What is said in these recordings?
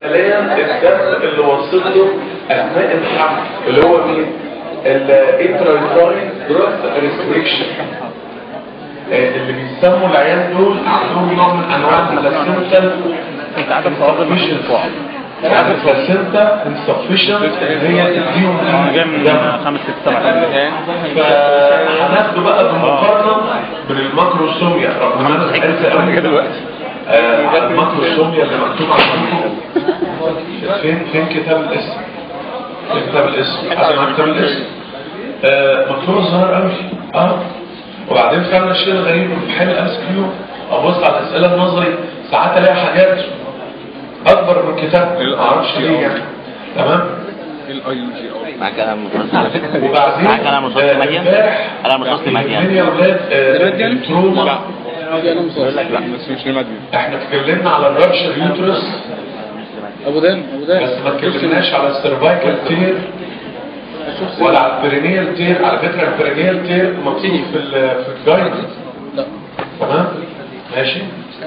حاليا الدم اللي وصل له اثناء الحمل اللي هو مين؟ الانترايتراين جروث ريستريكشن اللي بيسموا العيال دول عندهم نوع من انواع البلاسنتا انت عارف صواب مش الفوق البلاسنتا انسفشنت هي تديهم جاي من خمس ست سبع سنين فهناخده بقى بمقارنه بين الماكروسوميا رغم ان انا سالت قوي دلوقتي آه، الماكروسوميا اللي مكتوب عندكم فين فين كتاب الاسم فين كتاب الاسم حد مع كتاب الاسم آه، مكتوب ظاهر قوي اه وبعدين فعلا الشيء الغريب في حل الامس كيو ابص على الاسئله النظري ساعات الاقي حاجات اكبر من الكتاب ما اعرفش ليه يعني تمام معاك انا متوسط وبعدين معاك انا متوسط آه، ماديا امبارح انا متوسط ماديا يهمني يا اولاد آه، التروما لا بس مش لمادي احنا اتكلمنا على الرابشر يوترس ابو دان ابو دان بس ما اتكلمناش على السيرفايكال تير ولا على البرينيال تير على فكره البرينيال تير مكتوب في ال- في الجايد لا تمام ماشي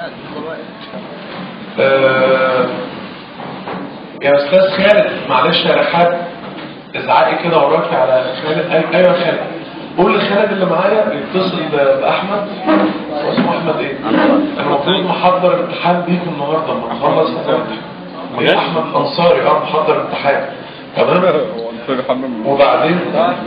آه يا استاذ خالد معلش يا رحاب ازعقي كده وراكي على خالد أي- ايوه يا خالد قول لخالد اللي معايا يتصل ب- باحمد هو اسمه احمد ايه؟ انا المفروض محضر امتحان بيكم النهارده لما نخلص ايه احمد انصاري اه محضر امتحان تمام هو انصاري حمام وبعدين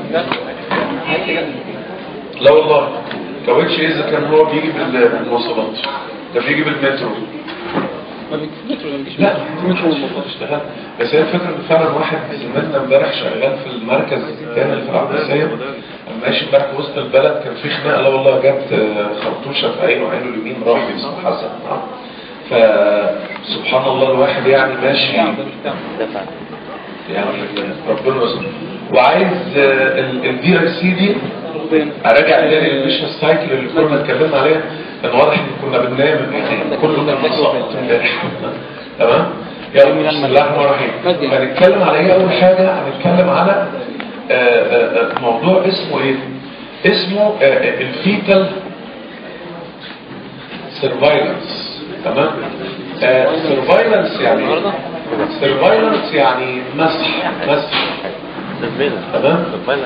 لا والله كاوتش اذا كان هو بيجي بال- بالمواصلات ده بيجي بالمترو ما بيجيش ما بيجيش لا مش المفروض اشتغل بس هي الفكره ان فعلا واحد زميلنا امبارح شغال في المركز الثاني اللي في العباسيه لما ماشي امبارح في وسط البلد كان في خناقه لا والله جت آه، خرطوشه في عينه عينه اليمين راح اسمه حسن آه. فسبحان الله الواحد يعني ماشي دفع يعني ربنا يستر وعايز الدي ار سي دي اراجع تاني الميشن سايكل اللي كنا اتكلمنا عليها لان واضح ان كنا بننام يعني كله كان سقط امبارح تمام يلا بسم الله الرحمن الرحيم هنتكلم على ايه اول حاجه هنتكلم على آه، آه، آه، موضوع اسمه ايه اسمه الفيتال سيرفايلنس تمام سيرفايلنس يعني سيرفايلنس يعني مسح مسح تمام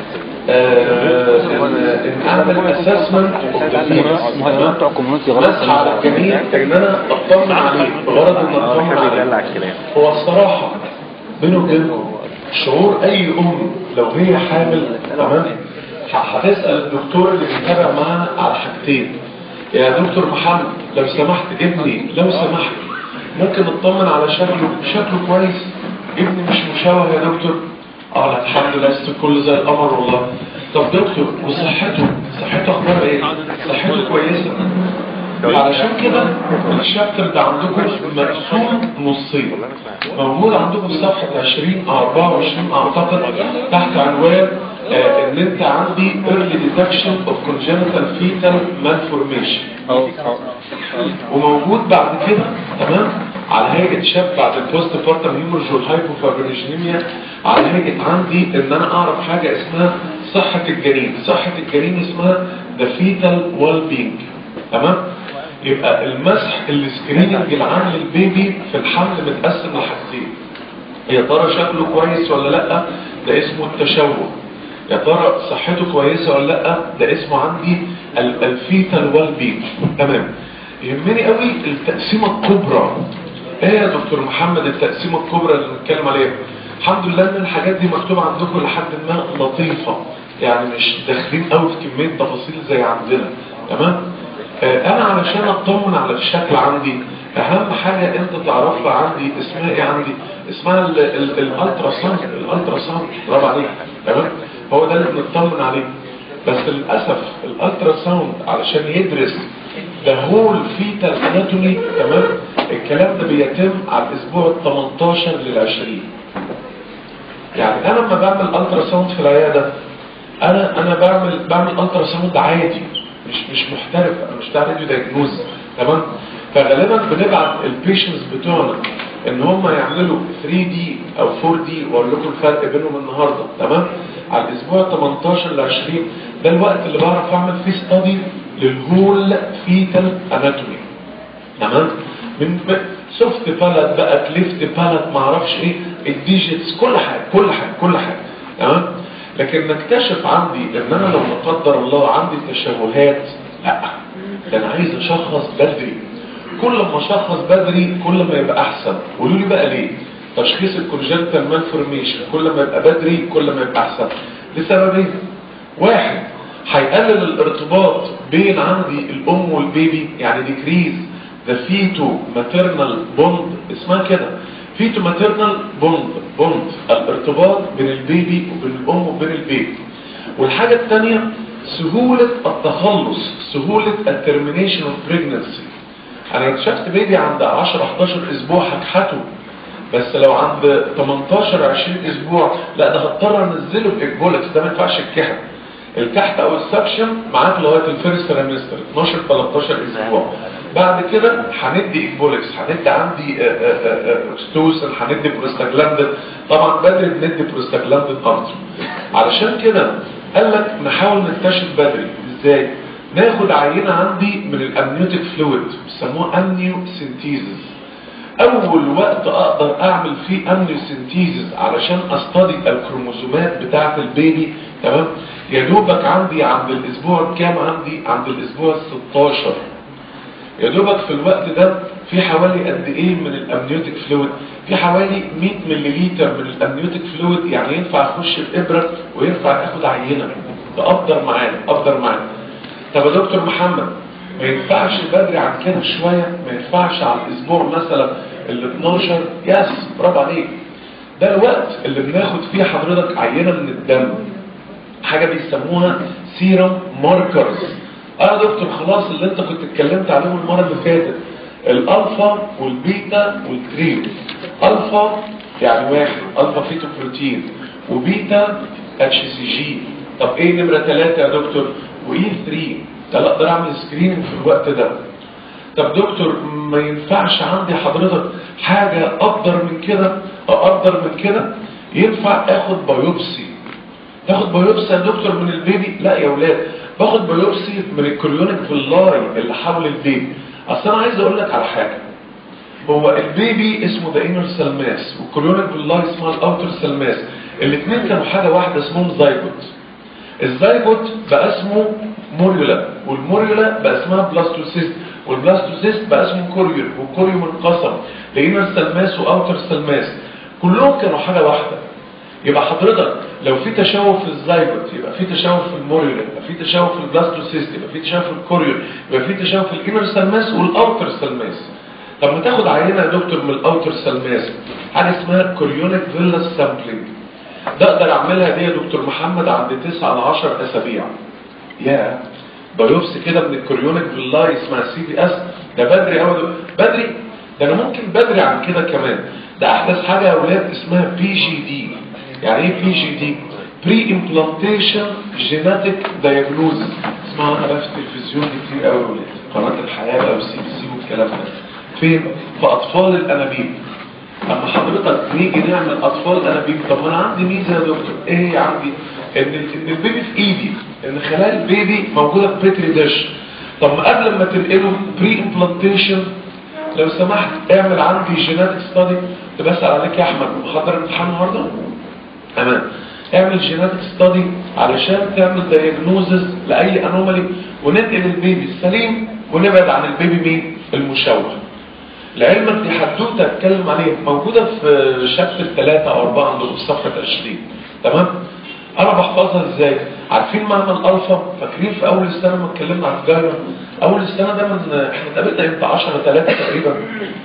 آه، ان إن اعمل اسسمنت مهمات بتوع كوميونتي غلط مسح على الجميع ان انا اطمن عليه بغرض ان اطمن عليه هو الصراحة بينه وبينه شعور اي ام لو هي حامل تمام هتسأل الدكتور اللي بيتابع معاها على حاجتين يا دكتور محمد لو سمحت ابني لو سمحت ممكن اطمن على شكله شكله كويس ابني مش مشوه يا دكتور اه لا الحمد لله است كل زي القمر والله طب دكتور وصحته صحته اخبارها ايه صحته كويسه علشان كده الشابتر ده عندكم مقسوم نصين موجود عندكم في صفحة 20 أو 24 أعتقد تحت عنوان آه، ان انت عندي early detection of congenital fetal malformation اهو اهو وموجود بعد كده تمام على هيئة شاب بعد البوست بارتم هيمورج والهايبوفاجونيجينيميا على هيئة عندي ان انا اعرف حاجة اسمها صحة الجنين صحة الجنين اسمها the fetal well being تمام يبقى المسح السكريننج العام للبيبي في الحمل متقسم لحاجتين يا ترى شكله كويس ولا لا ده اسمه التشوه يا ترى صحته كويسه ولا لا ده اسمه عندي ال- الفيتال ويل بينج تمام يهمني قوي التقسيمه الكبرى ايه يا دكتور محمد التقسيمه الكبرى اللي بنتكلم عليها الحمد لله ان الحاجات دي مكتوبه عندكم لحد ما لطيفه يعني مش داخلين قوي في كميه تفاصيل زي عندنا تمام آه، انا علشان اطمن على الشكل عندي اهم حاجة انت تعرفها عندي اسمها ايه عندي اسمها ال- ال- الالترا ساوند الالترا ساوند برافو عليك تمام هو ده اللي بنطمن عليه بس للاسف الالترا ساوند علشان يدرس ده هول فيتال اناتومي تمام الكلام ده بيتم على الاسبوع ال 18 لل 20 يعني انا لما بعمل الترا ساوند في العياده انا انا بعمل بعمل الترا ساوند عادي مش مش محترف انا مش بتاع راديو دايجنوز تمام فغالبا بنبعت البيشنتس بتوعنا ان هم يعملوا 3 دي او 4 دي واقول لكم الفرق بينهم النهارده تمام على الاسبوع 18 ل 20 ده الوقت اللي بعرف اعمل فيه ستادي للهول فيتال اناتومي تمام من سوفت بالات بقى كليفت بالات معرفش ايه الديجيتس كل حاجه كل حاجه كل حاجه تمام لكن نكتشف عندي ان انا لو لا قدر الله عندي تشوهات لا ده انا عايز اشخص بدري كل ما اشخص بدري كل ما يبقى احسن قولوا لي بقى ليه تشخيص الكونجنتال مالفورميشن كل ما يبقى بدري كل ما يبقى احسن لسببين واحد هيقلل الارتباط بين عندي الام والبيبي يعني ديكريز ذا فيتو ماتيرنال بوند اسمها كده فيتو ماتيرنال بوند بوند الارتباط بين البيبي وبين الام وبين البيبي والحاجة الثانية سهولة التخلص سهولة الترمينيشن اوف بريجنسي انا اكتشفت بيبي عند 10 11 اسبوع هكحته بس لو عند 18 20 اسبوع لا ده هضطر انزله باكبولكس ده ما ينفعش الكحت الكحت او السكشن معاك لغايه الفيرست تريمستر 12 13 اسبوع بعد كده هندي اكبولكس هندي عندي اكستوسن هندي بروستاجلاندين طبعا بدري بندي بروستاجلاندين اكتر علشان كده قال لك نحاول نكتشف بدري ازاي ناخد عينه عندي من الامنيوتيك فلويد بيسموه امنيو سينتيزز اول وقت اقدر اعمل فيه امنيو سينتيزز علشان استدي الكروموسومات بتاعه البيبي تمام يا دوبك عندي عند الاسبوع كام عندي عند الاسبوع 16 يا دوبك في الوقت ده في حوالي قد ايه من الامنيوتيك فلويد في حوالي 100 ملليلتر من الامنيوتيك فلويد يعني ينفع اخش بابره وينفع اخد عينه ده افضل معانا افضل معانا طب يا دكتور محمد ما ينفعش بدري عن كده شويه ما ينفعش على الاسبوع مثلا ال 12 يس برافو عليك ده الوقت اللي بناخد فيه حضرتك عينه من الدم حاجه بيسموها سيرم ماركرز اه يا دكتور خلاص اللي انت كنت اتكلمت عليهم المره اللي فاتت الالفا والبيتا والتريو الفا يعني واحد الفا فيتو بروتين وبيتا اتش سي جي طب ايه نمره ثلاثة يا دكتور واي 3 ده لا اقدر اعمل سكريننج في الوقت ده طب دكتور ما ينفعش عندي حضرتك حاجه اقدر من كده او اقدر من كده ينفع اخد بايوبسي تاخد بايوبسي يا دكتور من البيبي لا يا ولاد باخد بايوبسي من الكريونيك فيلاي اللي حول البيبي اصل انا عايز اقول لك على حاجه هو البيبي اسمه ذا انر سلماس والكريونيك فيلاي اسمها الاوتر سلماس الاثنين كانوا حاجه واحده اسمهم زايجوت الزايجوت بقى اسمه موريولا والموريولا بقى اسمها بلاستوسيست والبلاستوسيست بقى اسمه كوريور والكوريوم انقسم لانر سلماس واوتر سلماس كلهم كانوا حاجه واحده يبقى حضرتك لو في تشوه في الزايجوت يبقى في تشوه في الموريولا يبقى في تشوه في البلاستوسيست يبقى في تشوه في الكوريور يبقى في تشوه في الانر سلماس والاوتر سلماس طب ما تاخد عينه يا دكتور من الاوتر سلماس حاجه اسمها كوريونيك فيلا سامبلينج ده اقدر اعملها دي يا دكتور محمد عند 9 ل 10 اسابيع يا بايوبسي كده من الكوريونيك فيلاي اسمها سي بي اس ده بدري قوي بدري ده انا ممكن بدري عن كده كمان ده احدث حاجه يا اولاد اسمها بي جي دي يعني ايه بي جي دي بري امبلانتيشن جيناتيك دايجنوز اسمها انا بقى في التلفزيون دي كتير قوي يا اولاد قناه الحياه بقى والسي بي سي والكلام ده فين في اطفال الانابيب اما حضرتك نيجي نعمل اطفال انابيب طب ما انا عندي ميزه يا دكتور ايه هي عندي ان ان البيبي في ايدي ان خلايا البيبي موجوده في بيتري ديش طب ما قبل ما تنقله بري امبلانتيشن لو سمحت اعمل عندي جيناتيك ستادي بسال عليك يا احمد محضر امتحان النهارده تمام اعمل جيناتيك ستادي علشان تعمل دايجنوزز لاي انومالي وننقل البيبي السليم ونبعد عن البيبي مين المشوه لعلمك دي حدوته اتكلم عليها موجوده في شابتر 3 او 4 عندكم في صفحه 20 تمام انا بحفظها ازاي عارفين معنى الالفا فاكرين في اول السنه ما اتكلمنا عن الجايرا اول السنه ده من احنا اتقابلنا امتى 10 3 تقريبا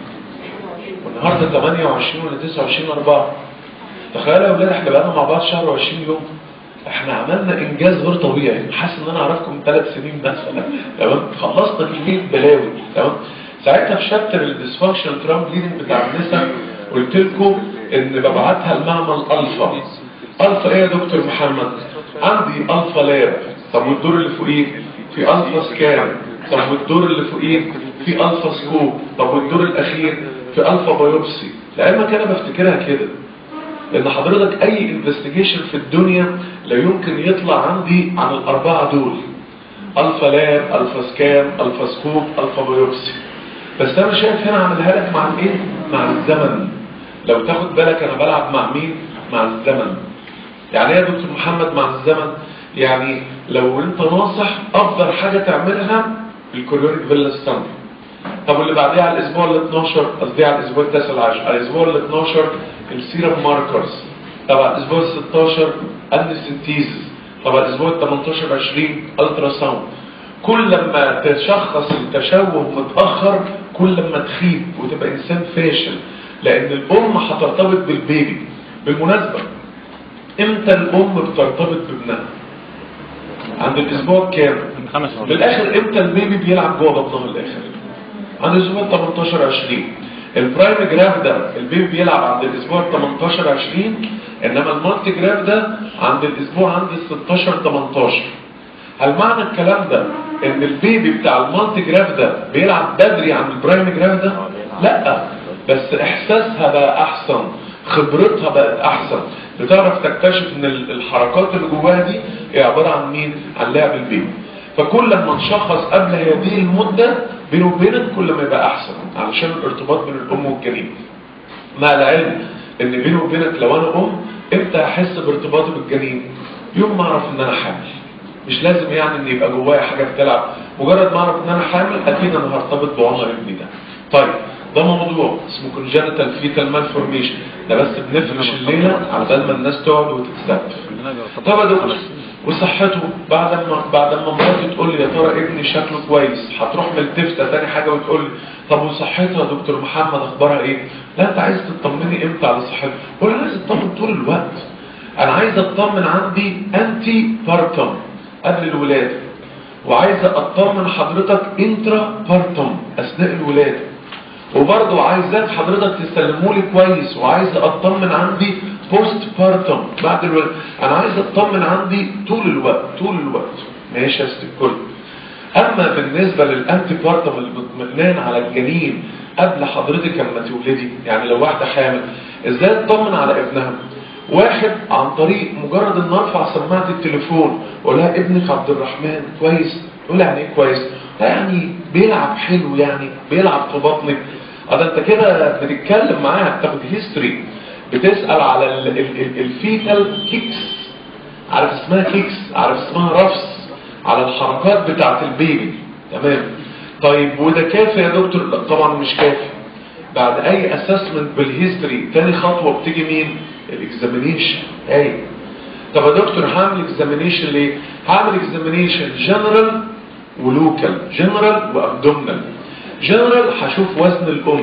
والنهارده 28 ولا 29 4 تخيلوا يا اولاد احنا بقالنا مع بعض شهر و20 يوم احنا عملنا انجاز غير طبيعي حاسس ان انا اعرفكم ثلاث سنين مثلا تمام خلصنا كميه بلاوي تمام ساعتها في شابتر الديسفانكشن ترام بليدنج بتاع النساء قلت لكم ان ببعتها المعمل الفا الفا ايه يا دكتور محمد عندي الفا لاب طب والدور اللي فوقيه في الفا سكان طب والدور اللي فوقيه في الفا سكوب طب والدور الاخير في الفا بايوبسي لعلمك انا بفتكرها كده لان حضرتك اي انفستيجيشن في الدنيا لا يمكن يطلع عندي عن الاربعه دول الفا لاب الفا سكان الفا سكوب الفا بايوبسي بس انا شايف هنا اعملها لك مع الايه مع الزمن لو تاخد بالك انا بلعب مع مين مع الزمن يعني ايه يا دكتور محمد مع الزمن يعني لو انت ناصح افضل حاجه تعملها الكوريونيك فيلا ستاند طب واللي بعديها على الاسبوع ال 12 قصدي على الاسبوع التاسع عشر على الاسبوع ال 12 السيرم ماركرز طب على الاسبوع ال 16 النسنتيزز طب على الاسبوع ال 18 20 الترا ساوند كل ما تشخص التشوه متاخر كل ما تخيب وتبقى انسان فاشل لان الام هترتبط بالبيبي بالمناسبه امتى الام بترتبط بابنها عند الاسبوع كام من خمس شهور بالاخر امتى البيبي بيلعب جوه بطنها الاخر عند الاسبوع 18 20 البرايم جراف ده البيبي بيلعب عند الاسبوع 18 20 انما المالتي جراف ده عند الاسبوع عند ال 16 18 هل معنى الكلام ده ان البيبي بتاع المالتي جراف ده بيلعب بدري عن البرايم جراف ده لا بس احساسها بقى احسن خبرتها بقت احسن بتعرف تكتشف ان ال- الحركات اللي جواها دي هي عباره عن مين عن لعب البيبي فكل ما نشخص قبل هذه المده بينه وبينك كل ما يبقى احسن علشان الارتباط بين الام والجنين مع العلم ان بيني وبينك لو انا ام امتى احس بارتباطي بالجنين يوم ما اعرف ان انا حامل مش لازم يعني ان يبقى جوايا حاجه بتلعب مجرد ما اعرف ان انا حامل اكيد انا هرتبط بعمر ابني ده طيب ده موضوع اسمه كونجنتال فيتال مالفورميشن ده بس بنفرش الليله على بال ما الناس تقعد وتتستف طب يا دكتور وصحته بعد ما بعد ما مراتي تقول لي يا ترى ابني شكله كويس هتروح ملتفته تاني حاجه وتقول لي طب وصحته يا دكتور محمد اخبارها ايه لا انت عايز تطمني امتى على صحته قول انا عايز اطمن طول الوقت انا عايز اطمن عندي انتي بارتم قبل الولاده وعايز اطمن حضرتك انترا بارتم اثناء الولاده وبرضه عايزاك حضرتك تسلموا لي كويس وعايز اطمن عندي بوست بارتم بعد الولاده انا عايز اطمن عندي طول الوقت طول الوقت ماشي يا ست الكل اما بالنسبه للانتي بارتم الاطمئنان على الجنين قبل حضرتك اما تولدي يعني لو واحده حامل ازاي تطمن على ابنها واحد عن طريق مجرد ان ارفع سماعه التليفون واقول لها ابنك عبد الرحمن كويس تقول يعني ايه كويس لا يعني بيلعب حلو يعني بيلعب في بطنك اه ده انت كده بتتكلم معاها بتاخد هيستوري بتسال على ال- ال- ال- الفيتال كيكس عارف اسمها كيكس عارف اسمها رفس على الحركات بتاعت البيبي تمام طيب وده كافي يا دكتور لا طبعا مش كافي بعد اي اسسمنت بالهيستوري تاني خطوه بتيجي مين الاكزامينيشن اي طب يا دكتور هعمل اكزامينيشن ليه هعمل اكزامينيشن جنرال ولوكال جنرال وابدومينال جنرال هشوف وزن الام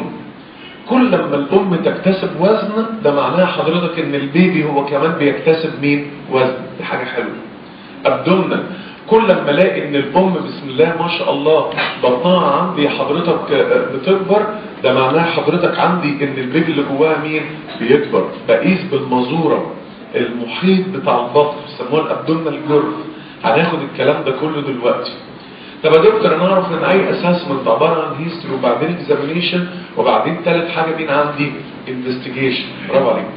كل لما الام تكتسب وزن ده معناها حضرتك ان البيبي هو كمان بيكتسب مين وزن دي حاجه حلوه ابدومينال كل لما الاقي ان الام بسم الله ما شاء الله بطنها عندي حضرتك آه، بتكبر ده معناها حضرتك عندي ان البيبي اللي جواها مين بيكبر بقيس بالمزوره المحيط بتاع البطن بيسموها الابدومينال جرف هناخد الكلام ده كله دلوقتي طب يا دكتور انا اعرف ان اي اسسمنت عباره عن هيستوري وبعدين اكزامينيشن وبعدين ثالث حاجه مين عندي انفستيجيشن برافو عليك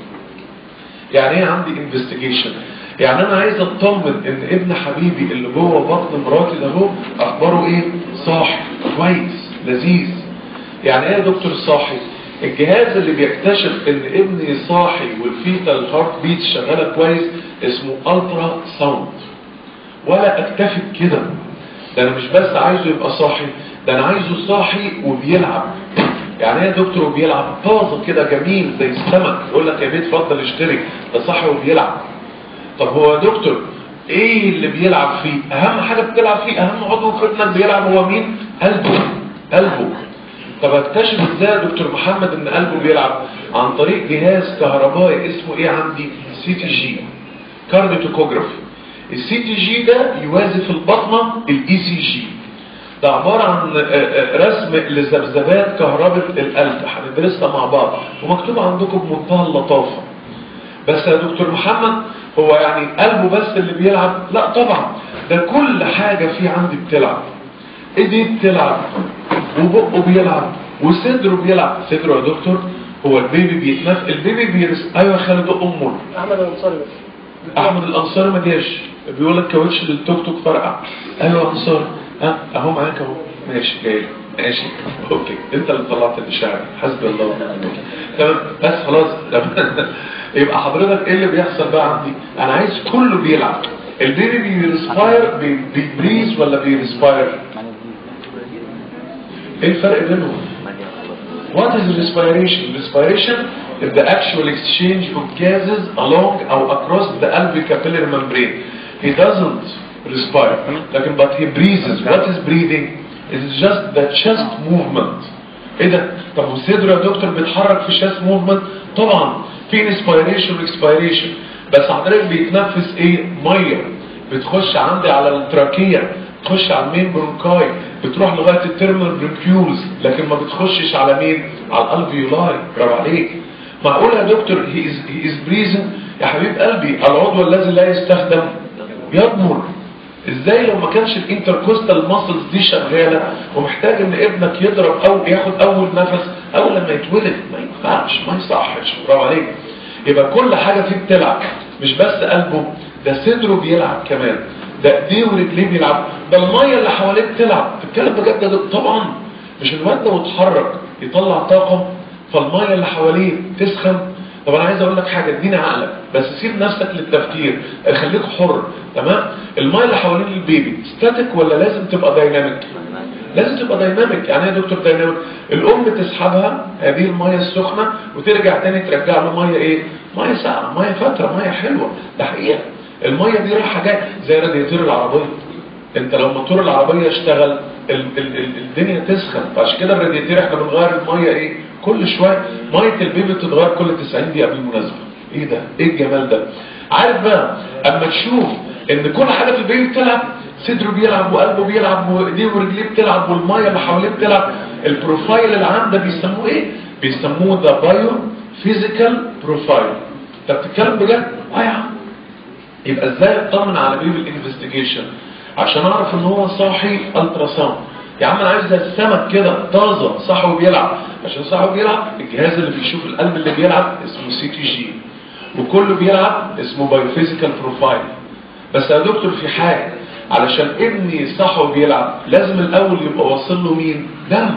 يعني ايه عندي انفستيجيشن يعني انا عايز اطمن ان ابن حبيبي اللي جوه بطن مراتي ده هو اخباره ايه صاحي كويس لذيذ يعني ايه يا دكتور صاحي الجهاز اللي بيكتشف ان ابني صاحي والفيتال هارت بيت شغاله كويس اسمه الترا ساوند ولا اكتفي بكده ده انا مش بس عايزه يبقى صاحي ده انا عايزه صاحي وبيلعب يعني ايه يا دكتور وبيلعب طازه كده جميل زي السمك يقول لك يا بيت اتفضل اشتري ده صاحي وبيلعب طب هو يا دكتور ايه اللي بيلعب فيه اهم حاجه بتلعب فيه اهم عضو في ابنك بيلعب هو مين قلبه قلبه طب اكتشف ازاي يا دكتور محمد ان قلبه بيلعب عن طريق جهاز كهربائي اسمه ايه عندي سي تي جي كارديوتوكوجرافي السي تي جي ده يوازي في البطنه الاي سي جي ده عبارة عن آه، آه، رسم لذبذبات كهرباء القلب هندرسها مع بعض ومكتوب عندكم بمنتهى اللطافة بس يا دكتور محمد هو يعني قلبه بس اللي بيلعب لا طبعا ده كل حاجة فيه عندي بتلعب ايديه بتلعب وبقه بيلعب وصدره بيلعب صدره يا دكتور هو البيبي بيتنف البيبي بيرس ايوه يا خالد امه احمد الانصاري بس احمد الانصاري ما جاش بيقول لك كاوتش للتوك توك فرقع ايوه انصاري ها اهو معاك اهو ماشي جاي لك. ماشي اوكي انت اللي طلعت الاشاعه حسبي الله ونعم الوكيل تمام بس خلاص تمام. يبقى حضرتك ايه اللي بيحصل بقى عندي انا عايز كله بيلعب البيبي بيرسباير بي- بيبريز ولا بيرسباير ايه الفرق بينهم What is respiration? Respiration is the actual exchange of gases along or across the alveolar membrane. He doesn't respire, لكن but he breathes. What is breathing? It is just the chest movement. ايه ده؟ طب وصدره يا دكتور بيتحرك في chest movement؟ طبعا في inspiration و expiration بس حضرتك بيتنفس ايه؟ ميه بتخش عندي على التراكية تخش على المين برونكاي بتروح لغاية التيرمال برونكيولز لكن ما بتخشش على مين على الالفيولاي برافو عليك معقول يا دكتور هي از هي از بريزن يا حبيب قلبي العضو الذي لا يستخدم يضمر ازاي لو ما كانش الانتركوستال ماسلز دي شغاله ومحتاج ان ابنك يضرب او ياخد اول نفس اول لما يتولد ما ينفعش ما يصحش برافو عليك يبقى كل حاجه فيه بتلعب مش بس قلبه ده صدره بيلعب كمان ده ايديه ورجليه بيلعب ده الميه اللي حواليه بتلعب تتكلم بجد يا دكتور؟ طبعا مش الواد ده واتحرك يطلع طاقه فالميه اللي حواليه تسخن طب انا عايز اقول لك حاجه اديني عقلك بس سيب نفسك للتفكير خليك حر تمام الميه اللي حوالين البيبي ستاتيك ولا لازم تبقى دايناميك لازم تبقى دايناميك يعني ايه يا دكتور دايناميك الام تسحبها هذه الميه السخنه وترجع تاني ترجع له ميه ايه ميه ساقعه ميه فتره ميه حلوه ده حقيقه الميه دي رايحه جايه زي رادياتور العربيه انت لو موتور العربيه اشتغل ال ال ال الدنيا تسخن فعشان كده الرادياتير احنا بنغير الميه ايه كل شويه ميه البيبي بتتغير كل 90 دقيقه بالمناسبه ايه ده ايه الجمال ده عارف بقى اما تشوف ان كل حاجه في البيبي بتلعب صدره بيلعب وقلبه بيلعب وايديه ورجليه بتلعب والميه اللي حواليه بتلعب البروفايل العام ده بيسموه ايه بيسموه ذا بايو فيزيكال بروفايل انت بتتكلم بجد اه يا عم يبقى ازاي اطمن على بيبي الانفستيجيشن عشان اعرف ان هو صاحي الترا ساوند يا عم انا عايز زي السمك كده طازه صاحي وبيلعب عشان صاحي وبيلعب الجهاز اللي بيشوف القلب اللي بيلعب اسمه سي تي جي وكله بيلعب اسمه بايوفيزيكال بروفايل بس يا دكتور في حاجه علشان ابني صاحي وبيلعب لازم الاول يبقى واصل له مين دم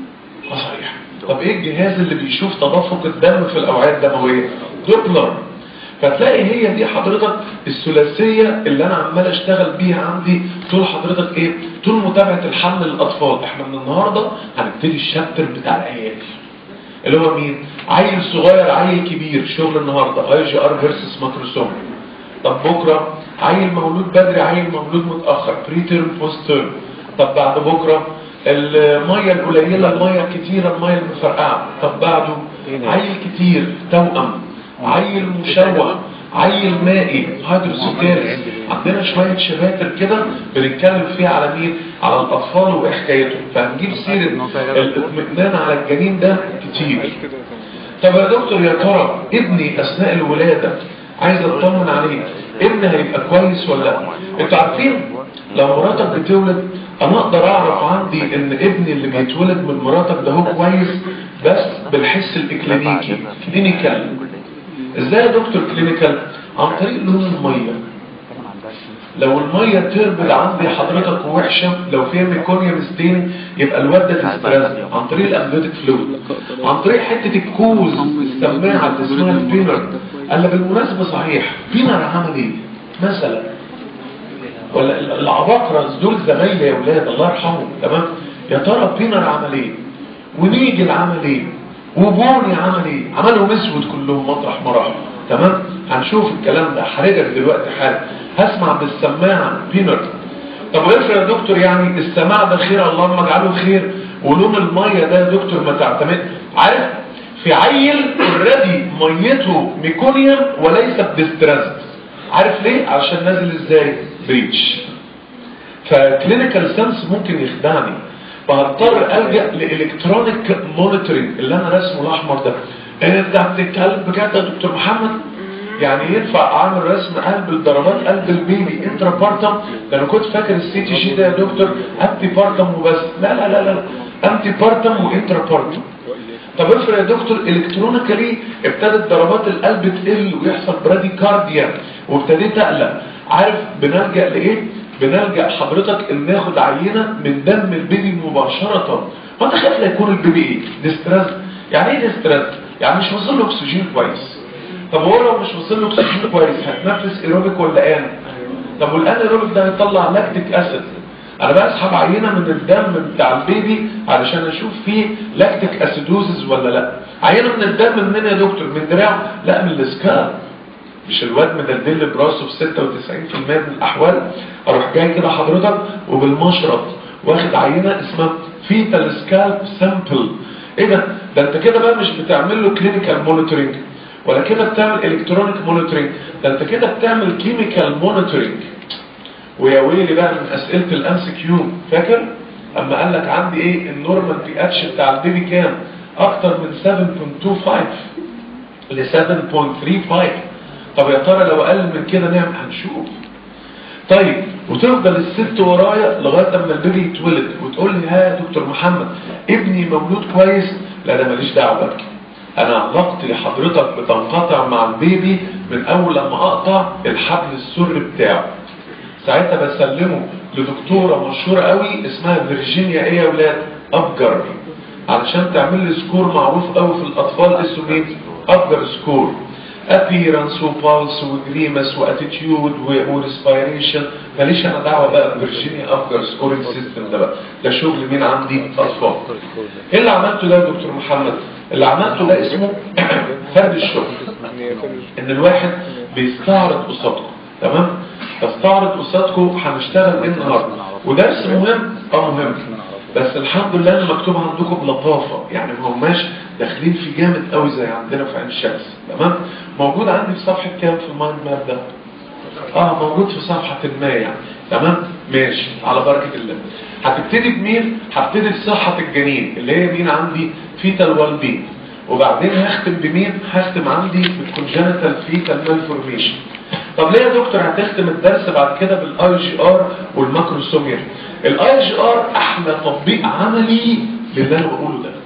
اه صحيح طب ايه الجهاز اللي بيشوف تدفق الدم في الاوعيه الدمويه دوبلر فتلاقي هي دي حضرتك الثلاثيه اللي انا عمال اشتغل بيها عندي طول حضرتك ايه طول متابعه الحمل للاطفال احنا من النهارده هنبتدي الشابتر بتاع العيال اللي هو مين عيل صغير عيل كبير شغل النهارده اي جي ار فيرسس ماكروسوم طب بكره عيل مولود بدري عيل مولود متاخر بري تيرم بوست تيرم طب بعد بكره الميه القليله الميه الكتيره الميه المفرقعه طب بعده عيل كتير توأم عيل مشوه عيل مائي هيدروسكارس عندنا شوية شباتر كده بنتكلم فيها على مين على الأطفال وإيه حكايته فهنجيب سيرة الاطمئنان على الجنين ده كتير طب يا دكتور يا ترى ابني أثناء الولادة عايز اطمن عليه ابني هيبقى كويس ولا لا انتوا عارفين لو مراتك بتولد انا اقدر اعرف عندي ان ابني اللي بيتولد من مراتك ده هو كويس بس بالحس الاكلينيكي كلينيكال ازاي يا دكتور كلينيكال عن طريق لون الميه لو الميه تربل عندي حضرتك وحشه لو فيها ميكونيوم ستين يبقى الواد ده تسترز عن طريق الامبيوتيك فلويد عن طريق حته الكوز السماعه اللي اسمها البينر قال لي بالمناسبه صحيح بينر عمل ايه مثلا ولا العباقرة دول زمايلي يا ولاد الله يرحمهم تمام يا ترى بينر عمل ايه ونيجل عمل ايه وبوني عمل ايه عملهم اسود كلهم مطرح مراحل تمام هنشوف الكلام ده هحرجك دلوقتي حالا هسمع بالسماعه بينر طب افرض يا دكتور يعني السماع ده خير اللهم اجعله خير ولون الميه ده يا دكتور ما تعتمد عارف في عيل اوريدي ميته ميكونيوم وليس بديسترست عارف ليه عشان نازل ازاي بريتش فكلينيكال سنس ممكن يخدعني فهضطر الجا لالكترونيك مونيتورنج اللي انا رسمه الاحمر ده انت بتتكلم بجد يا دكتور محمد يعني ينفع اعمل رسم قلب الضربات قلب البيبي انترا بارتم ده انا كنت فاكر السي تي جي ده يا دكتور انتي بارتم وبس لا لا لا لا انتي بارتم وانترا بارتم طب افرض يا دكتور الكترونيكالي ابتدت ضربات القلب تقل ويحصل براديكارديا وابتديت اقلق عارف بنلجا لايه بنلجا حضرتك ان ناخد عينه من دم البيبي مباشره وانت خايف لا يكون البيبي ايه ديستريس يعني ايه ديستريس يعني مش واصل له اكسجين كويس طب هو لو مش واصل له اكسجين كويس هتنفس ايروبيك ولا ان طب والان ايروبيك ده هيطلع لاكتيك اسيد انا بسحب عينه من الدم بتاع البيبي علشان اشوف فيه لاكتيك اسيدوزز ولا لا عينه من الدم منين يا دكتور من دراعه لا من السكار مش الواد مدلدل براسه في 96% من الاحوال اروح جاي كده حضرتك وبالمشرط واخد عينه اسمها فيتال سكالب سامبل ايه ده ده انت كده بقى مش بتعمل له كلينيكال مونيتورنج ولا كده بتعمل الكترونيك مونيتورنج ده انت كده بتعمل كيميكال مونيتورنج ويا ويلي بقى من اسئله الام سي كيو فاكر اما قال لك عندي ايه النورمال بي اتش بتاع البيبي كام اكتر من 7.25 ل 7.35 طب يا ترى لو اقل من كده نعمل هنشوف طيب وتفضل الست ورايا لغايه اما البيبي يتولد وتقول لي ها يا دكتور محمد ابني مولود كويس لا ده ماليش دعوه بقى انا علاقتي حضرتك بتنقطع مع البيبي من اول لما اقطع الحبل السري بتاعه ساعتها بسلمه لدكتوره مشهوره قوي اسمها فيرجينيا ايه يا ولاد ابجر علشان تعمل لي سكور معروف قوي في الاطفال اسمه ايه ابجر سكور appearance وبالس وجريمس واتيتيود وريسبيريشن ماليش انا دعوه بقى بفيرجينيا افجر سكورنج سيستم ده بقى ده شغل مين عندي اطفال ايه اللي عملته ده يا دكتور محمد اللي عملته ده اسمه فرد الشغل ان الواحد بيستعرض قصادكم تمام تستعرض قصادكم هنشتغل ايه النهارده ودرس مهم اه مهم بس الحمد لله ان مكتوب عندكم بلطافه يعني ما هماش داخلين في جامد قوي زي عندنا في عين الشمس تمام موجود عندي في صفحه كام في المايند ماب ده اه موجود في صفحه ما يعني تمام ماشي على بركه الله هتبتدي بمين هبتدي بصحه الجنين اللي هي مين عندي فيتال وال بي وبعدين هختم بمين هختم عندي بالكونجنتال فيتال مالفورميشن طب ليه يا دكتور هتختم الدرس بعد كده بالاي جي ار والماكروسومير الاي جي ار احلى تطبيق عملي للي انا بقوله ده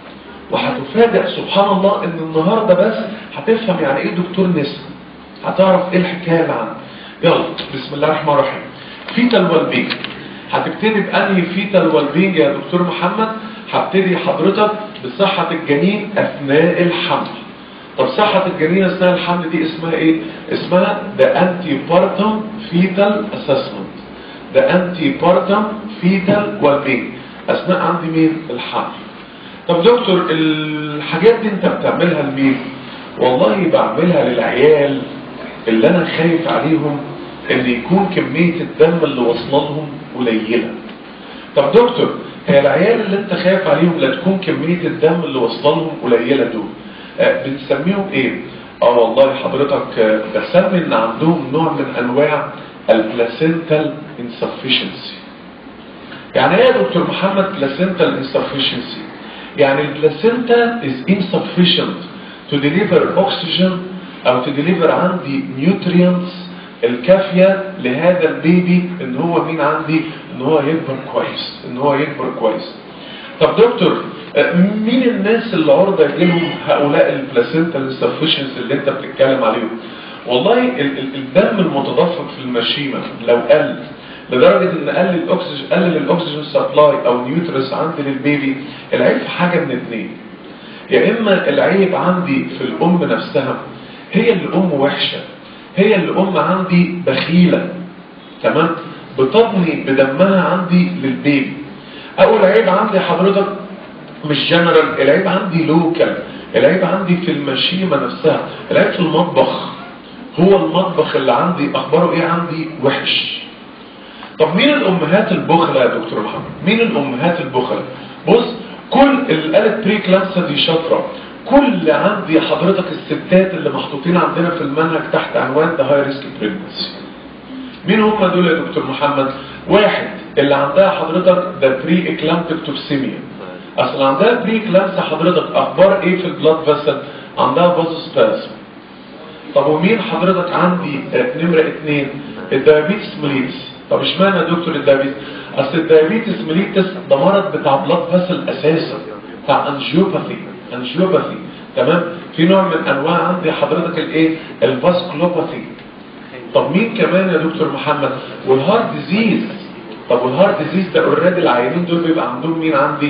وهتفاجئ سبحان الله ان النهارده بس هتفهم يعني ايه دكتور نسا هتعرف ايه الحكايه اللي عندي يلا بسم الله الرحمن الرحيم فيتال والبينج هتبتدي بانهي فيتال والبينج يا دكتور محمد هبتدي حضرتك بصحه الجنين اثناء الحمل طب صحة الجنين أثناء الحمل دي اسمها إيه؟ اسمها The Antepartum Fetal Assessment The Antepartum Fetal Well-being أثناء عندي مين؟ الحمل طب دكتور الحاجات دي أنت بتعملها لمين؟ والله بعملها للعيال اللي أنا خايف عليهم إن يكون كمية الدم اللي واصله لهم قليلة طب دكتور هي العيال اللي أنت خايف عليهم لا تكون كمية الدم اللي واصله لهم قليلة دول آه، بنسميهم ايه اه والله حضرتك آه، بسمي ان عندهم نوع من انواع البلاسنتال insufficiency يعني ايه يا دكتور محمد placental insufficiency يعني البلاسنتا is insufficient to deliver oxygen او to deliver عندي nutrients الكافية لهذا البيبي ان هو مين عندي ان هو يكبر كويس ان هو يكبر كويس طب دكتور مين الناس اللي عرضة يجيلهم هؤلاء البلاسنتا الانسفشنس اللي انت بتتكلم عليهم والله ال- ال- الدم المتدفق في المشيمة لو قل لدرجة ان قلل الاكسجين قلل الاكسجين سبلاي او نيوترس عندي للبيبي العيب في حاجة من اتنين يا اما العيب عندي في الام نفسها هي اللي ام وحشة هي اللي ام عندي بخيلة تمام بتضني بدمها عندي للبيبي او العيب عندي حضرتك مش جنرال العيب عندي لوكال العيب عندي في المشيمة نفسها العيب في المطبخ هو المطبخ اللي عندي اخباره ايه عندي وحش طب مين الامهات البخلة يا دكتور محمد مين الامهات البخلة بص كل اللي قالت بري كلانسا دي شاطرة كل عندي حضرتك الستات اللي محطوطين عندنا في المنهج تحت عنوان ده هاي ريسك بريجنسي مين هم دول يا دكتور محمد واحد اللي عندها حضرتك ده بري اكلامتيك توكسيميا اصل عندها بري كلانسا حضرتك اخبار ايه في البلاد فيسل عندها فازوسبازم طب ومين حضرتك عندي آه، نمرة اتنين الديابيتس ميليتس طب اشمعنى يا دكتور الديابيتس اصل الديابيتس ميليتس ده مرض بتاع بلاد فيسل اساسا بتاع انجيوباثي انجيوباثي تمام في نوع من انواع عندي حضرتك الايه الفاسكولوباثي طب مين كمان يا دكتور محمد والهارت ديزيز طب والهارت ديزيز ده اوريدي العيانين دول بيبقى عندهم مين عندي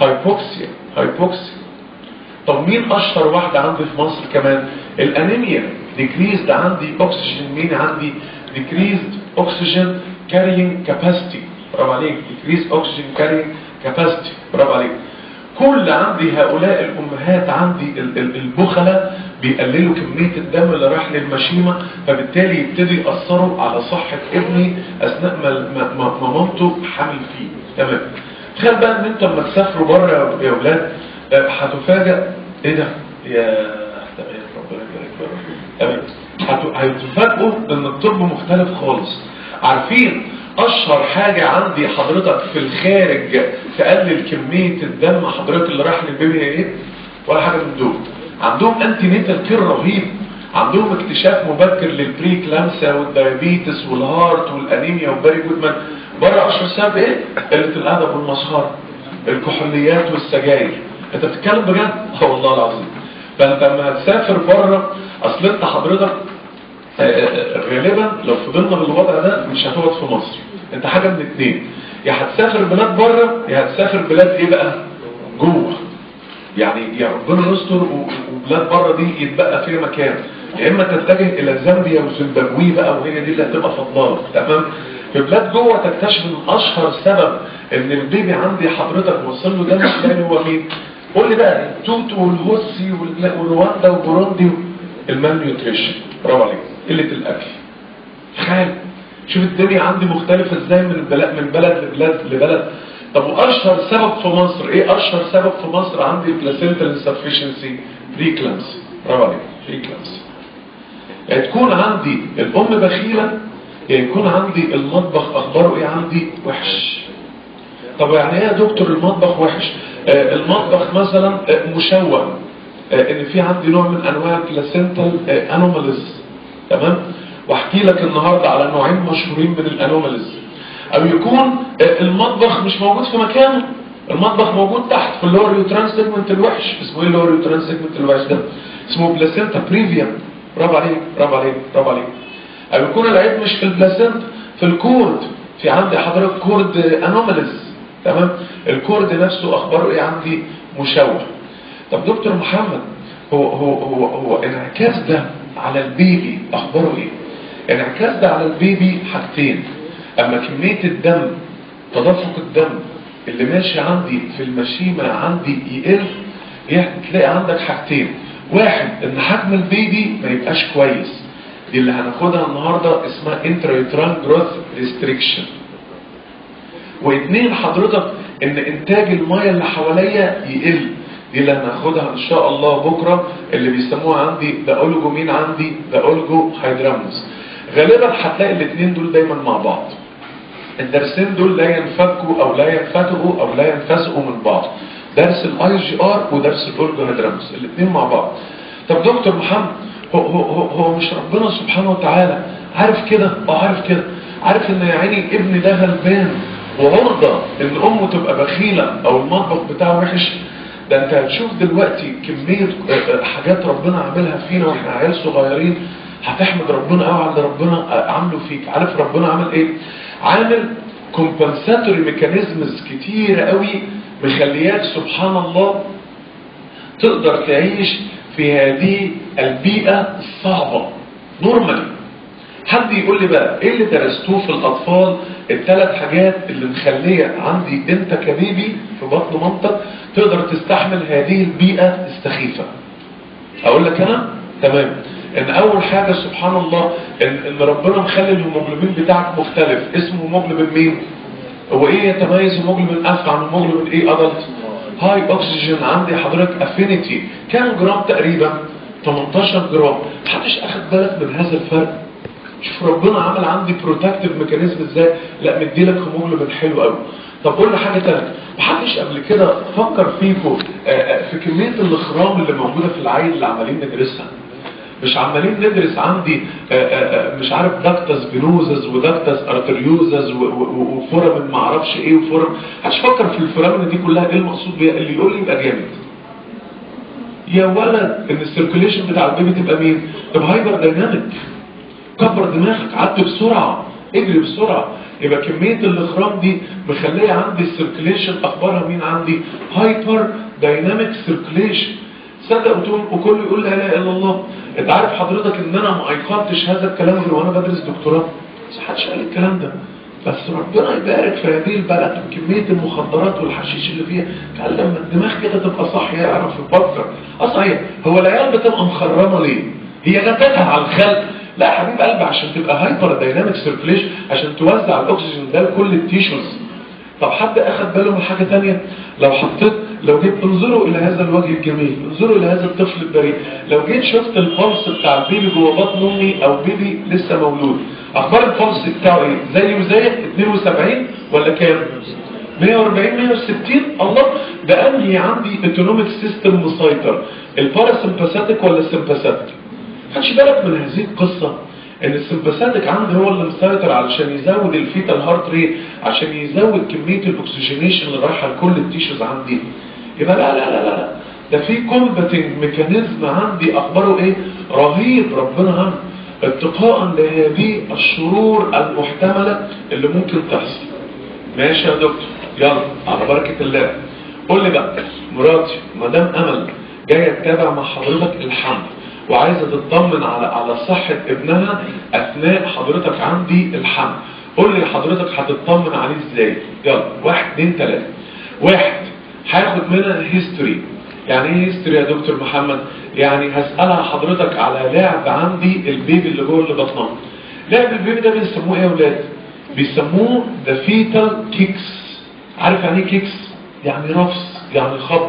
هايبوكسيا هايبوكسيا طب مين اشهر واحدة عندي في مصر كمان الانيميا ديكريزد عندي اكسجين مين عندي ديكريزد اكسجين كارينج كاباسيتي برافو عليك ديكريز اكسجين كارينج كاباسيتي برافو عليك كل عندي هؤلاء الامهات عندي ال- ال- البخلة بيقللوا كمية الدم اللي راح للمشيمة فبالتالي يبتدي يأثروا على صحة ابني اثناء ما ما- ما ما مامته حامل فيه تمام تخيل بقى ان انت لما تسافروا بره يا اولاد آه، هتفاجأ ايه ده يا تمام ربنا يبارك فيك. تمام هت- هتفاجئوا ان الطب مختلف خالص عارفين اشهر حاجة عندي حضرتك في الخارج تقلل كمية الدم حضرتك اللي راح للبيبي هي ايه ولا حاجة من دول عندهم انتي نيتال كير رهيب عندهم اكتشاف مبكر للبري كلامسا والدايابيتس والهارت والانيميا والباري جودمان بره عشان سبب ايه قله الادب والمسخره الكحوليات والسجاير انت بتتكلم بجد اه والله العظيم فانت لما هتسافر بره اصل انت حضرتك آه، آه، غالبا لو فضلنا بالوضع ده مش هتقعد في مصر انت حاجه من اتنين يا هتسافر بلاد بره يا هتسافر بلاد ايه بقى جوه يعني يا ربنا يستر و- وبلاد بره دي يتبقى فيها مكان يا اما تتجه الى زامبيا وزيمبابوي بقى وهي دي اللي هتبقى فضلالك تمام في بلاد جوه تكتشف ان اشهر سبب ان البيبي عندي حضرتك وصل له دم اسلامي هو مين قول لي بقى التوت والهوسي وال- ورواندا وبوروندي المال نيوتريشن برافو عليك قله الاكل تخيل شوف الدنيا عندي مختلفة ازاي من بلد من بلد لبلد لبلد طب واشهر سبب في مصر ايه اشهر سبب في مصر عندي البلاسينتال انسفشنسي بريكلانسي برافو عليك بريكلانسي يعني تكون عندي الام بخيلة يا يكون عندي المطبخ اخباره ايه عندي وحش طب يعني ايه يا دكتور المطبخ وحش آه المطبخ مثلا آه مشوه آه ان في عندي نوع من انواع البلاسينتال آه انوماليز تمام واحكي لك النهارده على نوعين مشهورين من الانوماليز او يكون آه المطبخ مش موجود في مكانه المطبخ موجود تحت في اللور يوتران سيجمنت الوحش اسمه ايه اللور يوتران سيجمنت الوحش ده اسمه بلاسينتا بريفيا برافو عليك برافو عليك برافو عليك او يكون العيب مش في البلاسينتا في الكورد في عندي حضرتك كورد انوماليز تمام الكورد نفسه اخباره ايه عندي مشوه طب دكتور محمد هو هو هو هو انعكاس ده على البيبي اخباره ايه انعكاس ده على البيبي حاجتين اما كمية الدم تدفق الدم اللي ماشي عندي في المشيمة عندي يقل يعني تلاقي عندك حاجتين واحد ان حجم البيبي ما يبقاش كويس دي اللي هناخدها النهاردة اسمها intrauterine growth restriction واثنين حضرتك ان انتاج المية اللي حواليا يقل دي اللي هناخدها ان شاء الله بكرة اللي بيسموها عندي ده اولجو مين عندي ده اولجو هيدرامنس غالبا هتلاقي الاثنين دول دايما مع بعض الدرسين دول لا ينفكوا او لا ينفتقوا او لا ينفسقوا من بعض درس الاي جي ار ودرس الاولجو هيدرامنس الاثنين مع بعض طب دكتور محمد هو, هو, هو, هو مش ربنا سبحانه وتعالى عارف كده اه عارف كده عارف ان يا عيني ابني ده غلبان وعرضة ان امه تبقى بخيلة او المطبخ بتاعه وحش ده انت هتشوف دلوقتي كمية حاجات ربنا عاملها فينا واحنا عيال صغيرين هتحمد ربنا قوي على اللي ربنا عامله فيك عارف ربنا عامل ايه عامل كومبنساتوري ميكانيزمز كتير قوي مخلياك سبحان الله تقدر تعيش في هذه البيئة الصعبة نورمالي حد يقول لي بقى ايه اللي درستوه في الاطفال الثلاث حاجات اللي مخليه عندي انت كبيبي في بطن مامتك تقدر تستحمل هذه البيئة السخيفة اقول لك انا تمام ان اول حاجة سبحان الله ان, إن ربنا مخلي الهيموجلوبين بتاعك مختلف اسمه هيموجلوبين مين هو ايه يتميز هيموجلوبين اف عن هيموجلوبين ايه ادلت هاي اوكسجين عندي حضرتك افينيتي كام جرام تقريبا 18 جرام محدش اخد بالك من هذا الفرق شوف ربنا عمل عندي بروتكتيف ميكانيزم ازاي لا مديلك هيموجلوبين حلو قوي طب قول لي حاجه ثانيه محدش قبل كده فكر فيكم في كميه الاخرام اللي موجوده في العيل اللي عمالين ندرسها مش عمالين ندرس عندي آآ آآ مش عارف داكتس فينوزز وداكتس ارتريوزز وفورامين ما اعرفش ايه وفورم محدش فكر في الفورامين دي كلها ايه المقصود بيها اللي يقول لي يبقى جامد يا ولد ان السيركوليشن بتاع البيبي تبقى مين طب هايبر دايناميك كبر دماغك عد بسرعة اجري بسرعة يبقى كمية الاخرام دي مخليه عندي السيركليشن اخبارها مين عندي هايبر دايناميك سيركليشن صدق وتقول وكل يقول لا اله الا الله انت عارف حضرتك ان انا ما ايقنتش هذا الكلام غير وانا بدرس دكتوراه بس محدش قال الكلام ده بس ربنا يبارك في هذه البلد وكمية المخدرات والحشيش اللي فيها قال لما الدماغ كده تبقى صاحية يعرف يفكر اه صحيح هو العيال بتبقى مخرمة ليه هي غتتها على الخلق لا يا حبيب قلبي عشان تبقى هايبر دايناميك سيركليشن عشان توزع الاكسجين ده لكل التيشوز طب حد اخد باله من حاجة تانية لو حطيت لو جيت انظروا الى هذا الوجه الجميل انظروا الى هذا الطفل البريء لو جيت شفت البلس بتاع البيبي جوه بطن امي او بيبي لسه مولود اخبار البلس بتاعه ايه زيه وزيك 72 ولا كام 140 160 الله ده انهي عندي اوتونوميك سيستم مسيطر الباراسمباثيك ولا السمباثيك خدش بالك من هذه القصه ان السمباثيك عندي هو اللي مسيطر علشان يزود الفيتال هارت ريت عشان يزود كميه الاكسجينيشن اللي رايحه لكل التيشوز عندي يبقى لا لا لا لا ده في كومباتنج ميكانيزم عندي اخباره ايه رهيب ربنا هم اتقاء لهذه الشرور المحتمله اللي ممكن تحصل ماشي يا دكتور يلا على بركه الله قول لي بقى مراتي مدام امل جايه تتابع مع حضرتك الحمل وعايزه تطمن على على صحه ابنها اثناء حضرتك عندي الحمل قول لي حضرتك هتطمن عليه ازاي يلا واحد اتنين تلاته واحد هاخد منها هيستوري يعني ايه هيستوري يا دكتور محمد يعني هسألها حضرتك على لعب عندي البيبي اللي جوه اللي بطنها لعب البيبي ده بيسموه ايه يا ولاد بيسموه ذا فيتال كيكس عارف يعني ايه كيكس يعني رفس يعني خط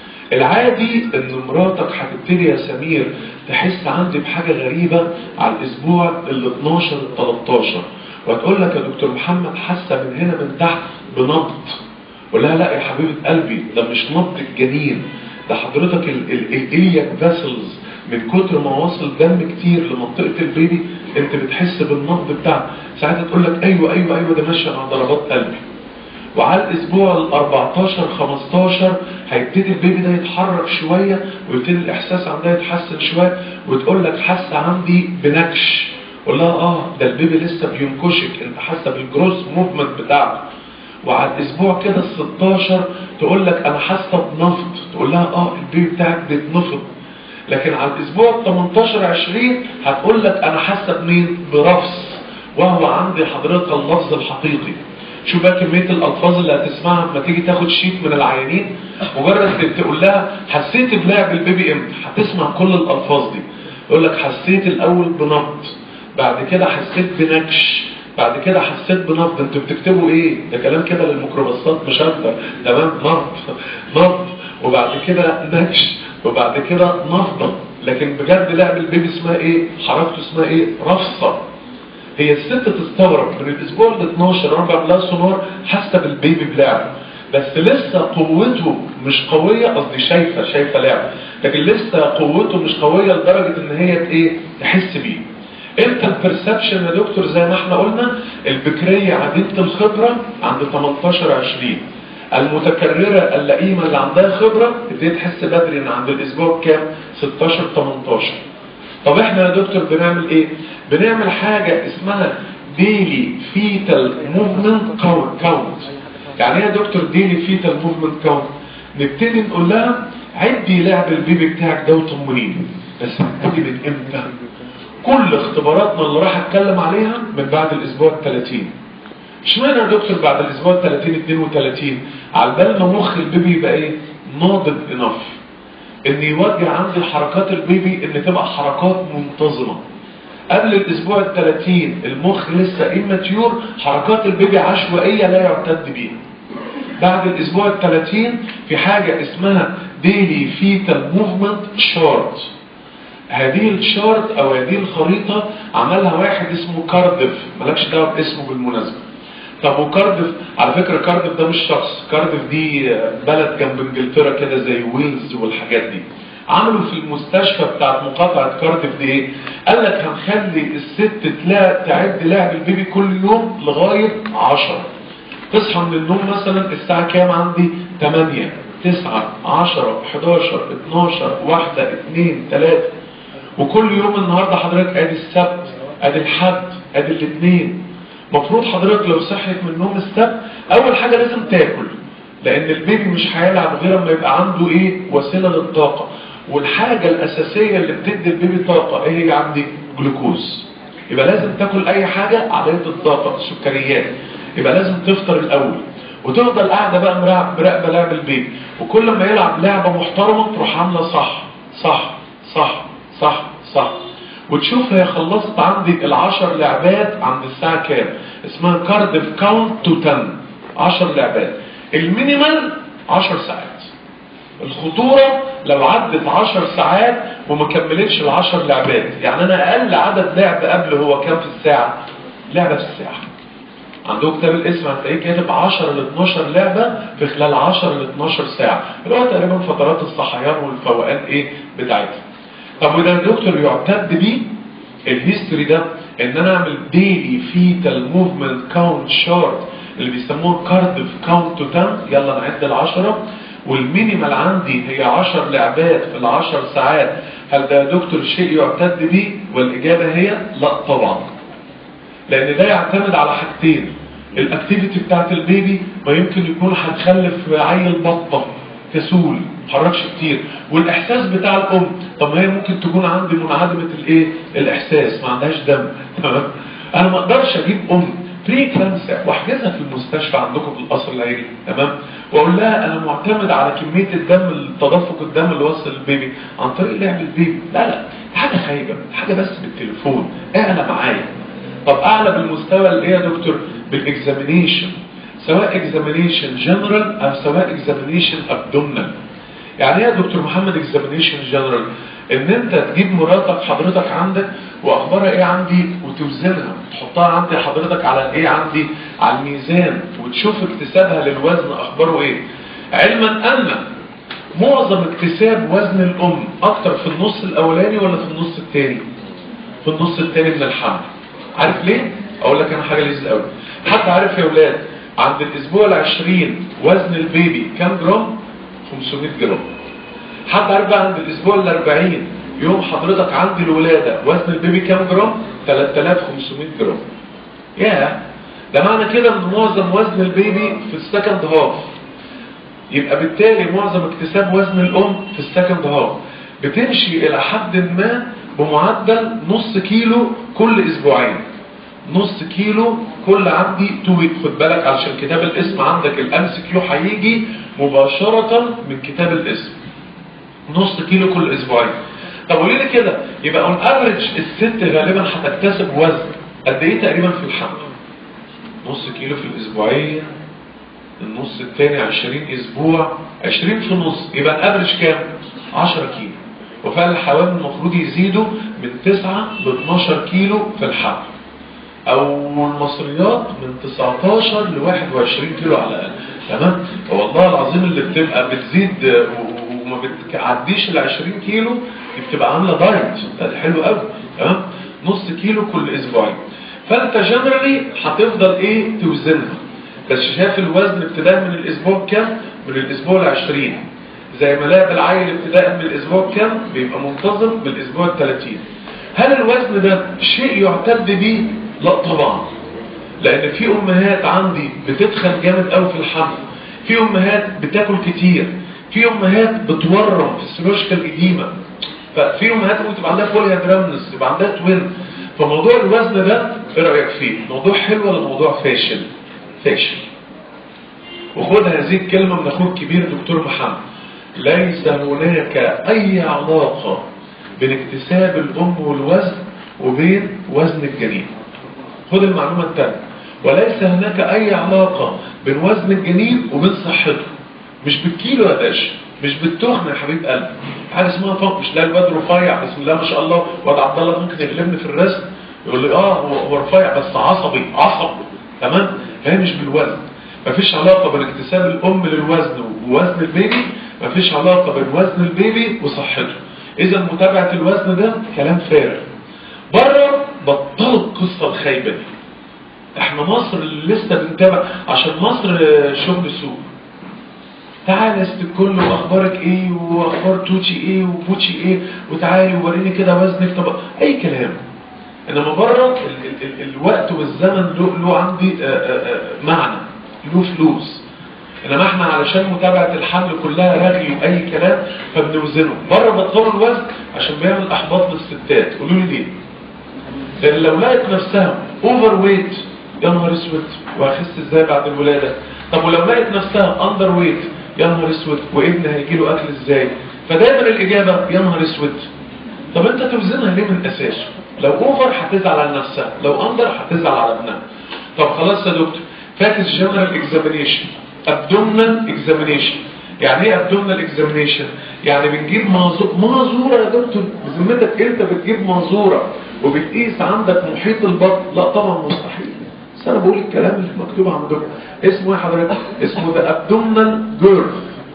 العادي ان مراتك هتبتدي يا سمير تحس عندي بحاجة غريبة على الاسبوع ال 12 ال 13 وهتقول لك يا دكتور محمد حاسة من هنا من تحت بنبض قول لها لا يا حبيبة قلبي ده مش نبض الجنين ده حضرتك الالياك فاسلز من كتر ما واصل دم كتير لمنطقة البيبي انت بتحس بالنبض بتاعك ساعتها تقول لك ايوه ايوه ايوه ده ماشي مع ضربات قلبي وعلى الاسبوع ال 14 15 هيبتدي البيبي ده يتحرك شويه ويبتدي الاحساس عندها يتحسن شويه وتقول لك حاسه عندي بنكش قول لها اه ده البيبي لسه بينكشك انت حاسه بالجروس موفمنت بتاعته وعلى الاسبوع كده ال 16 تقول لك انا حاسه بنفض تقول لها اه البيبي بتاعك بيتنفض لكن على الاسبوع ال 18 20 هتقول لك انا حاسه بمين برفس وهو عندي حضرتك اللفظ الحقيقي شوف بقى كمية الألفاظ اللي هتسمعها لما تيجي تاخد شيت من العيانين مجرد تقول لها حسيت بلعب البيبي امتى هتسمع كل الألفاظ دي يقول لك حسيت الأول بنبض بعد كده حسيت بنكش بعد كده حسيت بنبض انتوا بتكتبوا ايه ده كلام كده للميكروباصات مش اكتر تمام نبض نبض وبعد كده نكش وبعد كده نفضة لكن بجد لعب البيبي اسمها ايه حركته اسمها ايه رفصة هي الست تستغرب من الاسبوع ال 12 اربع بلا سونار حاسه بالبيبي بلعب بس لسه قوته مش قويه قصدي شايفه شايفه لعب لكن لسه قوته مش قويه لدرجه ان هي ايه تحس بيه امتى البرسبشن يا دكتور زي ما احنا قلنا البكريه عديده الخبره عند 18 20 المتكرره اللئيمه اللي عندها خبره تبتدي تحس بدري ان عند الاسبوع كام 16 18 طب احنا يا دكتور بنعمل ايه بنعمل حاجة اسمها ديلي فيتال موفمنت كاونت يعني ايه يا دكتور ديلي فيتال موفمنت كاونت نبتدي نقول لها عدي لعب البيبي بتاعك ده وطمنيني بس نبتدي من امتى كل اختباراتنا اللي راح اتكلم عليها من بعد الاسبوع ال 30 اشمعنى يا دكتور بعد الاسبوع ال 30 32 على بال ما مخ البيبي يبقى ايه ناضج انف ان يوجه عندي حركات البيبي ان تبقى حركات منتظمة قبل الاسبوع الثلاثين المخ لسه اماتيور حركات البيبي عشوائية لا يعتد بيها بعد الاسبوع الثلاثين في حاجة اسمها ديلي فيتال موفمنت شارت هذه الشارت او هذه الخريطة عملها واحد اسمه كاردف مالكش دعوه باسمه بالمناسبة طب وكاردف على فكرة كاردف ده مش شخص كاردف دي بلد جنب انجلترا كده زي ويلز والحاجات دي عملوا في المستشفى بتاعت مقاطعة كاردف دي ايه قال لك هنخلي الست تلاقي تعد لعب البيبي كل يوم لغاية 10 تصحى من النوم مثلا الساعة كام عندي 8 9 10 11 12 1 2 3 وكل يوم النهاردة حضرتك ادي السبت ادي الحد ادي الاثنين مفروض حضرتك لو صحيت من النوم السبت اول حاجه لازم تاكل لان البيبي مش هيلعب غير اما يبقى عنده ايه وسيله للطاقه والحاجه الاساسيه اللي بتدي البيبي طاقه ايه هي عندي جلوكوز يبقى لازم تاكل اي حاجه عاليه الطاقه السكريات يبقى لازم تفطر الاول وتفضل قاعده بقى مراقب- مراقبه لعب البيبي وكل ما يلعب لعبه محترمه تروح عامله صح صح صح صح صح وتشوف هي خلصت عندي العشر لعبات عند الساعة كام اسمها كارديف كاونت تو 10 عشر لعبات المينيمال عشر ساعات الخطورة لو عدت عشر ساعات وما كملتش العشر لعبات يعني انا اقل عدد لعب قبل هو كام في الساعة لعبة في الساعة عندهم كتاب الاسم هتلاقيه كاتب 10 ل 12 لعبة في خلال 10 ل 12 ساعة اللي هو تقريبا فترات الصحيان والفوقان ايه بتاعتها طب وده يا دكتور يعتد بيه الهيستوري ده ان انا اعمل ديلي فيتال موفمنت كاونت شارت اللي بيسموه كارديف كاونت تو 10 يلا نعد العشرة والمينيمال عندي هي 10 لعبات في العشر ساعات هل ده يا دكتور شيء يعتد بيه والاجابة هي لا طبعا لان ده يعتمد على حاجتين الاكتيفيتي بتاعت البيبي ما يمكن يكون هتخلف عيل بطه كسول متحركش كتير والاحساس بتاع الام طب ما هي ممكن تكون عندي منعدمه الايه الاحساس ما عندهاش دم تمام انا ما اقدرش اجيب ام بري كلانسا واحجزها في المستشفى عندكم في القصر العيني تمام واقول لها انا معتمد على كميه الدم تدفق الدم اللي وصل للبيبي عن طريق لعب البيبي لا لا حاجه خايبه حاجه بس بالتليفون اعلى معايا طب اعلى بالمستوى اللي هي يا دكتور بالاكزامينيشن سواء اكزامينيشن جنرال او سواء اكزامينيشن ابدومنال يعني ايه يا دكتور محمد اكزامينيشن جنرال ان انت تجيب مراتك حضرتك عندك واخبارها ايه عندي وتوزنها تحطها عندي حضرتك على ايه عندي على الميزان وتشوف اكتسابها للوزن اخباره ايه علما ان معظم اكتساب وزن الام اكتر في النص الاولاني ولا في النص الثاني في النص الثاني من الحمل عارف ليه اقول لك انا حاجه لذيذه قوي حد عارف يا اولاد عند الاسبوع العشرين وزن البيبي كام جرام 500 جرام حد عارف بقى عند الاسبوع الاربعين يوم حضرتك عند الولاده وزن البيبي كام جرام 3500 جرام ياه ده معنى كده ان معظم وزن البيبي في السكند هاف يبقى بالتالي معظم اكتساب وزن الام في السكند هاف بتمشي الى حد ما بمعدل نص كيلو كل اسبوعين نص كيلو كل عندي تو ويك خد بالك علشان كتاب الاسم عندك الام سي كيو هيجي مباشرة من كتاب الاسم نص كيلو كل اسبوعين طب قولي لي كده يبقى اون افريج الست غالبا هتكتسب وزن قد ايه تقريبا في الحمل نص كيلو في الاسبوعين النص الثاني 20 اسبوع 20 في النص يبقى الافريج كام 10 كيلو وفعلا الحوامل المفروض يزيدوا من 9 ل 12 كيلو في الحمل او المصريات من 19 ل 21 كيلو على الاقل تمام والله العظيم اللي بتبقى بتزيد و- وما بتعديش ال 20 كيلو دي بتبقى عامله دايت ده حلو قوي تمام نص كيلو كل اسبوعين فانت جنرالي هتفضل ايه توزنها بس شايف الوزن ابتداء من الاسبوع كام من الاسبوع ال 20 زي ما لاعب العيل ابتداء من الاسبوع كام بيبقى منتظم بالاسبوع ال 30 هل الوزن ده شيء يعتد به لا طبعا لان في امهات عندي بتدخل جامد قوي في الحمل في امهات بتاكل كتير في امهات بتورم في السيروشكال اديمه ففي امهات ممكن تبقى عندها بوليهادرامنس يبقى عندها توين فموضوع الوزن ده ايه رايك فيه موضوع حلو ولا موضوع فاشل فاشل وخد هذه الكلمه من اخوك الكبير دكتور محمد ليس هناك اي علاقه بين اكتساب الام والوزن وبين وزن الجنين خد المعلومة التانية وليس هناك أي علاقة بين وزن الجنين وبين صحته مش بالكيلو يا باشا مش بالتخن يا حبيب قلبي حاجة اسمها فوق مش لا الواد رفيع بسم الله ما شاء الله واد عبد الله ممكن يغلبني في الرسم يقول لي اه هو هو رفيع بس عصبي عصب تمام فهي مش بالوزن مفيش علاقة بين اكتساب الأم للوزن ووزن البيبي مفيش علاقة بين وزن البيبي وصحته إذا متابعة الوزن ده كلام فارغ بره بطلوا القصة الخايبة دي احنا مصر اللي لسه بنتابع عشان مصر شغل سوق تعالى يا ست الكل واخبارك ايه واخبار توتشي ايه وبوتشي ايه وتعالي ووريني كده وزنك طب اي كلام انما بره ال ال ال الوقت والزمن له, له عندي آآ آآ معنى له فلوس انما احنا علشان متابعة الحمل كلها رغي واي كلام فبنوزنه بره بطلوا الوزن عشان بيعمل احباط للستات قولوا لي ليه لان لو لقت نفسها اوفر ويت يا نهار اسود وهخس ازاي بعد الولاده طب ولو لقت نفسها اندر ويت يا نهار اسود وابن هيجي له اكل ازاي فدايما الاجابه يا نهار اسود طب انت توزنها ليه من الاساس لو اوفر هتزعل على نفسها لو اندر هتزعل على ابنها طب خلاص يا دكتور فاكس جنرال اكزامينيشن ابدومنال اكزامينيشن يعني ايه ابدومنال اكزامينيشن يعني بنجيب منظور منظوره يا دكتور بذمتك انت بتجيب منظوره وبتقيس عندك محيط البطن لا طبعا مستحيل بس انا بقول الكلام اللي مكتوب عندكم اسمه ايه حضرتك اسمه ده ابدومنال جيرث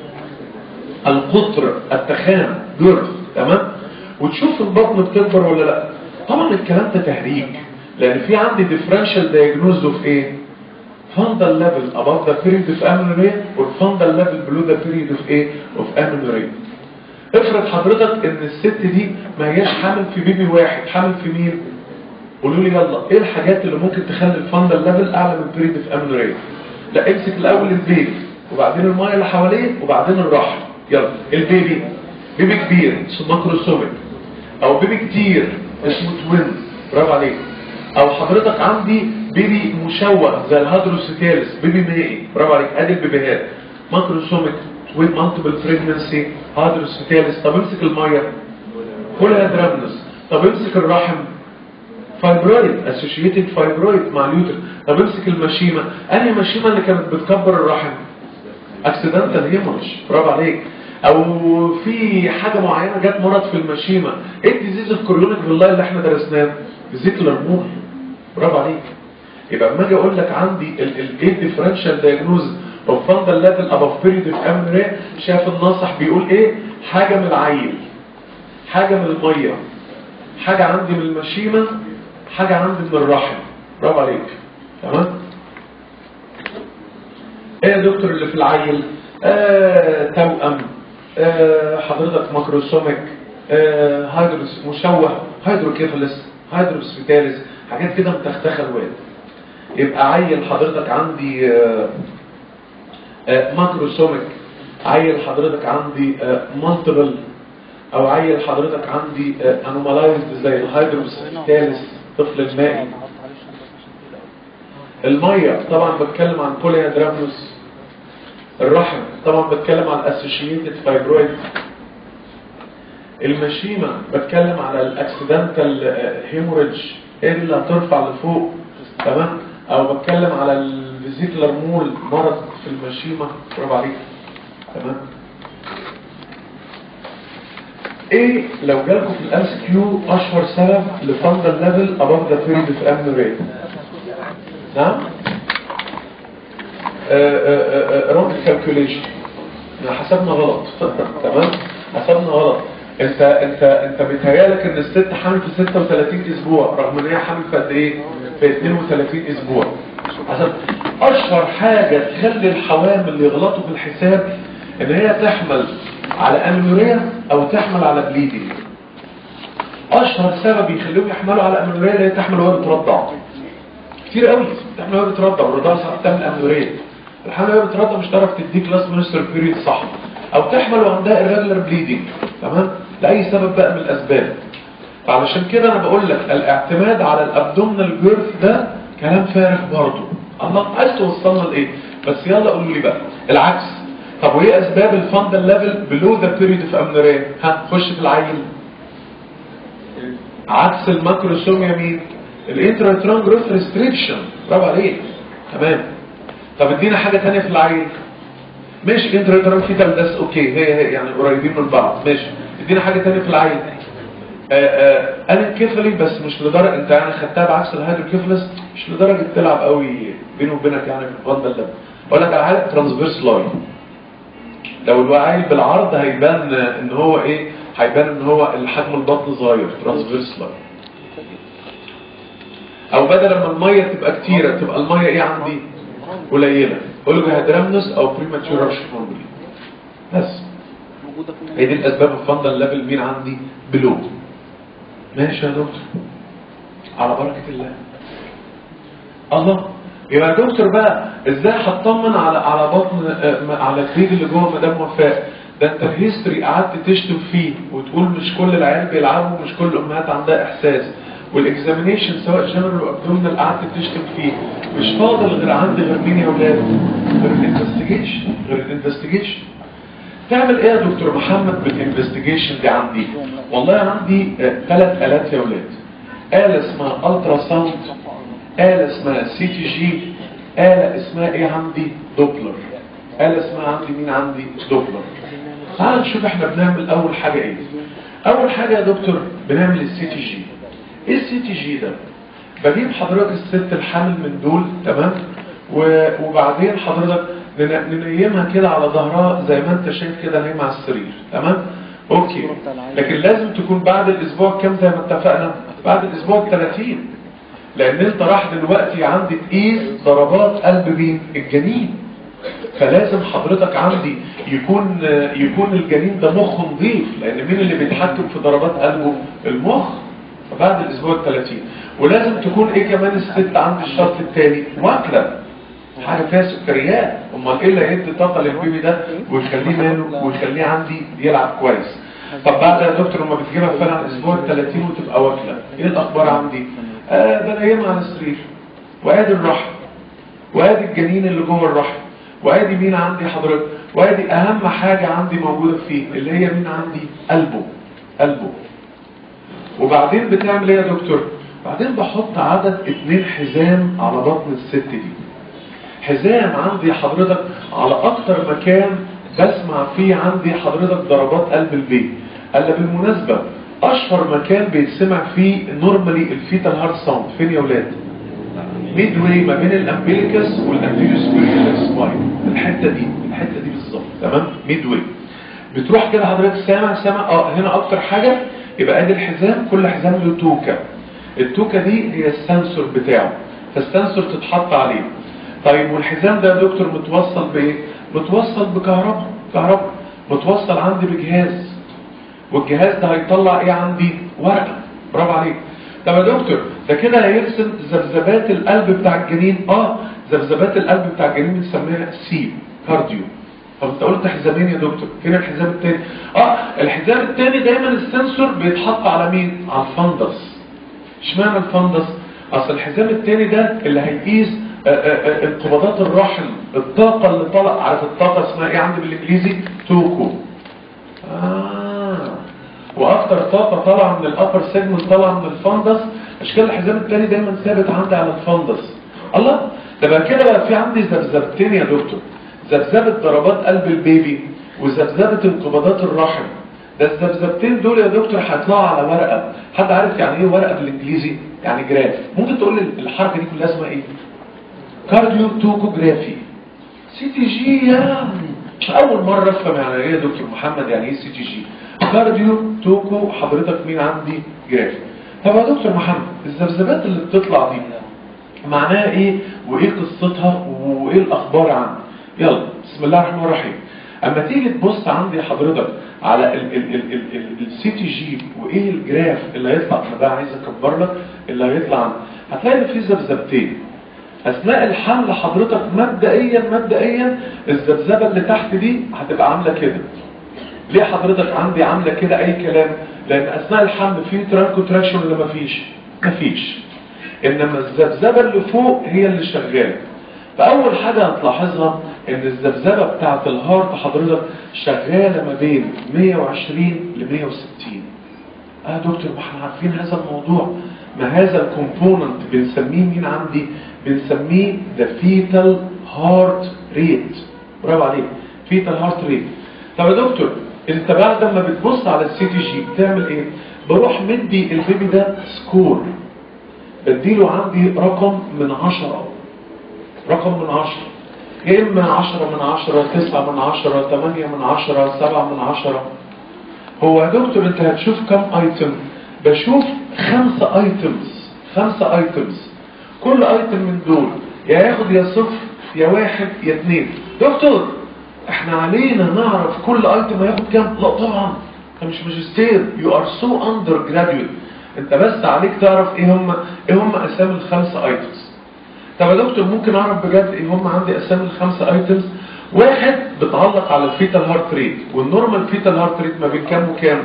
القطر التخان جيرث تمام وتشوف البطن بتكبر ولا لا طبعا الكلام ده تهريج لان في عندي ديفرنشال دايجنوز اوف ايه fundal level above the period of amenorrhea or fundal level below the period of ايه of amenorrhea افرض حضرتك ان الست دي ما هياش حامل في بيبي واحد حامل في مين قولوا لي يلا ايه الحاجات اللي ممكن تخلي الفندل ليفل اعلى من period of amenorrhea لا امسك الاول البيبي وبعدين الميه اللي حواليه وبعدين الرحم يلا البيبي بيبي كبير اسمه ماكروسوميك او بيبي كتير اسمه توين برافو عليك او حضرتك عندي بيبي مشوه زي الهادروسيتالس بيبي مائي برافو عليك ادي البيبيهات ماكروسوميك توين مالتيبل بريجنسي هادروسيتالس طب امسك الميه بوليهادرامنس طب امسك الرحم فايبرويد اسوشيتد فايبرويد مع اليوتر طب امسك المشيمه انهي مشيمه اللي كانت بتكبر الرحم اكسيدنتال هيمورج برافو عليك او في حاجه معينه جت مرض في المشيمه ايه الديزيز الكوريونيك بالله اللي احنا درسناه فيزيكولار مول برافو عليك يبقى لما اجي اقول لك عندي الايه ديفرنشال دايجنوز اوف فاندال ليفل اباف بيريد اوف امري شاف الناصح بيقول ايه حاجه من العيل حاجه من الميه حاجه عندي من المشيمه حاجه عندي من الرحم برافو عليك تمام ايه يا دكتور اللي في العيل آه، توأم آه، حضرتك ماكروسوميك آه، هيدروس مشوه هيدروكيفالس هيدروس فيتاليس حاجات كده متختخه الواد يبقى عيل حضرتك عندي آه، آه، ماكروسوميك عيل حضرتك عندي مالتيبل او عيل حضرتك عندي انومالايزد زي الهيدروس فيتاليس طفل المائي الميه طبعا بتكلم عن بوليهادرامنوس الرحم طبعا بتكلم عن اسوشيتد فايبرويد المشيمة بتكلم على الاكسيدنتال هيموريدج ايه اللي هترفع لفوق تمام او بتكلم على الفيزيكولار مول مرض في المشيمة برافو عليك تمام ايه لو جالكم في الاس كيو اشهر سبب لفندل ليفل above the period of amenorrhea نعم رونج كالكوليشن حسبنا غلط تمام حسبنا غلط انت انت انت بيتهيالك ان الست حامل في 36 اسبوع رغم ان هي حامل في قد ايه في 32 اسبوع عشان اشهر حاجه تخلي الحوامل يغلطوا في الحساب ان هي تحمل على امنوريا او تحمل على بليدنج اشهر سبب يخليهم يحملوا على امنوريا اللي هي تحمل وهي بترضع كتير قوي تحمل وهي بترضع والرضاعه ساعات بتعمل امنوريا الحمل وهي بترضع مش هتعرف تديك لاست منستر بيريد صح او تحمل وعندها irregular bleeding تمام لاي سبب بقى من الاسباب فعلشان كده انا بقول لك الاعتماد على الابدومينال جيرث ده كلام فارغ برضه الله عايز توصلنا لايه بس يلا قولوا لي بقى العكس طب وايه اسباب الفاندل ليفل بلو ذا بيريد اوف امنوريا ها خش في العيل عكس الماكروسوميا مين الانتراتران جروث ريستريكشن برافو عليك تمام طب ادينا حاجه ثانيه في العيل ماشي انتراتران فيتال بس اوكي هي هي يعني قريبين من بعض ماشي ادينا حاجه ثانيه في العيل انا كيفلي بس مش لدرجه انت يعني خدتها بعكس الهيدروكيفلس مش لدرجه تلعب قوي بيني وبينك يعني في الفاندل ليفل اقول لك على حاجه ترانسفيرس لاين لو الوعي بالعرض هيبان ان هو ايه هيبان ان هو الحجم البطن صغير ترانسفيرس لاين او بدل ما الميه تبقى كتيره تبقى الميه ايه عندي قليله اولجوهيدرامنوس او بريماتشور راشفورمولي بس هي دي الاسباب الفندل ليفل مين عندي بلو ماشي يا دكتور على بركة الله الله يبقى يا دكتور بقى ازاي هتطمن على على بطن آه، على البيبي اللي جوه مدام وفاء ده انت الهيستوري قعدت تشتم فيه وتقول مش كل العيال بيلعبوا ومش كل الامهات عندها احساس والاكزامينيشن سواء جنرال وابدومينال قعدت تشتم فيه مش فاضل غير عندي غير مين يا ولاد غير الانفستيجيشن غير الانفستيجيشن تعمل ايه يا دكتور محمد بالانفستيجيشن دي عندي والله عندي ثلاث الات يا ولاد آلة اسمها الترا ساوند آلة اسمها سي تي جي آلة اسمها ايه عندي دوبلر آلة اسمها عندي مين عندي دوبلر تعال نشوف احنا بنعمل اول حاجة ايه اول حاجة يا دكتور بنعمل السي تي جي ايه السي تي جي ده بجيب حضرتك الست الحامل من دول تمام و- وبعدين حضرتك نن- ننيمها كده على ظهرها زي ما انت شايف كده نايمة على السرير تمام اوكي لكن لازم تكون بعد الاسبوع كام زي ما اتفقنا بعد الاسبوع 30 لان انت راح دلوقتي عندي تقيس ضربات قلب مين الجنين فلازم حضرتك عندي يكون يكون الجنين ده مخ نظيف لان مين اللي بيتحكم في ضربات قلبه المخ فبعد الاسبوع ال 30 ولازم تكون ايه كمان الست عندي الشرط التاني واكله حاجه فيها سكريات امال ايه اللي هيدي طاقه للبيبي ده ويخليه ماله ويخليه عندي يلعب كويس طب بعد يا دكتور لما بتجيبها فعلا على الاسبوع ال 30 وتبقى واكله ايه الاخبار عندي آه ده نايمه على السرير وادي الرحم وادي الجنين اللي جوه الرحم وادي مين عندي حضرتك وادي اهم حاجه عندي موجوده فيه اللي هي مين عندي قلبه قلبه وبعدين بتعمل ايه يا دكتور بعدين بحط عدد اتنين حزام على بطن الست دي حزام عندي حضرتك على اكتر مكان بسمع فيه عندي حضرتك ضربات قلب البيت قال لي بالمناسبة اشهر مكان بيتسمع فيه نورمالي الفيتال هارت ساوند فين يا ولاد ميد واي ما بين الامبليكس والانتيريو سبيريال سباين الحته دي الحته دي بالظبط تمام ميد واي بتروح كده حضرتك سامع سامع اه هنا اكتر حاجه يبقى ادي الحزام كل حزام له توكه التوكه دي هي السنسور بتاعه فالسنسور تتحط عليه طيب والحزام ده يا دكتور متوصل بايه متوصل بكهرباء كهرباء متوصل عندي بجهاز والجهاز ده هيطلع ايه عندي ورقه برافو عليك طب يا دكتور ده كده هيرسم ذبذبات القلب بتاع الجنين اه ذبذبات القلب بتاع الجنين بنسميها سي كارديو طب انت قلت حزامين يا دكتور فين الحزام التاني اه الحزام التاني دايما السنسور بيتحط على مين على الفندس اشمعنى الفندس اصل الحزام التاني ده اللي هيقيس آه، آه، آه، انقباضات الرحم الطاقه اللي طلع عارف الطاقه اسمها ايه عندي بالانجليزي توكو آه. واكتر طاقه طالعه من الابر سيجمنت طالعه من الفندس اشكال الحزام التاني دايما ثابت عندي على الفندس الله ده بقى كده بقى في عندي ذبذبتين يا دكتور ذبذبه ضربات قلب البيبي وذبذبه انقباضات الرحم ده الذبذبتين دول يا دكتور هيطلعوا على ورقه حد عارف يعني ايه ورقه بالانجليزي يعني جراف ممكن تقول لي الحركه دي كلها اسمها ايه كارديو توكوجرافي سي تي جي يا اول مره افهم يعني ايه يا دكتور محمد يعني ايه سي تي جي كارديو توكو حضرتك مين عندي جرافي طب يا دكتور محمد الذبذبات اللي بتطلع دي معناها ايه وايه قصتها وايه الاخبار عنها يلا بسم الله الرحمن الرحيم اما تيجي تبص عندي حضرتك على السي تي جي وايه الجراف اللي هيطلع انا بقى عايز اكبر لك اللي هيطلع عنه هتلاقي إن في ذبذبتين اثناء الحمل حضرتك مبدئيا مبدئيا الذبذبه اللي تحت دي هتبقى عامله كده ليه حضرتك عندي عامله كده اي كلام لان اثناء الحمل في تران كونتراكشن ولا مفيش مفيش انما الذبذبه اللي فوق هي اللي شغاله فاول حاجه هتلاحظها ان الذبذبه بتاعه الهارت حضرتك شغاله ما بين 120 ل 160 اه دكتور ما احنا عارفين هذا الموضوع ما هذا الكومبوننت بنسميه مين عندي بنسميه ذا فيتال هارت ريت برافو عليك فيتال هارت ريت طب يا دكتور انت بعد ما بتبص على السي تي جي بتعمل ايه بروح مدي البيبي ده سكور بديله عندي رقم من عشرة رقم من عشرة يا اما عشرة من عشرة تسعة من عشرة تمانية من عشرة سبعة من عشرة هو يا دكتور انت هتشوف كم ايتم بشوف خمسة ايتمز خمسة ايتمز كل ايتم من دول يا ياخد يا صفر يا واحد يا اتنين دكتور احنا علينا نعرف كل ايتم هياخد كام لا طبعا ده مش ماجستير يو ار سو اندر جراديويت انت بس عليك تعرف ايه هم ايه هم اسامي الخمسه ايتمز طب يا دكتور ممكن اعرف بجد ايه هم عندي اسامي الخمسه ايتمز واحد بتعلق على الفيتال هارت ريت والنورمال فيتال هارت ريت ما بين كام وكام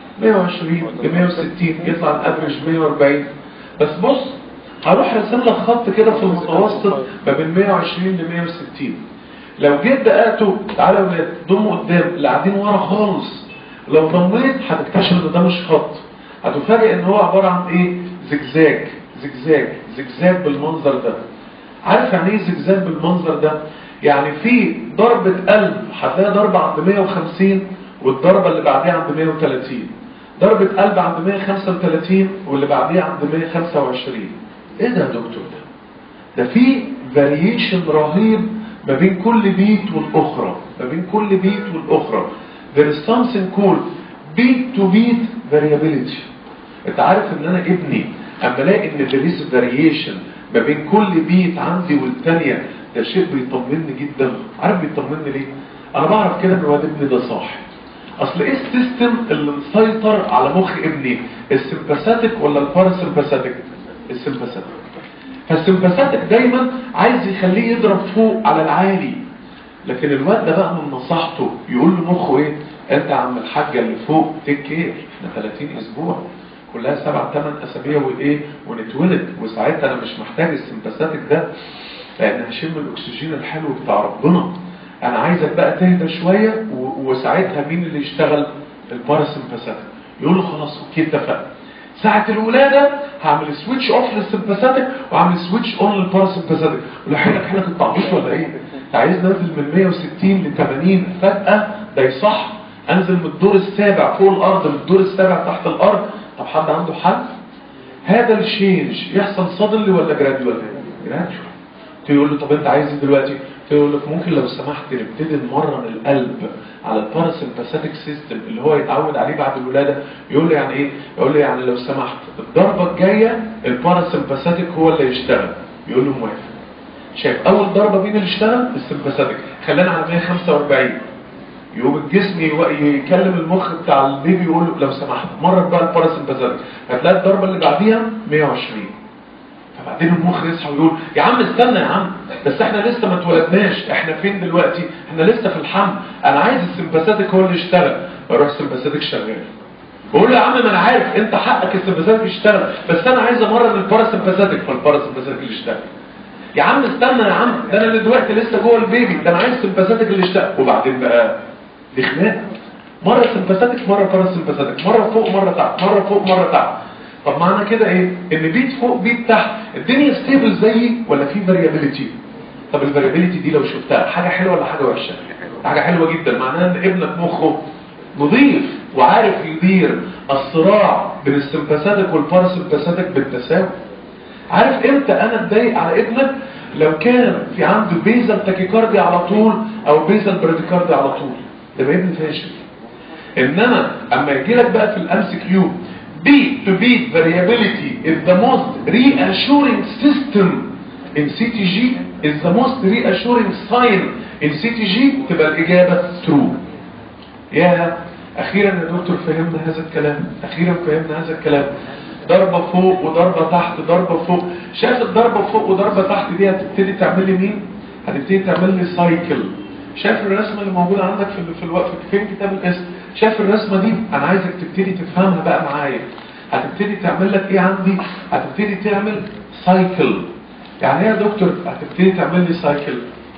120 ل 160 يطلع الافريج 140 بس بص هروح رسم لك خط كده في المتوسط ما بين 120 ل 160 لو جيت دققته تعالى يا ولاد ضموا قدام اللي قاعدين ورا خالص لو ضميت هتكتشف ان ده مش خط هتفاجئ ان هو عباره عن ايه زجزاج زجزاج زجزاج بالمنظر ده عارف يعني ايه زجزاج بالمنظر ده يعني في ضربة قلب هتلاقي ضربة عند 150 والضربة اللي بعديها عند 130 ضربة قلب عند 135 واللي بعديها عند 125 ايه ده يا دكتور ده ده في فاريشن رهيب ما بين كل بيت والاخرى ما بين كل بيت والاخرى there is something called beat to beat variability انت عارف ان انا ابني اما الاقي ان there is variation ما بين كل بيت عندي والتانية ده شيء بيطمني جدا عارف بيطمني ليه انا بعرف كده ان واد ابني ده صاحي اصل ايه السيستم اللي مسيطر على مخ ابني السمباثيك ولا الباراسمباثيك السمباثيك فالسمباثيك دايما عايز يخليه يضرب فوق على العالي لكن الواد ده بقى من نصيحته يقول لمخه ايه انت يا عم الحاجه اللي فوق تيك كير احنا 30 اسبوع كلها سبع ثمان اسابيع وايه ونتولد وساعتها انا مش محتاج السمباثيك ده لان هشم الاكسجين الحلو بتاع ربنا انا عايزك بقى تهدى شويه و- وساعتها مين اللي يشتغل الباراسمباثيك يقول له خلاص اوكي اتفقنا ساعة الولادة هعمل سويتش اوف للسمباثيك وهعمل سويتش اون للباراسمباثيك ولحقك احنا كنت عبيط ولا ايه؟ انت عايز ننزل من 160 ل 80 فجأة ده يصح انزل من الدور السابع فوق الارض للدور السابع تحت الارض طب حد عنده حل؟ هذا الشينج يحصل صدلي ولا جراديوال؟ جراديوال تقول له طب انت عايز ايه دلوقتي تقول لك ممكن لو سمحت نبتدي نمرن القلب على الباراسمباثيك سيستم اللي هو يتعود عليه بعد الولاده يقول لي يعني ايه يقول لي يعني لو سمحت الضربه الجايه الباراسمباثيك هو اللي يشتغل يقول له موافق شايف اول ضربه مين اللي اشتغل السمباثيك خلينا على 145 يقوم الجسم يو- يكلم المخ بتاع البيبي يقول له لو سمحت مرة بقى الباراسمباثيك هتلاقي الضربه اللي بعديها 120 فبعدين المخ يصحى ويقول يا عم استنى يا عم بس احنا لسه ما اتولدناش احنا فين دلوقتي احنا لسه في الحمل انا عايز السمباثيك هو اللي يشتغل اروح السمباثيك شغال بقول له يا عم ما انا عارف انت حقك السمباثيك يشتغل بس انا عايز امرن الباراسمباثيك فالباراسمباثيك اللي يشتغل يا عم استنى يا عم ده انا اللي دلوقتي لسه جوه البيبي ده انا عايز السمباثيك اللي يشتغل وبعدين بقى دي خناقه مره سمباثيك مره باراسمباثيك مره فوق مره تحت مره فوق مره تحت طب معنى كده ايه ان بيت فوق بيت تحت الدنيا ستيبل زيي ولا في فاريابيليتي طب الفاريابيليتي دي لو شفتها حاجه حلوه ولا حاجه وحشه حاجه حلوه جدا معناها ان ابنك مخه نظيف وعارف يدير الصراع بين السمباثيك والباراسمباثيك بالتساوي عارف امتى انا اتضايق على ابنك لو كان في عنده بيزل تاكيكاردي على طول او بيزل براديكاردي على طول ده يبقى ابن فاشل انما اما يجي لك بقى في الام سي كيو beat to beat variability is the most reassuring system in CTG is the most reassuring sign in CTG تبقى الإجابة true يا أخيرا يا دكتور فهمنا هذا الكلام أخيرا فهمنا هذا الكلام ضربة فوق وضربة تحت ضربة فوق شايف الضربة فوق وضربة تحت دي هتبتدي تعمل لي مين؟ هتبتدي تعمل لي سايكل شايف الرسمة اللي موجودة عندك في في الوقت فين كتاب الاسم شايف الرسمة دي انا عايزك تبتدي تفهمها بقى معايا هتبتدي تعمل لك ايه عندي هتبتدي تعمل سايكل يعني ايه يا دكتور هتبتدي تعمل لي سايكل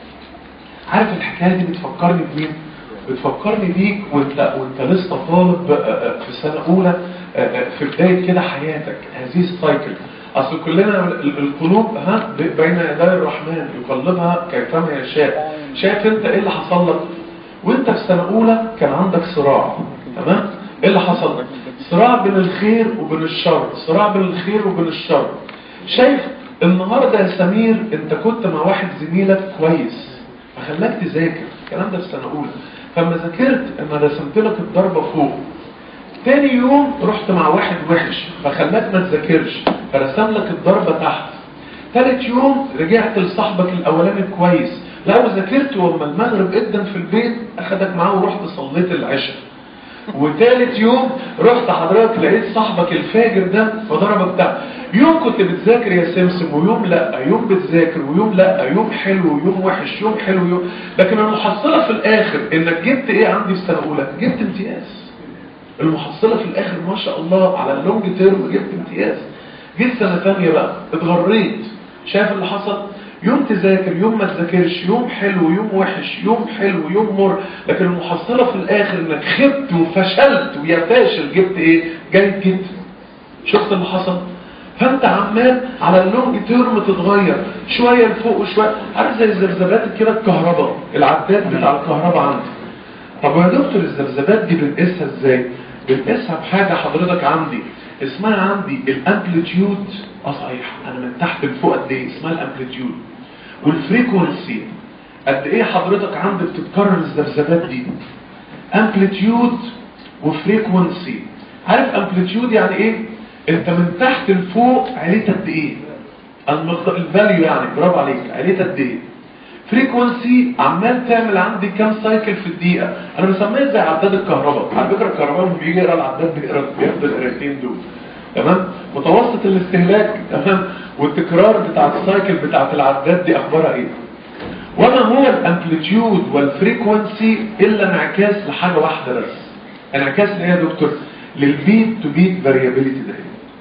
عارف الحكاية دي بتفكرني بمين بتفكرني بيك وانت وانت لسه طالب في سنة اولى في بداية كده حياتك هذه السايكل اصل كلنا القلوب ها بين يدي الرحمن يقلبها كيفما يشاء شايف انت ايه اللي حصل لك وانت في سنة اولى كان عندك صراع تمام ايه اللي حصل صراع بين الخير وبين الشر صراع بين الخير وبين الشر شايف النهاردة يا سمير انت كنت مع واحد زميلك كويس فخلاك تذاكر الكلام ده في سنة اولى فلما ذاكرت انا رسمت لك الضربة فوق تاني يوم رحت مع واحد وحش فخلاك ما تذاكرش فرسم لك الضربة تحت تالت يوم رجعت لصاحبك الاولاني كويس لو ذاكرت وما المغرب جدا في البيت اخدك معاه ورحت صليت العشاء وتالت يوم رحت حضرتك لقيت صاحبك الفاجر ده فضربك ده يوم كنت بتذاكر يا سمسم ويوم لا يوم بتذاكر ويوم لا يوم حلو ويوم وحش يوم حلو ويوم لكن المحصلة في الاخر انك جبت ايه عندي في سنة اولى جبت امتياز المحصلة في الاخر ما شاء الله على اللونج تيرم جبت امتياز جيت سنة تانية بقى اتغريت شايف اللي حصل يوم تذاكر يوم ما تذاكرش يوم حلو يوم وحش يوم حلو يوم مر لكن المحصلة في الاخر انك خبت وفشلت ويا فاشل جبت ايه جيد جدا شفت اللي حصل فانت عمال على اللونج تيرم تتغير شوية لفوق وشوية عارف زي الذبذبات كده الكهرباء العداد بتاع الكهرباء عندي طب يا دكتور الذبذبات دي بنقيسها ازاي بنقيسها بحاجة حضرتك عندي اسمها عندي الامبليتيود اه صحيح انا من تحت لفوق قد ايه اسمها الامبليتيود والفريكونسي قد ايه حضرتك عندك بتتكرر الذبذبات دي امبليتيود وفريكونسي عارف امبليتيود يعني ايه انت من تحت لفوق عليت قد ايه المقدار الفاليو يعني برافو عليك عليت قد ايه فريكونسي عمال تعمل عندي كام سايكل في الدقيقه انا بسميها زي عداد الكهرباء على فكره الكهرباء لما بيجي يقرا العداد بيقرا بياخد القرايتين دول تمام متوسط الاستهلاك تمام والتكرار بتاع السايكل بتاعت العداد دي اخبارها ايه وما هو الامبليتيود والفريكونسي الا انعكاس لحاجه واحده بس انعكاس ايه يا دكتور للبيت تو بيت فاريابيليتي ده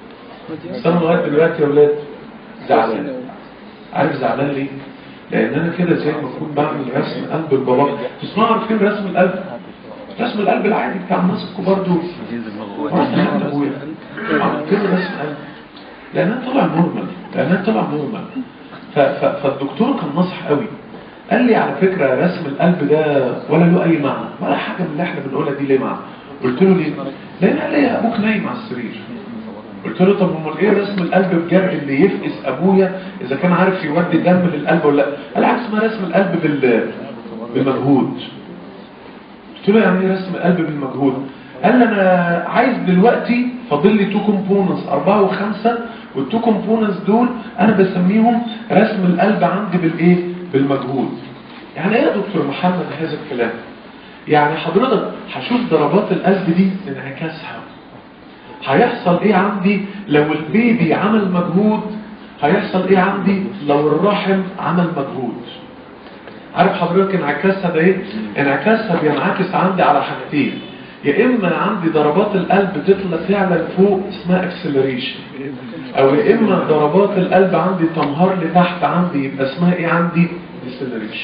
استنى لغايه دلوقتي يا اولاد زعلان عارف زعلان ليه لان انا كده زي ما اكون بعمل رسم قلب البابا تسمعوا عارفين رسم القلب رسم القلب العادي بتاع الناس الكبار دول رسم قلب ابويا عمل كده رسم قلب لانها طلع نورمال لانها طلع نورمال ف- ف- فالدكتور كان ناصح قوي قال لي على فكرة رسم القلب ده ولا له اي معنى ولا حاجة من اللي احنا بنقولها دي ليه معنى قلت له ليه لان قال لي ابوك نايم على السرير قلت له طب امال ايه رسم القلب بجد اللي يفقس ابويا اذا كان عارف يودي دم للقلب ولا لا قال عكس ما رسم القلب بال بالمجهود قلت له يعني ايه رسم القلب بالمجهود قال لي انا عايز دلوقتي فاضل لي تو كومبوننتس أربعة وخمسة والتو كومبوننتس دول انا بسميهم رسم القلب عندي بالايه بالمجهود يعني ايه يا دكتور محمد هذا الكلام يعني حضرتك هشوف ضربات القلب دي انعكاسها هيحصل ايه عندي لو البيبي عمل مجهود هيحصل ايه عندي لو الرحم عمل مجهود عارف حضرتك انعكاسها ده ايه انعكاسها بينعكس عندي على حاجتين يا اما عندي ضربات القلب تطلع تعلى لفوق اسمها اكسلريشن او يا اما ضربات القلب عندي تنهار لتحت عندي يبقى اسمها ايه عندي ديسلريشن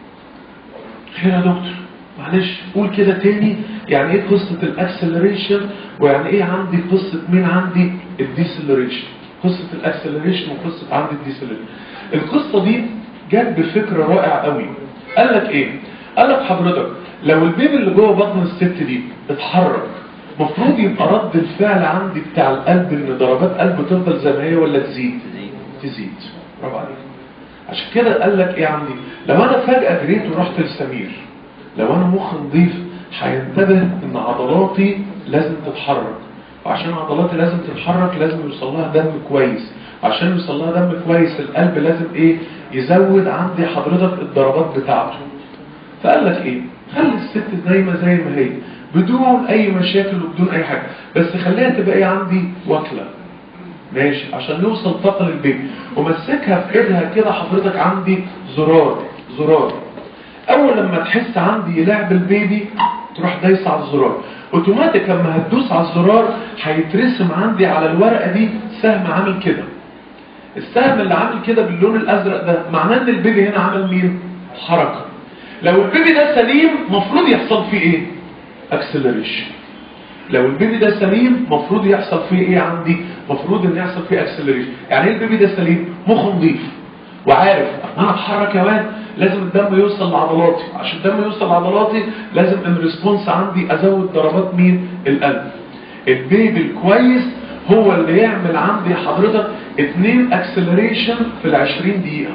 خير يا دكتور معلش قول كده تاني يعني ايه قصة الاكسلريشن ويعني ايه عندي قصة مين عندي الديسلريشن قصة الاكسلريشن وقصة عندي الديسلريشن القصة دي جت بفكرة رائع قوي قال لك ايه قال لك حضرتك لو البيبي اللي جوه بطن الست دي اتحرك مفروض يبقى رد الفعل عندي بتاع القلب ان ضربات قلبه تفضل زي ما هي ولا تزيد تزيد برافو عليك عشان كده قال لك ايه عندي لو انا فجأة جريت ورحت لسمير لو انا مخ نضيف هينتبه ان عضلاتي لازم تتحرك وعشان عضلاتي لازم تتحرك لازم يوصل لها دم كويس وعشان يوصل لها دم كويس القلب لازم ايه يزود عندي حضرتك الضربات بتاعته فقال لك ايه خلي الست دايما زي ما هي بدون اي مشاكل وبدون اي حاجه بس خليها تبقى ايه عندي واكله ماشي عشان نوصل طاقه للبيبي ومسكها في ايدها كده حضرتك عندي زرار زرار اول لما تحس عندي لعب البيبي تروح دايس على الزرار اوتوماتيك لما هتدوس على الزرار هيترسم عندي على الورقه دي سهم عامل كده السهم اللي عامل كده باللون الازرق ده معناه ان البيبي هنا عمل مين حركه لو البيبي ده سليم مفروض يحصل فيه ايه اكسلريشن لو البيبي ده سليم مفروض يحصل فيه ايه عندي مفروض ان يحصل فيه اكسلريشن يعني ايه البيبي ده سليم مخ نضيف وعارف انا اتحرك يا واد لازم الدم يوصل لعضلاتي عشان الدم يوصل لعضلاتي لازم الريسبونس عندي ازود ضربات مين القلب البيبي الكويس هو اللي يعمل عندي حضرتك اتنين اكسلريشن في العشرين دقيقة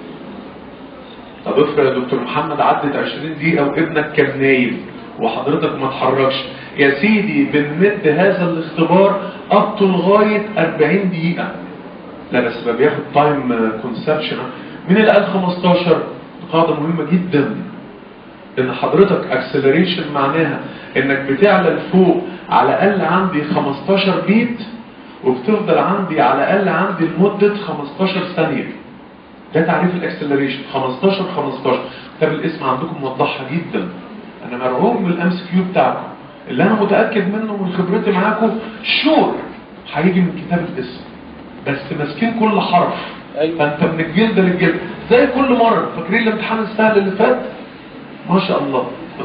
طب افرض يا دكتور محمد عدت 20 دقيقة وابنك كان نايم وحضرتك ما اتحركش يا سيدي بنمد هذا الاختبار ابطل لغاية 40 دقيقة لا بس بقى بياخد تايم كونسبشن مين اللي قال 15 قاعدة مهمة جدا ان حضرتك اكسلريشن معناها انك بتعلى لفوق على الاقل عندي 15 بيت وبتفضل عندي على الاقل عندي لمده 15 ثانيه ده تعريف الاكسلريشن 15 15 كتاب الاسم عندكم موضحها جدا انا مرعوب من الام كيو بتاعكم اللي انا متاكد منه من خبرتي معاكم شور هيجي من كتاب الاسم بس ماسكين كل حرف أيوة. فانت من الجلد للجلد زي كل مره فاكرين الامتحان السهل اللي فات ما شاء الله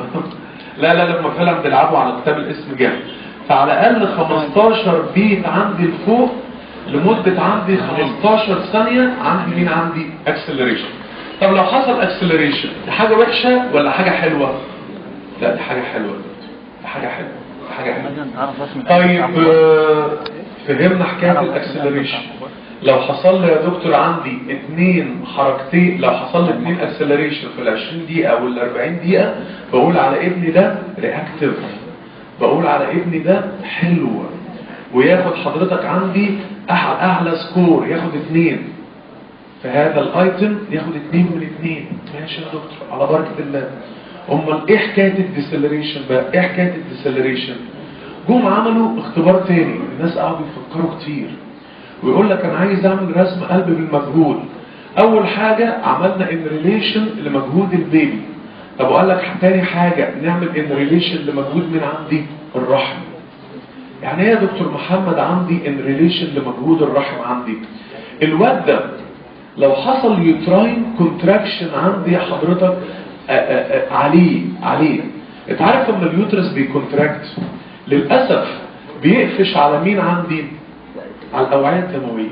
لا لا لما فعلا بتلعبوا على كتاب الاسم جامد فعلى الاقل 15 بيت عندي لفوق لمدة عندي 15 ثانية عندي مين عندي اكسلريشن طب لو حصل اكسلريشن دي حاجة وحشة ولا حاجة حلوة لا دي حاجة حلوة دي حاجة حلوة دي حاجة حلوة مثلا اعرف رسم طيب آه، فهمنا حكاية الاكسلريشن لو حصل لي يا دكتور عندي اتنين حركتين لو حصل لي اتنين اكسلريشن في ال 20 دقيقة او ال 40 دقيقة بقول على ابني ده رياكتيف بقول على ابني ده حلو وياخد حضرتك عندي أح- اعلى سكور ياخد اتنين في هذا الايتم ياخد اتنين من اتنين ماشي يا دكتور على بركة الله امال ايه حكاية الديسلريشن بقى ايه حكاية الديسلريشن جم عملوا اختبار تاني الناس قعدوا يفكروا كتير ويقول لك انا عايز اعمل رسم قلب بالمجهود اول حاجة عملنا ان ريليشن لمجهود البيبي طب وقال لك تاني حاجة نعمل ان ريليشن لمجهود من عندي الرحم يعني ايه يا دكتور محمد عندي ان ريليشن لمجهود الرحم عندي الواد ده لو حصل يوتراين كونتراكشن عندي حضرتك آآ آآ عليه عليه انت عارف لما اليوترس بيكونتراكت للاسف بيقفش على مين عندي على الاوعيه الدمويه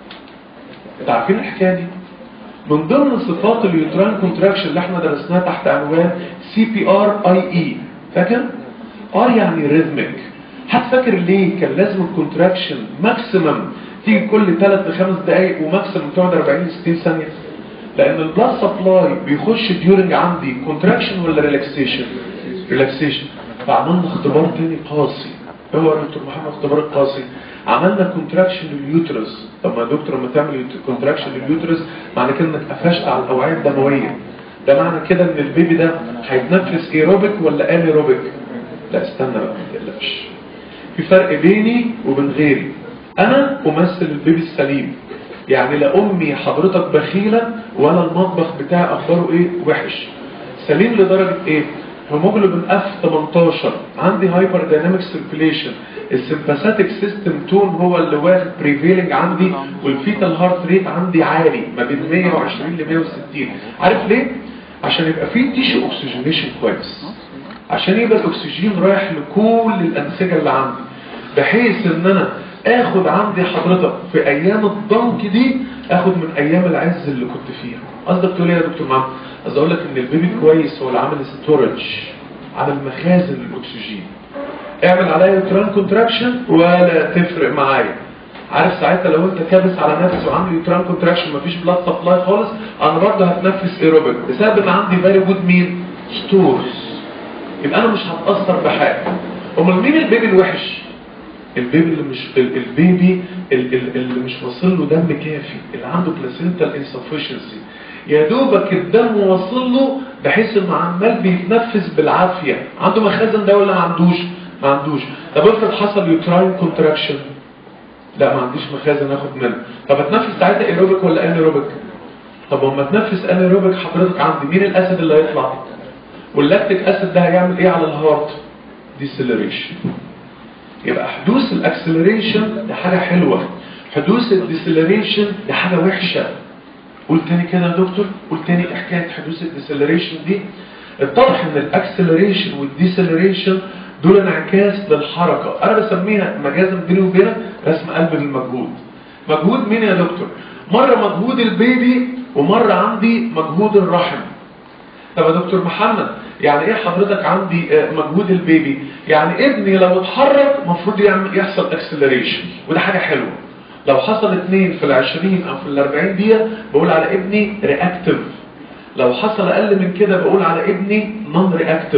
انت عارفين الحكايه دي من ضمن صفات اليوتراين كونتراكشن اللي احنا درسناها تحت عنوان سي بي ار اي اي فاكر ار يعني ريزميك هتفكر ليه كان لازم الكونتراكشن ماكسيمم تيجي كل 3 ل 5 دقائق وماكسيمم تقعد 40 ل 60 ثانيه لان البلاد سبلاي بيخش ديورنج عندي كونتراكشن ولا ريلاكسيشن ريلاكسيشن فعملنا اختبار تاني قاسي هو يا دكتور محمد اختبار قاسي عملنا كونتراكشن لليوترس طب ما يا دكتور لما تعمل كونتراكشن لليوترس معنى كده انك قفشت على الاوعيه الدمويه ده معنى كده ان البيبي ده هيتنفس ايروبيك ولا انيروبيك لا استنى بقى ما تقلقش في فرق بيني وبين غيري انا امثل البيبي السليم يعني لا امي حضرتك بخيلة ولا المطبخ بتاعي اخباره ايه وحش سليم لدرجة ايه هيموجلوبين اف 18 عندي هايبر دايناميك سيركيليشن السمباثيك سيستم تون هو اللي واخد بريفيلنج عندي والفيتال هارت ريت عندي عالي ما بين 120 ل 160 عارف ليه عشان يبقى فيه تيشو اوكسجينيشن كويس عشان يبقى الاكسجين رايح لكل الانسجه اللي عندي بحيث ان انا اخد عندي حضرتك في ايام الضنك دي اخد من ايام العز اللي كنت فيها قصدك تقول ايه يا دكتور محمد قصدي اقول لك ان البيبي كويس هو اللي عامل ستورج عامل مخازن للاكسجين اعمل عليا يوتران كونتراكشن ولا تفرق معايا عارف ساعتها لو انت كابس على نفسي وعامل يوتران كونتراكشن مفيش بلاد سبلاي خالص انا برضه هتنفس ايروبيك بسبب ان عندي فيري جود مين ستورز يبقى انا مش هتاثر بحاجه امال مين البيبي الوحش البيبي اللي مش ال- البيبي ال- ال- اللي مش واصل له دم كافي اللي عنده بلاسينتال انسفشنسي يا دوبك الدم واصل له بحيث انه عمال بيتنفس بالعافيه عنده مخازن ده ولا ما عندوش ما عندوش طب افرض حصل يوتراين كونتراكشن لا ما عنديش مخازن اخد منها طب اتنفس ساعتها ايروبيك ولا انيروبيك طب لما اتنفس انيروبيك حضرتك عندي مين الاسيد اللي هيطلع واللاكتيك اسيد ده هيعمل ايه على الهارت ديسلريشن يبقى حدوث الاكسلريشن دي حاجه حلوه حدوث الديسلريشن دي حاجه وحشه قول تاني كده يا دكتور قول تاني حكايه حدوث الديسلريشن دي اتضح ان الاكسلريشن والديسلريشن دول انعكاس للحركه انا بسميها مجازا بيني وبينك رسم قلب للمجهود مجهود مين يا دكتور مره مجهود البيبي ومره عندي مجهود الرحم طب يا دكتور محمد يعني ايه حضرتك عندي آه، مجهود البيبي يعني ابني لو اتحرك المفروض يعمل يحصل اكسلريشن وده حاجه حلوه لو حصل اتنين في العشرين او في الاربعين دقيقه بقول على ابني رياكتيف لو حصل اقل من كده بقول على ابني نون رياكتيف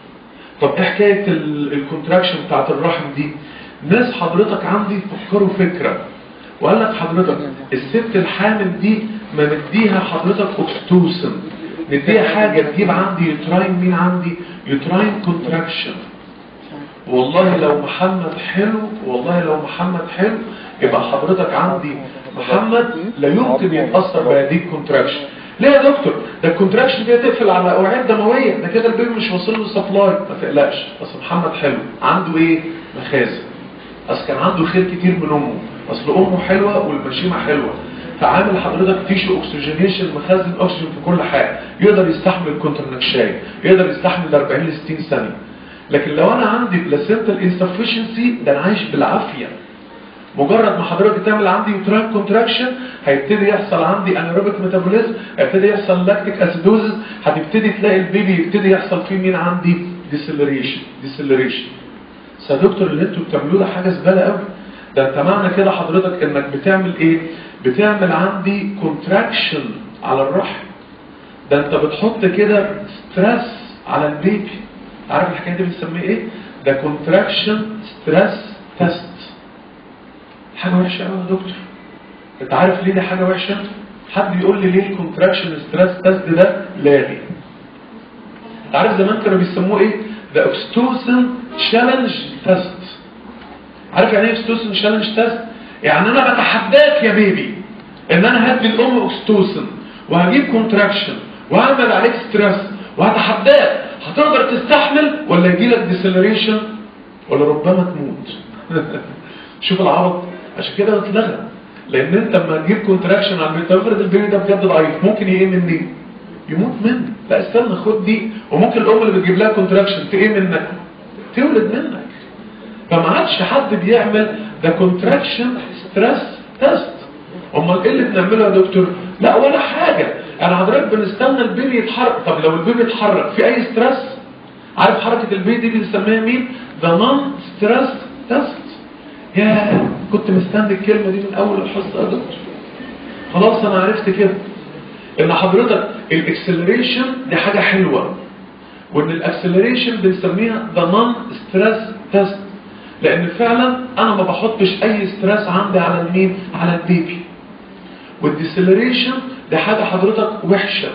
طب ايه حكايه الكونتراكشن بتاعت الرحم دي ناس حضرتك عندي فكروا فكره وقال لك حضرتك الست الحامل دي ما مديها حضرتك اوكستوسن نديها حاجة تجيب عندي يوتراين مين عندي يوتراين كونتراكشن والله لو محمد حلو والله لو محمد حلو يبقى حضرتك عندي محمد لا يمكن يتأثر بهذه الكونتراكشن ليه يا دكتور ده الكونتراكشن دي تقفل على اوعيه دمويه ده كده البيبي مش واصل له سبلاي ما تقلقش اصل محمد حلو عنده ايه مخازن اصل كان عنده خير كتير من امه اصل امه حلوه والمشيمه حلوه فعامل حضرتك تيشو اوكسجينيشن مخزن اكسجين في كل حاجه يقدر يستحمل الكونترنكشاي يقدر يستحمل 40 ل 60 ثانيه لكن لو انا عندي بلاسنتال انسفشنسي ده انا عايش بالعافيه مجرد ما حضرتك تعمل عندي يوتراين كونتراكشن هيبتدي يحصل عندي انيروبيك ميتابوليزم هيبتدي يحصل لاكتيك اسيدوزز هتبتدي تلاقي البيبي يبتدي يحصل فيه مين عندي ديسلريشن ديسلريشن يا دكتور اللي انتوا بتعملوه ده حاجه زباله قوي ده انت معنى كده حضرتك انك بتعمل ايه بتعمل عندي كونتراكشن على الرحم ده انت بتحط كده ستريس على البيبي عارف الحكايه دي بنسميه ايه ده كونتراكشن ستريس تيست حاجه وحشه قوي يا دكتور انت عارف ليه دي حاجه وحشه حد يقول لي ليه الكونتراكشن ستريس تيست ده لاغي انت عارف زمان كانوا بيسموه ايه ده اوكستوسن تشالنج تيست عارف يعني ايه اوكستوسن تشالنج تيست يعني انا بتحداك يا بيبي ان انا هدي الام اوكستوسن وهجيب كونتراكشن وهعمل عليك ستريس وهتحداك هتقدر تستحمل ولا يجي لك ديسلريشن ولا ربما تموت شوف العرض عشان كده اتلغى لان انت لما تجيب كونتراكشن على البيت افرض البيبي ده بجد ضعيف ممكن ايه مني يموت منك لا استنى خد دي وممكن الام اللي بتجيب لها كونتراكشن تايه منك تولد منك فما عادش حد بيعمل ده كونتراكشن ستريس تيست امال ايه اللي بنعمله يا دكتور لا ولا حاجه انا حضرتك بنستنى البيبي يتحرك طب لو البيبي اتحرك في اي ستريس عارف حركه البيبي دي بنسميها مين ذا نون ستريس تيست يا كنت مستني الكلمه دي من اول الحصه يا دكتور خلاص انا عرفت كده ان حضرتك الاكسلريشن دي حاجه حلوه وان الاكسلريشن بنسميها ذا نون ستريس تيست لان فعلا انا ما بحطش اي ستريس عندي على المين على البيبي والديسلريشن دي حاجه حضرتك وحشه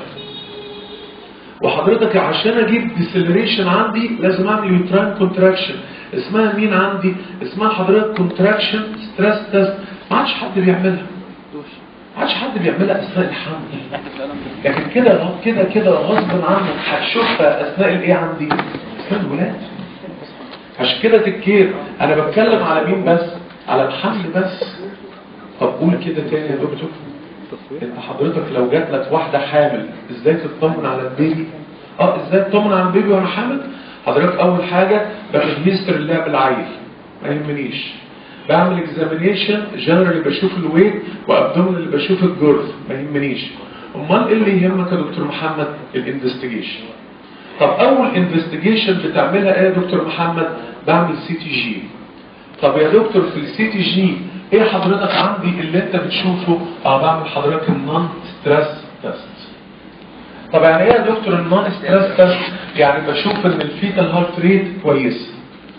وحضرتك عشان اجيب ديسلريشن عندي لازم اعمل يوتراين كونتراكشن اسمها مين عندي اسمها حضرتك كونتراكشن ستريس تيست ما عادش حد بيعملها ما عادش حد بيعملها اثناء الحمل لكن كده كده كده غصب عنك هتشوفها اثناء الايه عندي اثناء الولاده عشان كده تكير انا بتكلم على مين بس على الحمل بس طب قول كده تاني يا دكتور انت حضرتك لو جات لك واحده حامل ازاي تطمن على البيبي اه ازاي تطمن على البيبي وانا حامل حضرتك اول حاجه باخد هيستر اللعب العيل ما يهمنيش بعمل اكزامينيشن جنرالي بشوف الويت وابدومن اللي بشوف الجرث ما يهمنيش امال ايه اللي يهمك يا دكتور محمد الانفستيجيشن طب اول انفستيجيشن بتعملها ايه يا دكتور محمد بعمل سي تي جي طب يا دكتور في السي تي جي ايه حضرتك عندي اللي انت بتشوفه اه بعمل حضرتك النون ستريس تيست طب يعني ايه يا دكتور النون ستريس تيست يعني بشوف ان الفيتال هارت ريت كويس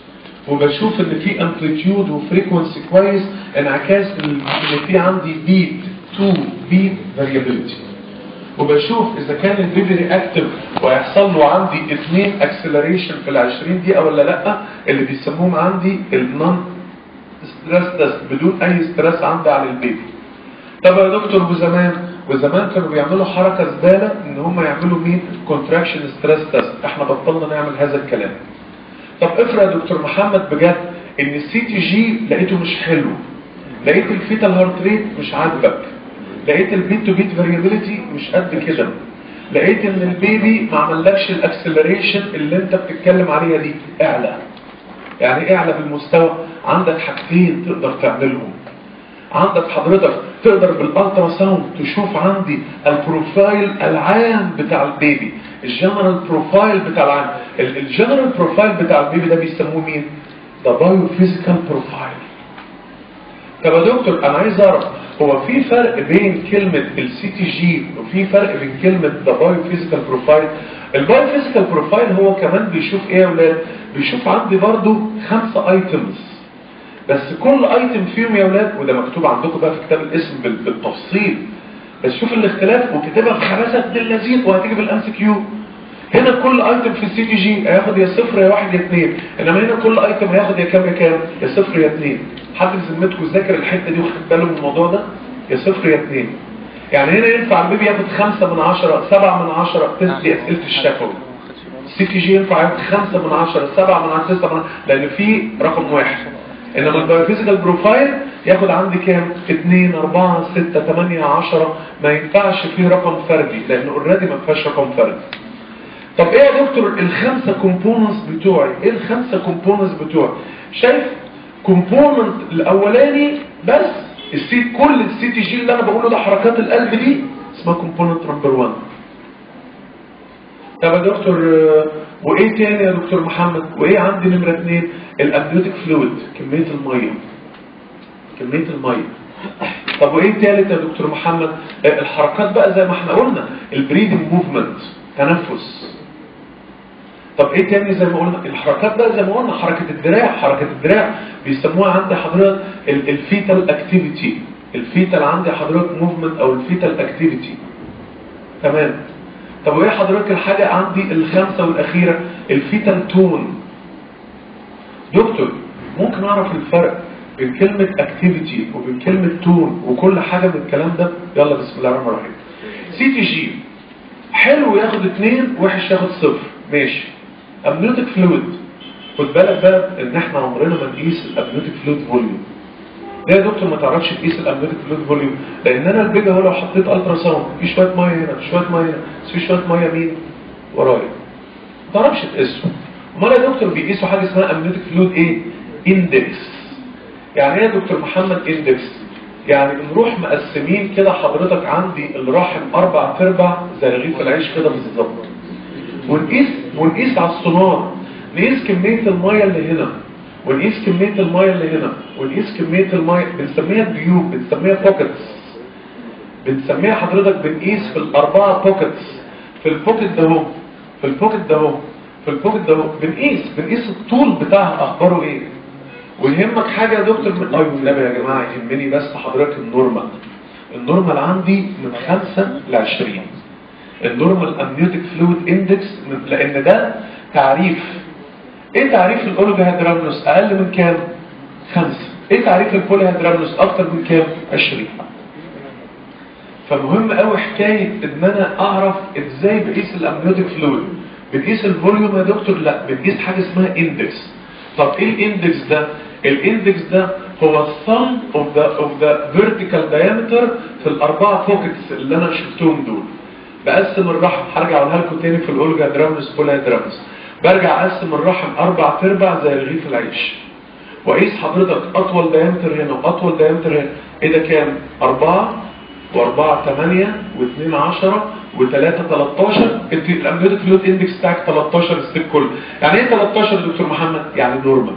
وبشوف ان في امبليتيود وفريكونسي كويس انعكاس ان في عندي بيت تو بيت فاريابيلتي وبشوف اذا كان البيبي رياكتيف ويحصل له عندي اثنين اكسلريشن في ال20 دقيقه ولا لا اللي بيسموهم عندي النون ستريس تيست بدون اي ستريس عندي على البيبي طب يا دكتور وزمان وزمان كانوا بيعملوا حركه زباله ان هم يعملوا مين كونتراكشن ستريس تيست احنا بطلنا نعمل هذا الكلام طب افرض يا دكتور محمد بجد ان السي تي جي لقيته مش حلو لقيت الفيتال هارت ريت مش عاجبك لقيت البيت تو بيت فاريابيليتي مش قد كده لقيت ان البيبي ما عملكش الاكسلريشن اللي انت بتتكلم عليها دي اعلى يعني ايه اعلى بالمستوى عندك حاجتين تقدر تعملهم عندك حضرتك تقدر بالالترا ساوند تشوف عندي البروفايل العام بتاع البيبي الجنرال بروفايل بتاع العام الجنرال بروفايل بتاع البيبي ده بيسموه مين ده بايو فيزيكال بروفايل طب يا دكتور انا عايز اعرف هو في فرق بين كلمة السي تي جي وفي فرق بين كلمة ذا بايو فيزيكال بروفايل البايو فيزيكال بروفايل هو كمان بيشوف ايه يا ولاد بيشوف عندي برضو خمسة ايتمز بس كل ايتم فيهم يا ولاد وده مكتوب عندكم بقى في كتاب الاسم بال- بالتفصيل بس شوف الاختلاف وكتبها بخباثه ابن اللذيذ وهتيجي بالام سي كيو هنا كل ايتم في السي تي جي هياخد يا صفر يا واحد يا اثنين انما هنا كل ايتم هياخد يا كام يا كام يا صفر يا اثنين حد بذمتكم ذاكر الحته دي وخد باله من الموضوع ده يا صفر يا اثنين يعني هنا ينفع البيبي ياخد خمسة من عشرة سبعة من عشرة تدي اسئلة الشفوي السي تي جي ينفع ياخد خمسة من عشرة سبعة من عشرة تسعة من عشرة لان في رقم واحد انما البايوفيزيكال بروفايل ياخد عندي كام 2 4 6 8 10 ما ينفعش فيه رقم فردي لان اوريدي ما فيهاش رقم فردي طب ايه يا دكتور الخمسه كومبوننتس بتوعي ايه الخمسه كومبوننتس بتوعي شايف كومبوننت الاولاني بس السي كل السي تي جي اللي انا بقوله ده حركات القلب دي اسمها كومبوننت نمبر 1 طب يا دكتور آه، وايه تاني يا دكتور محمد وايه عندي نمره اثنين الامنيوتيك فلويد كميه الميه كميه الميه طب وايه تالت يا دكتور محمد آه، الحركات بقى زي ما احنا قلنا البريدنج موفمنت تنفس طب ايه تاني زي ما قلنا الحركات بقى زي ما قلنا حركة الدراع حركة الدراع بيسموها عندي حضرتك ال- الفيتال اكتيفيتي الفيتال عندي حضرتك موفمنت او الفيتال اكتيفيتي تمام طب وايه حضرتك الحاجة عندي الخامسة والاخيرة الفيتال تون دكتور ممكن اعرف الفرق بين كلمة اكتيفيتي وبين كلمة تون وكل حاجة من الكلام ده يلا بسم الله الرحمن الرحيم سي تي جي حلو ياخد اتنين وحش ياخد صفر ماشي امنيوتيك فلويد خد بالك بقى ان احنا عمرنا ما نقيس الامنيوتيك فلويد فوليوم ليه يا دكتور ما تعرفش تقيس الامنيوتيك فلويد فوليوم لان انا البيجا هو لو حطيت الترا ساوند في شويه ميه هنا في شويه ميه هنا بس في شويه ميه مين ورايا ما تعرفش تقيسه امال يا دكتور بيقيسوا حاجه اسمها امنيوتيك فلويد ايه اندكس يعني ايه يا دكتور محمد اندكس يعني بنروح مقسمين كده حضرتك عندي الرحم اربع تربع زي رغيف العيش كده بالظبط ونقيس ونقيس على السونار نقيس كمية المية اللي هنا ونقيس كمية المية اللي هنا ونقيس كمية المية بنسميها ديوب بنسميها بوكتس بنسميها حضرتك بنقيس في الأربعة بوكتس في البوكت ده اهو في البوكت ده اهو في البوكت ده اهو بنقيس بنقيس الطول بتاعها أخباره إيه ويهمك حاجة يا دكتور من أيوة النبي يا جماعة يهمني بس حضرتك النورمال النورمال عندي من 5 ل 20 النورمال امنيوتيك فلويد اندكس لان ده تعريف ايه تعريف الاولوجا هيدرامنوس اقل من كام خمسة ايه تعريف البولي هيدرامنوس اكتر من كام 20 فمهم قوي حكايه ان انا اعرف ازاي بقيس الامنيوتيك فلويد بنقيس الفوليوم يا دكتور لا بنقيس حاجه اسمها اندكس طب ايه الاندكس ده الاندكس ده هو sum of the of the vertical diameter في الاربعه بوكيتس اللي انا شفتهم دول بقسم الرحم هرجع اقولها لكم تاني في الاولجا درامس بولا درامس برجع اقسم الرحم اربع تربع زي رغيف العيش واقيس حضرتك اطول دايمتر هنا واطول دايمتر هنا ايه ده كام أربعة وأربعة تمانية واثنين عشرة وثلاثة 13 انت الامنيوتيك فلويد اندكس بتاعك 13 الستيب كله يعني ايه 13 يا دكتور محمد يعني نورمال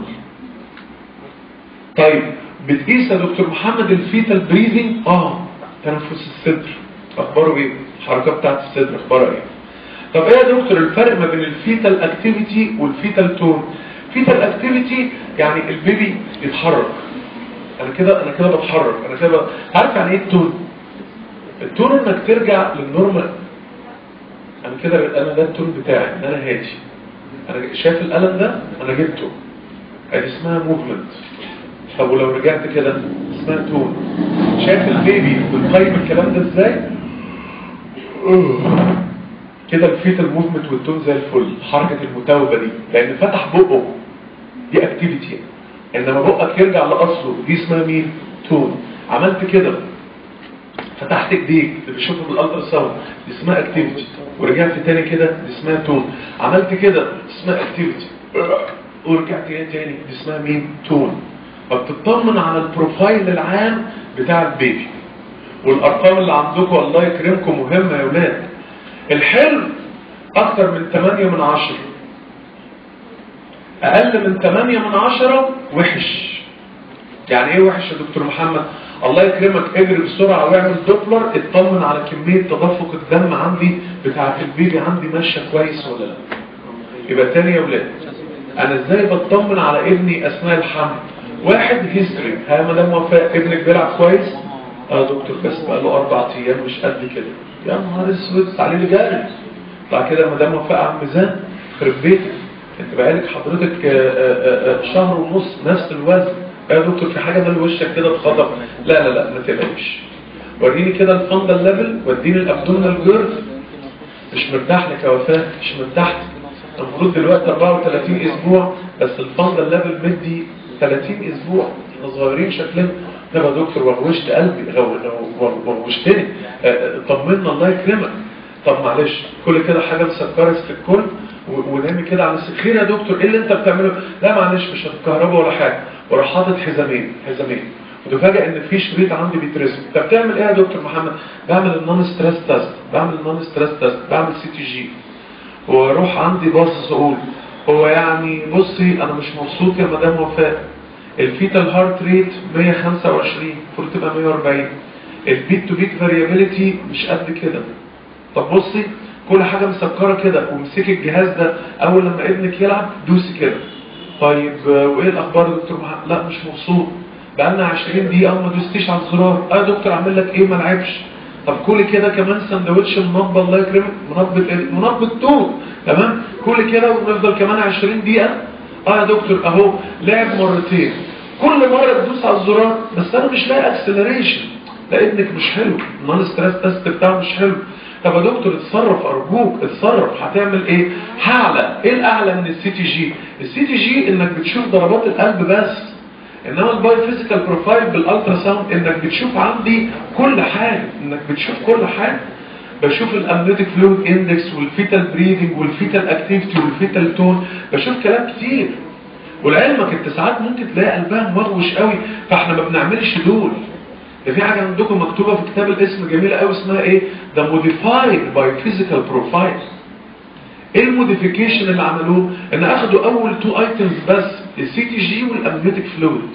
طيب بتقيس يا دكتور محمد الفيتال بريزنج اه تنفس الصدر اخباره ايه الحركه بتاعت الصدر اخبارها ايه طب ايه يا دكتور الفرق ما بين الفيتال اكتيفيتي والفيتال تون فيتال اكتيفيتي يعني البيبي يتحرك انا كده انا كده بتحرك انا كده ب... عارف يعني ايه التون التون انك ترجع للنورمال انا كده انا ده التون بتاعي ان انا هادي انا شايف الالم ده انا جبته ادي اسمها موفمنت طب ولو رجعت كده اسمها تون شايف البيبي بتقيم الكلام ده ازاي كده الفيتال موفمنت والتون زي الفل حركة المتوبة دي لان فتح بقه دي اكتيفيتي انما بقك يرجع لاصله دي اسمها مين تون عملت كده فتحت ايديك اللي بتشوفه بالالترا ساوند دي اسمها اكتيفيتي ورجعت تاني كده دي اسمها تون عملت كده اسمها اكتيفيتي ورجعت كده تاني دي اسمها مين تون فبتطمن على البروفايل العام بتاع البيبي والارقام اللي عندكم الله يكرمكم مهمه يا ولاد الحلم اكتر من 8 من 10 اقل من 8 من 10 وحش يعني ايه وحش يا دكتور محمد الله يكرمك اجري بسرعه واعمل دوبلر اطمن على كميه تدفق الدم عندي بتاعه البيبي عندي ماشيه كويس ولا لا يبقى تاني يا ولاد انا ازاي بطمن على ابني اثناء الحمل واحد هيستوري ها مدام وفاء ابنك بيلعب كويس اه يا دكتور بس بقى له اربع ايام مش قد كده يا نهار اسود عليه لي جاري بعد كده المدام وفاء على الميزان خرب بيتك انت بقالك حضرتك آه، آه، آه، شهر ونص نفس الوزن يا دكتور في حاجه من وشك كده اتخطف لا لا لا ما تقلقش وريني كده الفندل ليفل واديني الابدومينال جيرف مش مرتاح لك يا وفاء مش مرتاح لك. المفروض دلوقتي 34 اسبوع بس الفندل ليفل مدي 30 اسبوع احنا صغيرين شكلنا ده يا دكتور وغوشت قلبي غو- غو- وغوشتني آه، آه، طمنا الله يكرمك طب معلش كل كده حاجه مسكره في الكل و- ونامي كده على الس- خير يا دكتور ايه اللي انت بتعمله لا معلش مش هتكهربا ولا حاجه وراح حاطط حزامين حزامين وتفاجئ ان في شريط عندي بيترسم انت بتعمل ايه يا دكتور محمد بعمل النون ستريس تيست بعمل النون ستريس تيست بعمل سي تي جي واروح عندي باصص اقول هو يعني بصي انا مش مبسوط يا مدام وفاء الفيتال هارت ريت 125 المفروض تبقى 140 البيت تو بيت فاريابيليتي مش قد كده طب بصي كل حاجه مسكره كده ومسكي الجهاز ده اول لما ابنك يلعب دوسي كده طيب آه، وايه الاخبار يا دكتور محمد لا مش مبسوط بقالنا 20 دقيقه وما دوستيش على الزرار اه يا دكتور اعمل لك ايه ما لعبش طب كل كده كمان سندوتش منبه الله يكرمك منبه ايه منبه توت تمام كل كده ونفضل كمان 20 دقيقه اه يا دكتور اهو لعب مرتين كل مره تدوس على الزرار بس انا مش لاقي اكسلريشن لا ابنك مش حلو النون ستريس تيست بتاعه مش حلو طب يا دكتور اتصرف ارجوك اتصرف هتعمل ايه هعلى ايه الاعلى من السي تي جي السي تي جي انك بتشوف ضربات القلب بس انما الباي فيزيكال بروفايل بالالترا ساوند انك بتشوف عندي كل حاجه انك بتشوف كل حاجه بشوف الامنيوتيك فلويد اندكس والفيتال بريدنج والفيتال اكتيفيتي والفيتال تون بشوف كلام كتير ولعلمك انت ساعات ممكن تلاقي قلبها مغوش قوي فاحنا ما بنعملش دول ده في حاجه عندكم مكتوبه في كتاب الاسم جميله قوي اسمها ايه ده موديفايد باي فيزيكال بروفايل ايه الموديفيكيشن اللي عملوه ان اخدوا اول تو ايتمز بس السي تي جي والامنيوتيك فلويد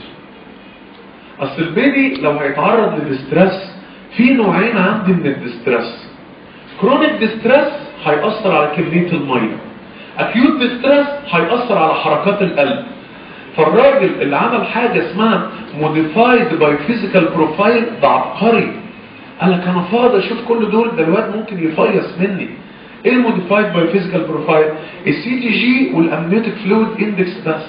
اصل البيبي لو هيتعرض للستريس في نوعين عندي من الدستريس كرونيك ديستريس هيأثر على كمية المية اكيوت ديستريس هيأثر على حركات القلب فالراجل اللي عمل حاجة اسمها modified by physical profile ده عبقري قال لك انا فاضي اشوف كل دول ده الواد ممكن يفيص مني ايه الموديفايد باي فيزيكال بروفايل السي تي جي والامنيوتيك فلويد اندكس بس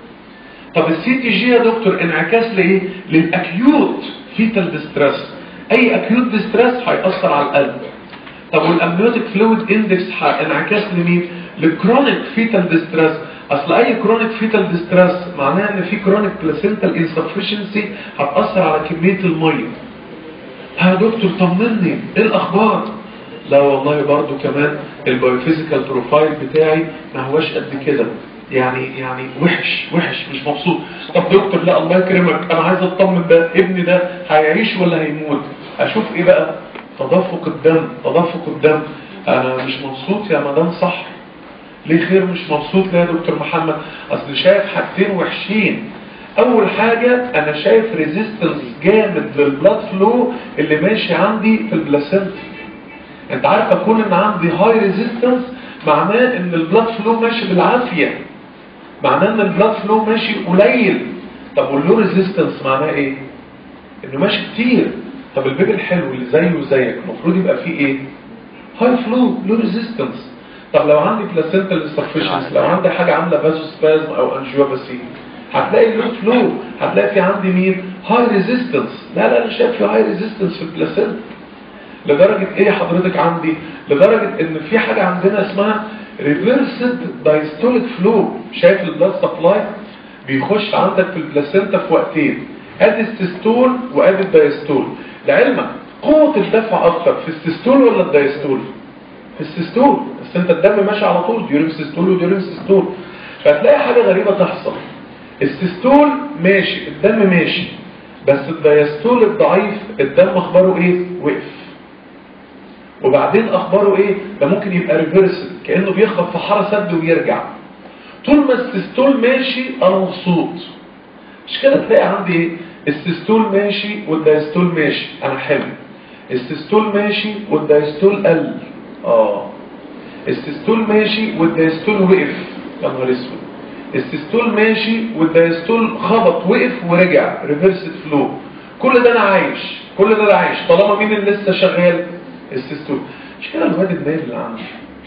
طب السي تي جي يا دكتور انعكاس لايه للاكيوت فيتال ديستريس اي اكيوت ديستريس هيأثر على القلب طب والامنيوتيك فلويد اندكس انعكاس لمين للكرونيك فيتال ديستريس اصل اي كرونيك فيتال ديستريس معناه ان في كرونيك بلاسنتال انسفشنسي هتأثر على كمية المية ها يا دكتور طمني ايه الاخبار لا والله برضو كمان البايوفيزيكال بروفايل بتاعي ما هوش قد كده يعني يعني وحش وحش مش مبسوط طب دكتور لا الله يكرمك انا عايز اطمن ده ابني ده هيعيش ولا هيموت اشوف ايه بقى تدفق الدم تدفق الدم انا مش مبسوط يا مدام صح ليه خير مش مبسوط ليه يا دكتور محمد اصل شايف حاجتين وحشين اول حاجة انا شايف ريزيستنس جامد للبلاد فلو اللي ماشي عندي في البلاسنتا انت عارف اكون ان عندي هاي ريزيستنس معناه ان البلاد فلو ماشي بالعافية معناه ان البلاد فلو ماشي قليل طب واللو ريزيستنس معناه ايه انه ماشي كتير طب البيبي الحلو اللي زيه وزيك المفروض يبقى فيه ايه هاي فلو لو ريزيستنس طب لو عندي بلاسنتال انسفشنس لو عندي حاجة عاملة فازوسبازم او انجيوباسي هتلاقي اللو فلو هتلاقي في عندي مين هاي ريزيستنس لا لا انا شايف في هاي ريزيستنس في البلاسنتا لدرجة ايه حضرتك عندي لدرجة ان في حاجة عندنا اسمها ريفرسد دايستوليك فلو شايف البلاد سبلاي بيخش عندك في البلاسنتا في وقتين ادي السيستول وادي الدايستول لعلمك قوة الدفع اكتر في السيستول ولا الدايستول في السيستول بس انت الدم ماشي على طول ديورين سيستول وديورين سيستول فهتلاقي حاجة غريبة تحصل السيستول ماشي الدم ماشي بس الدايستول الضعيف الدم اخباره ايه وقف وبعدين اخباره ايه ده ممكن يبقى ريفرسل كانه بيخبط في حاره سد ويرجع طول ما السيستول ماشي انا مبسوط مش كده تلاقي عندي ايه السيستول ماشي والدايستول ماشي انا حلو السيستول ماشي والدايستول قل اه السيستول ماشي والدايستول وقف يا نهار اسود السيستول ماشي والدايستول خبط وقف ورجع ريفرسد فلو كل ده انا عايش كل ده عايش طالما مين اللي لسه شغال السيستول مش كده الواد النايم اللي عندي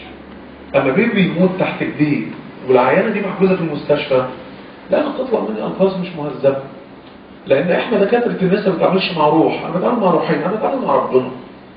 اما بيبي يموت تحت ايديه والعيانه دي محجوزه في المستشفى لا انا تطلع مني الفاظ مش مهذبه لان احنا دكاتره الناس ما بنتعاملش مع روح انا بتعامل مع روحين انا بتعامل مع ربنا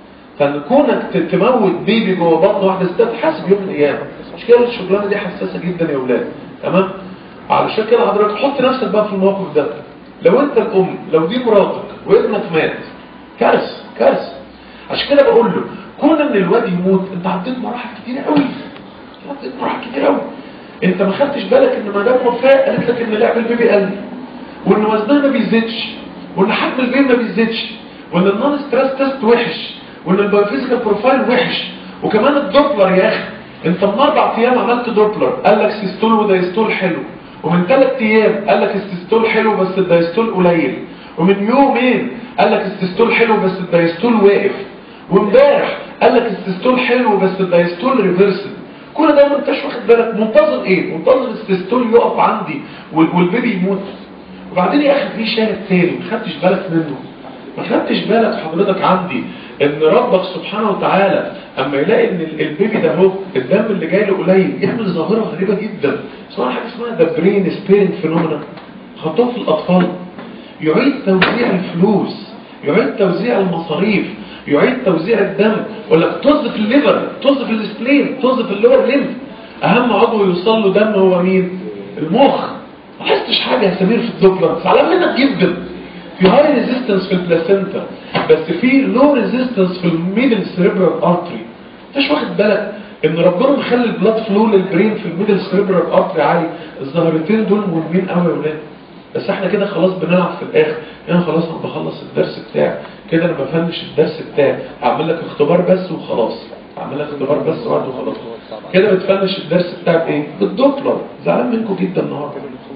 فان كونك ت- تموت بيبي جوه بطن واحده ست تحاسب يوم من الايام مش كده الشغلانه دي حساسه جدا يا اولاد تمام علشان كده حضرتك حط نفسك بقى في الموقف ده لو انت الام لو دي مراتك وابنك مات كارثه كارثه عشان كده بقول له كون ان الواد يموت انت عديت مراحل كتير قوي عديت مراحل كتير قوي انت ما خدتش بالك ان مدام وفاء قالت لك ان لعب البيبي قل وان وزنها ما بيزيدش وان حجم البيبي ما بيزيدش وان النون ستريس تيست وحش وان البايوفيزيكال بروفايل وحش وكمان الدوبلر يا اخي انت من اربع ايام عملت دوبلر قال لك سيستول ودايستول حلو ومن ثلاث ايام قال لك السيستول حلو بس الدايستول قليل ومن يومين قال لك السيستول حلو بس الدايستول واقف وامبارح قال لك السيستول حلو بس الدايستول ريفرسل كل ده ما انتش واخد بالك منتظر ايه منتظر السيستول يقف عندي وال- والبيبي يموت وبعدين يا اخي في شارع تاني ما خدتش بالك منه ما خدتش بالك حضرتك عندي ان ربك سبحانه وتعالى اما يلاقي ان ال- البيبي ده هو الدم اللي جاي له قليل يعمل ظاهره غريبه جدا اسمها حاجه اسمها ذا برين سبيرنج فينومينا خطوه في الاطفال يعيد توزيع الفلوس يعيد توزيع المصاريف يعيد توزيع الدم ولا طز في الليفر طز في السبلين طز في اللور ليمف اهم عضو يوصل له دم هو مين المخ ما لاحظتش حاجه يا سمير في الدوبلر زعلان منك جدا في هاي ريزيستنس في البلاسينتا بس في لو ريزيستنس في الميدل سيريبرال ارتري انتش واخد بالك ان ربنا مخلي البلاد فلو للبرين في الميدل سيريبرال ارتري عالي الظاهرتين دول مهمين قوي يا ولاد بس احنا كده خلاص بنلعب في الاخر انا خلاص انا بخلص الدرس بتاعي كده انا بفنش الدرس بتاعي هعمل لك اختبار بس وخلاص هعمل لك اختبار بس وبعد وخلاص كده بتفنش الدرس بتاعك ايه بالدوبلر زعلان منكم جدا النهارده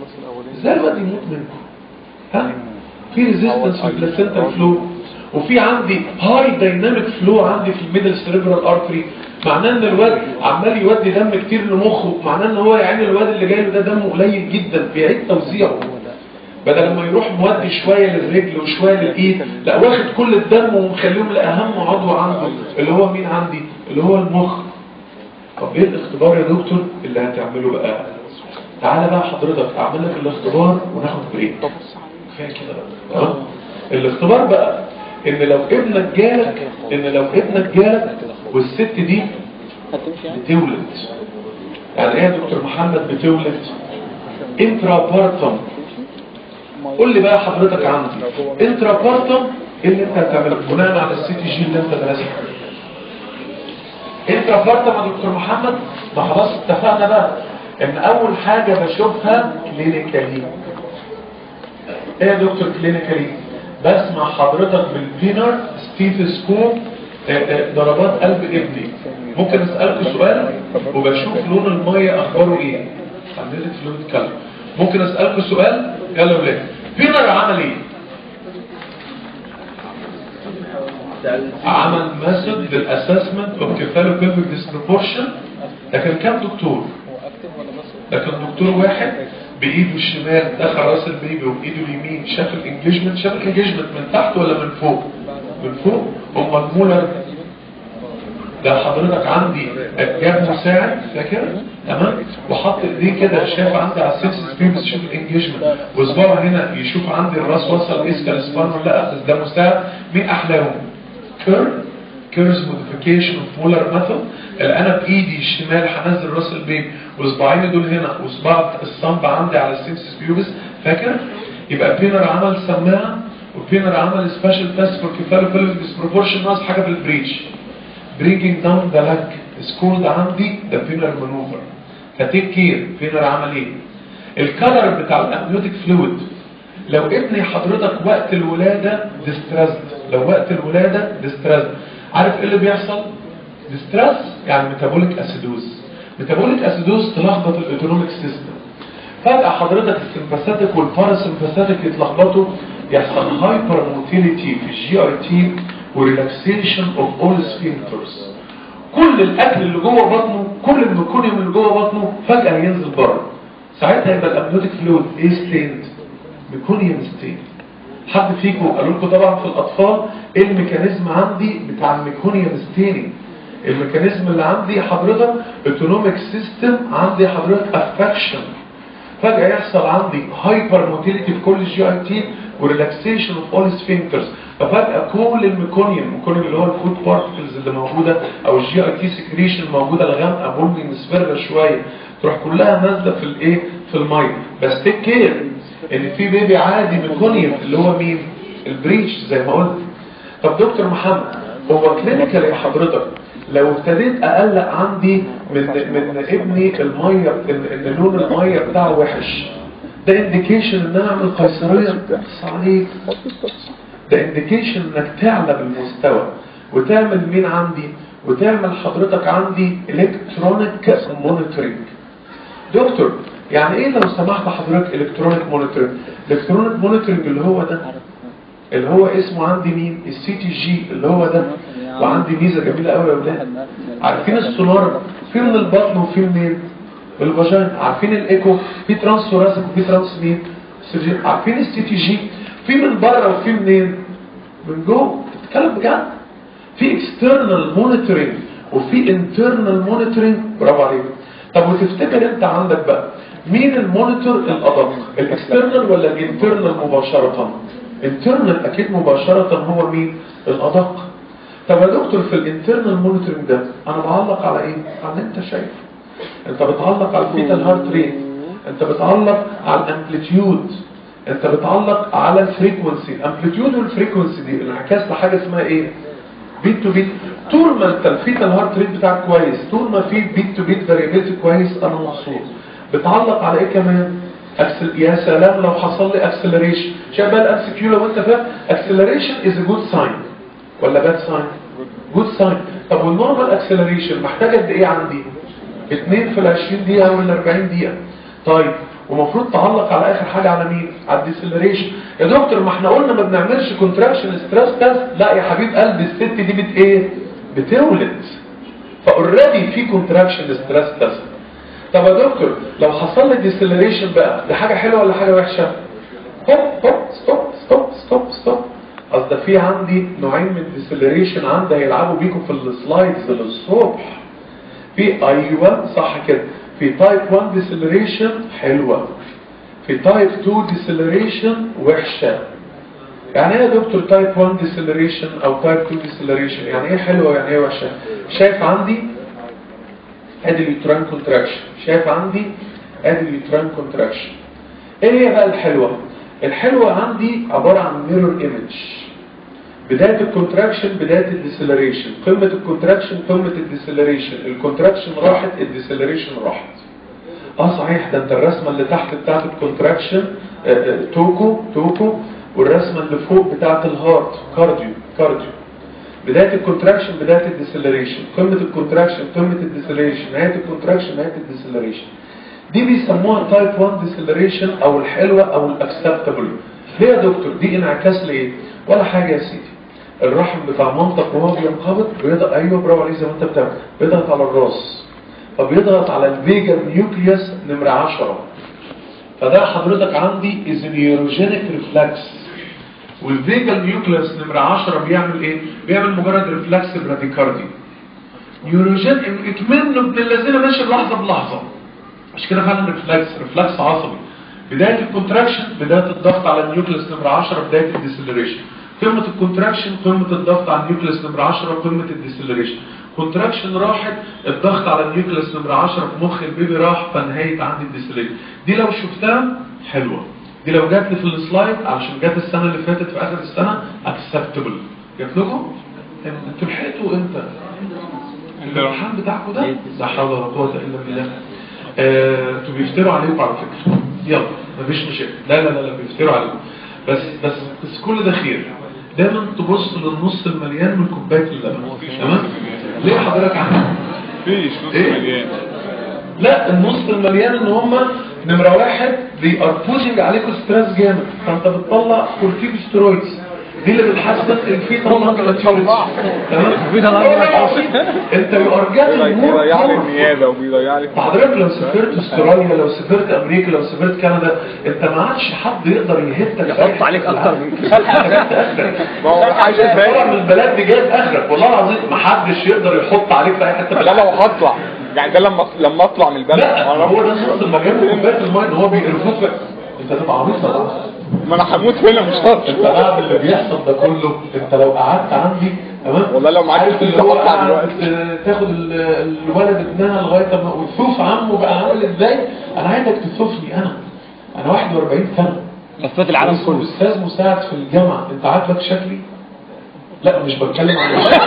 ازاي الواد يموت منكم ها في ريزيستنس في البلاسينتا فلو وفي عندي هاي دايناميك فلو عندي في الميدل سيريبرال ارتري معناه ان الواد عمال يودي دم كتير لمخه معناه ان هو يعني الواد اللي جاي له ده دمه قليل جدا بيعيد توزيعه بدل ما يروح مودي شويه للرجل وشويه للايد لا واخد كل الدم ومخليهم لاهم عضو عنده اللي هو مين عندي اللي هو المخ طب ايه الاختبار يا دكتور اللي هتعمله بقى تعالى بقى حضرتك اعمل لك الاختبار وناخد بريك كفايه كده بقى تمام؟ الاختبار بقى ان لو ابنك جالك ان لو ابنك جالك والست دي بتولد يعني ايه يا دكتور محمد بتولد انترا بارتم قول لي بقى حضرتك عندي انترا بارتم ايه اللي انت هتعمله بناء على السي تي جي اللي انت درسته انترا بارتم يا دكتور محمد ما خلاص اتفقنا بقى ان اول حاجه بشوفها كلينيكالي ايه يا دكتور كلينيكالي بسمع حضرتك بالبينر ستيثوسكوب آه، آه، ضربات قلب ابني ممكن اسالكوا سؤال وبشوف لون الميه اخباره ايه عملت فلويد كلر ممكن اسالكوا سؤال يلا يا ولاد بينر عمل ايه عمل ميثود للاسسمنت اوف كيفالو بيلفيك ديسبروبورشن لكن كام دكتور لكن دكتور واحد بايده الشمال دخل راس البيبي وبايده اليمين شاف الانجيجمنت شاف الانجيجمنت من تحت ولا من فوق من فوق امال مولر ده حضرتك عندي جاب مساعد فاكر تمام وحط ايديه كده شاف عندي على السيكس سبيبس يشوف الانجيجمنت وصباعه هنا يشوف عندي الراس وصل اسكال سبان ولا لا بس ده مساعد مين احلاهم كير كيرز موديفيكيشن اوف مولر ميثود اللي انا بايدي الشمال هنزل راس البيبي وصباعيني دول هنا وصباع الصنب عندي على السيكس بيوبس فاكر يبقى بينر عمل سماعه وبينر عمل سبيشال تيست فور كيفالو ديسبروبورشن ناقص حاجه في البريتش bringing down the leg is called عندي the pinner maneuver فتيك كير pinner عمل ايه الكلر بتاع الامنيوتيك فلويد لو ابني حضرتك وقت الولادة distressed لو وقت الولادة distressed عارف ايه اللي بيحصل distress يعني ميتابوليك اسيدوز ميتابوليك اسيدوز تلخبط الاوتونوميك سيستم فجأة حضرتك السمباثيك والباراسمباثيك يتلخبطوا يحصل هايبر موتيليتي في الجي اي تي وريلاكسيشن اوف اول سفينكترز كل الاكل اللي جوه بطنه كل الميكونيوم اللي جوه بطنه فجأة ينزل بره ساعتها يبقى الامنيوتيك فلويد ايه ستيند ميكونيوم ستيند حد فيكم قالوا لكم طبعا في الاطفال ايه الميكانيزم عندي بتاع الميكونيوم ستيننج الميكانيزم اللي عندي حضرتك اوتونوميك سيستم عندي حضرتك افكشن فجأة يحصل عندي هايبر موتيليتي في كل الجي اي تي وريلاكسيشن اوف اول سفنكترز ففجأة كل الميكونيوم الميكونيوم اللي هو الفود بارتكلز اللي موجودة او الجي اي تي سكريشن موجودة الغامقة بولمي مصفرة شوية تروح كلها نازلة في الايه في المية بس تيك كير ان في بيبي عادي ميكونيوم اللي هو مين البريتش زي ما قلت طب دكتور محمد هو كلينيكال يا حضرتك لو ابتديت اقلق عندي من من ابني الميه ان إن لون الميه بتاعه وحش ده انديكيشن ان انا اعمل قيصريه بس عليك ده انديكيشن انك تعلى بالمستوى وتعمل مين عندي وتعمل حضرتك عندي الكترونيك مونيتورنج دكتور يعني ايه لو سمحت حضرتك الكترونيك مونيتورنج الكترونيك مونيتورنج اللي هو ده اللي هو اسمه عندي مين السي تي جي اللي هو ده وعندي ميزه جميله قوي يا اولاد عارفين السونار في من البطن وفي منين الفاجين عارفين الايكو في ترانس ثوراسيك وفي ترانس مين سيرجي. عارفين السي تي جي في من بره وفي منين من جوه بتتكلم بجد في اكسترنال مونيتورنج وفي انترنال مونيتورنج برافو عليك طب وتفتكر انت عندك بقى مين المونيتور الادق الاكسترنال ولا الانترنال مباشره انترنال اكيد مباشره هو مين الادق طب يا دكتور في الانترنال مونيتورنج ده انا بعلق على ايه على اللي انت شايفه انت بتعلق على الفيتال هارت ريت انت بتعلق على الامبليتيود انت بتعلق على الفريكونسي الامبليتيود والفريكونسي دي انعكاس لحاجه اسمها ايه بيت تو بيت طول ما انت الفيتال هارت ريت بتاعك كويس طول ما في بيت تو بيت فاريبيلتي كويس انا مبسوط بتعلق على ايه كمان أكسل... يا سلام لو حصل لي اكسلريشن شايف بقى الام كيو لو انت فاهم اكسلريشن از ا جود ساين ولا باد ساين جود ساين طب والنورمال اكسلريشن محتاج قد ايه عندي 2 في ال 20 دقيقه ولا 40 دقيقه طيب ومفروض تعلق على اخر حاجه على مين على الديسلريشن يا دكتور ما احنا قلنا ما بنعملش كونتراكشن ستريس تيست لا يا حبيب قلبي الست دي بت ايه بتولد فاوريدي في كونتراكشن ستريس تيست طب يا دكتور لو حصل لي ديسلريشن بقى ده حاجه حلوه ولا حاجه وحشه هوب هوب ستوب ستوب ستوب ستوب اصل في عندي نوعين من الديسلريشن عندي هيلعبوا بيكم في السلايدز للصبح في ايوه صح كده في تايب 1 ديسلريشن حلوه في تايب 2 ديسلريشن وحشه يعني ايه يا دكتور تايب 1 ديسلريشن او تايب 2 ديسلريشن يعني ايه حلوه يعني ايه وحشه شايف عندي ادي اليوتران كونتراكشن شايف عندي ادي اليوتران كونتراكشن ايه هي بقى الحلوه الحلوه عندي عباره عن ميرور ايمج بدايه الكونتراكشن بدايه الديسلريشن قمه الكونتراكشن قمه الديسلريشن الكونتراكشن راحت الديسلريشن راحت اه صحيح ده انت الرسمه اللي تحت بتاعت الكونتراكشن آه، آه، توكو توكو والرسمه اللي فوق بتاعت الهارت كارديو كارديو بداية الكونتراكشن بداية الديسلريشن قمة الكونتراكشن قمة الديسلريشن نهاية الكونتراكشن نهاية الديسلريشن دي بيسموها تايب 1 ديسلريشن او الحلوة او الاكسبتابل ليه يا دكتور دي انعكاس لايه ولا حاجة يا سيدي الرحم بتاع مامتك وهو بينقبض بيضغط ايوه برافو عليك زي ما انت بتعمل بيضغط على الراس فبيضغط على الفيجا نيوكليوس نمرة 10 فده حضرتك عندي از نيوروجينيك ريفلكس والفيجا نيوكليوس نمرة 10 بيعمل ايه بيعمل مجرد ريفلكس براديكاردي نيوروجين اكمنه ابن الذين ماشي لحظه بلحظه مش كده فعلا ريفلكس ريفلكس عصبي بدايه الكونتراكشن بدايه الضغط على النيوكليوس نمرة 10 بدايه الديسلريشن قمه الكونتراكشن قمه الضغط على النيوكليوس نمرة 10 قمه الديسلريشن كونتراكشن راحت الضغط على النيوكليوس نمرة 10 في مخ البيبي راح فنهايه عندي الديسلريشن دي لو شفتها حلوه دي لو جات لي في السلايد علشان جات السنه اللي فاتت في اخر السنه اكسبتبل جات لكم انتوا لحقتوا امتى الامتحان بتاعكم ده لا حول ولا قوه الا بالله آه، انتوا بيفتروا عليكم على فكره يلا مفيش مشاكل لا لا لا لا بيفتروا عليكم بس بس بس كل ده خير دايما تبص للنص المليان من كوبايه اللبن تمام ليه حضرتك عامل فيش نص إيه؟ مليان لا النص المليان ان هم نمرة واحد they are pushing عليكم ستريس جامد فانت بتطلع كورتيكوستيرويدز دي اللي بتحسن الفيتا ماتيوريتي تمام انت يو ار جيتنج مور بيضيع لي النيابه وبيضيع لي حضرتك لو سافرت استراليا لو سافرت امريكا لو سافرت كندا انت ما عادش حد يقدر يهتك يحط عليك اكتر من كده ما هو عايز طبعا ازاي من البلد دي جايب اخرك والله العظيم ما حدش يقدر يحط عليك في اي حته ده لو هطلع يعني ده لما لما اطلع من البلد لا أنا هو ده نص المجال كوبايه الماء ان هو بيقرفوك انت تبقى عبيط طبعا ما انا هموت هنا مش انت هطلع بعد اللي بيحصل ده كله انت لو قعدت عندي تمام والله لو معاك عارف فلوس اللي هو هطلع قاعد دلوقتي. تاخد ال- الولد ابنها لغايه ما وتشوف عمه بقى عامل ازاي انا عايزك تشوفني انا انا 41 سنه لفيت العالم اسمه كله استاذ مساعد في الجامعه انت عاجبك شكلي لا مش بتكلم عن الشكل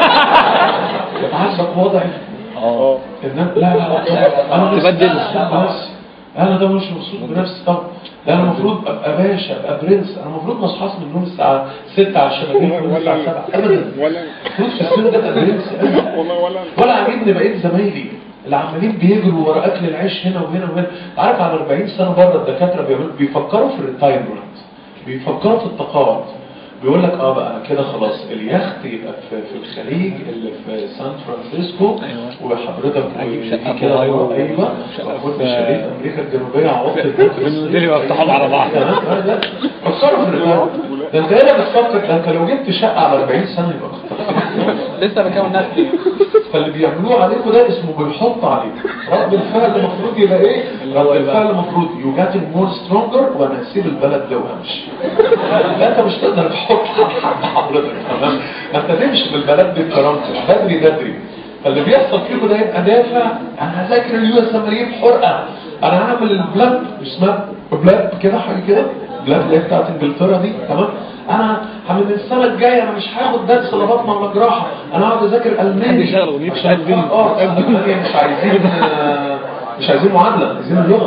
انت عاجبك وضعي اه إنما لا لا لا انا مش تبدل. مبسوط بنفسي انا ده مش مبسوط بنفسي طب لا انا المفروض ابقى باشا ابقى برنس انا المفروض ما اصحاش من النوم الساعه 6 عشان اجي من النوم الساعه 7 ابدا ولا المفروض في السن ده ابقى برنس أبداً. والله ولا ولا عاجبني بقيت زمايلي اللي عمالين بيجروا ورا اكل العيش هنا وهنا وهنا عارف على 40 سنه بره الدكاتره بيعملوا بيفكروا في الريتايرمنت بيفكروا في التقاعد بيقول لك اه بقى انا كده خلاص اليخت يبقى في, في الخليج اللي في سان فرانسيسكو وحضرتك أجيب شقة ودي كده في أوهايو. ايوه واخد في شاليه في امريكا الجنوبيه عوضت بالمدير يفتحهم على بعض. فكروا في الريتايرمنت ده انت هنا بتفكر ده انت لو جبت شقه على 40 سنه يبقى كتر خيرك. لسه بكون نفسي فاللي بيعملوه عليكم ده اسمه بيحط عليك رد الفعل المفروض يبقى ايه رد الفعل المفروض يو جاتنج مور سترونجر وانا هسيب البلد ده وامشي لا انت مش تقدر تحط حد حضرتك تمام ما انت تمشي في البلد دي بكرامتك بدري بدري فاللي بيحصل فيكم ده يبقى دافع انا هذاكر اليو اس ام اجيب حرقه انا هعمل البلاد مش اسمها بلاد كده حاجه كده بلاد اللي هي بتاعت انجلترا دي تمام انا من السنه الجايه انا مش هاخد درس لا بطنه ولا جراحه انا هقعد اذاكر الماني حد يشتغل أغنية عشان قدم. اه المانيا مش عايزين آه، مش عايزين معادله عايزين اللغه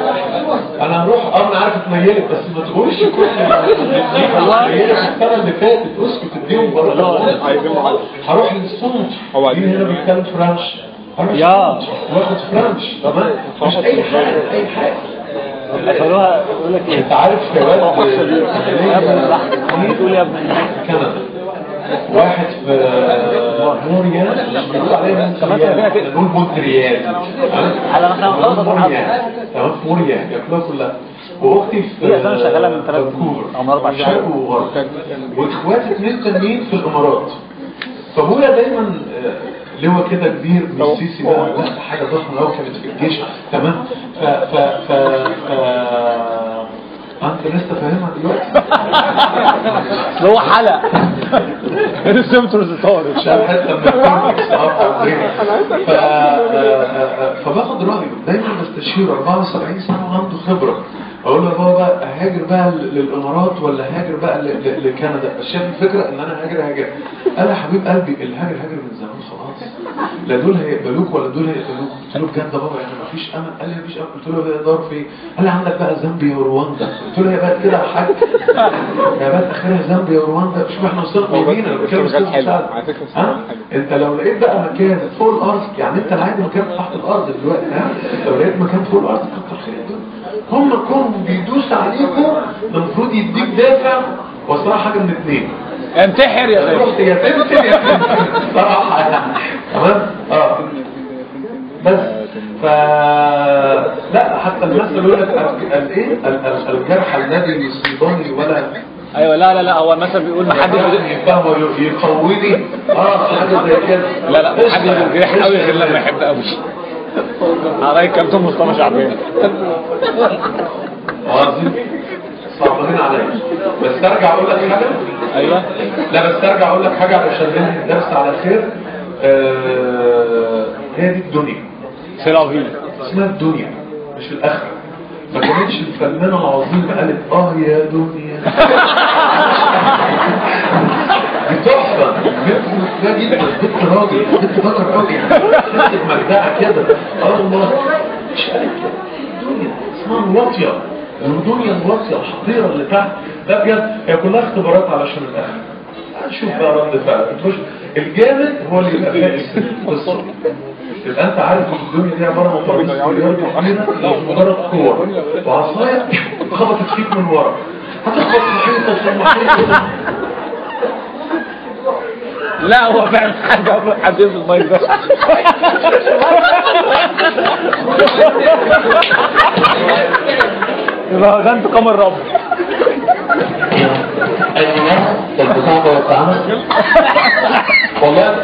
انا هروح اه انا عارف اتنيلت بس ما تقولش كل والله. اتنيلت السنه اللي فاتت اسكت اديهم بره عايزين معادلة. هروح للصمت هو مين عايزين- هنا بيتكلم فرنش هروح يا. الصمت واخد فرنش تمام مش اي حاجه اي حاجه قفلوها يقول لك ايه انت عارف يا يا ابني ولد صح بتقول يا ابني كندا واحد في موريال بيقول عليها مونتريال نقول مونتريال على ما كان خلاص موريال تمام في موريال ياكلوها كلها واختي في هي أساساً شغالة من ثلاث فانكوفر أو من أربع شرق سنين. وغرب واخواتي اتنين تانيين في الامارات فابويا دايما آه، لواء كده كبير من السيسي ده لا حاجه ضخمه قوي كانت في الجيش تمام ف ف ف ف انت لسه فاهمها دلوقتي اللي هو حلق السيمتومز طارت عشان حته من الكونتكست اه عندنا. ف آه، فباخد رايه دايما بستشيره 74 سنه وعنده خبره اقول له يا بابا بقى هاجر بقى للامارات ولا هاجر بقى ل- ل- لكندا بس شايف الفكره ان انا هاجر هاجر قال يا حبيب قلبي الهاجر هاجر من زمان خلاص لا دول هيقبلوك ولا دول هيقبلوك قلت له بجد يا بابا يعني مفيش امل قال لي مفيش امل قلت له هيقدروا في ايه قال لي عندك بقى زامبيا ورواندا قلت له هي بقت كده يا حاج يا بقت اخرها زامبيا ورواندا شوف احنا وصلنا هو بس- طيبين انا بس بتكلم مجال أستاذ حلو. مساعد. على فكرة ها حلو. انت لو لقيت بقى مكان فوق الارض يعني انت العادي مكان تحت الارض دلوقتي ها لو لقيت مكان فوق الارض كتر خيرك هم كونهم بيدوس عليكم المفروض يديك دافع وصراحه حاجه من اثنين انتحر يا غالي رحت يا تمثل يا تمثل صراحه يعني تمام اه بس ف لا حتى الناس اللي يقول لك ال- ال- ايه ال- ال- الجرح الذي يصيبني ولا ايوه لا لا لا هو المثل بيقول محدش يفهمه يقويني اه حاجه زي كده لا لا محدش بيجرح قوي غير لما يحب قوي على كابتن مصطفى شعبان عظيم صعبانين عليا بس ارجع اقول لك حاجه ايوه لا بس ارجع اقول لك حاجه علشان ننهي الدرس على خير آه هي دي الدنيا سيلافي اسمها الدنيا مش الاخره ما كانتش الفنانه العظيمه قالت اه يا دنيا دي تحفه بنت مفيده جدا بنت راجل بنت ذكر قوي يعني ست مجدعه كده اه والله مش قالت كده الدنيا اسمها الواطيه الدنيا الواطيه الحقيره اللي تحت ده بجد هي كلها اختبارات علشان الاخره هنشوف بقى رد فعلك تخش الجامد هو اللي يبقى فاكس القصه يبقى انت عارف ان الدنيا دي عباره عن طريق سيارة كبيره مجرد كور وعصايه خبطت فيك من ورا هتخبط في حيطه في المحيط لا هو فعلا حاجة أول حد في المايك ده يبقى غنت قمر رب الناس البتاع ده بتاعنا والله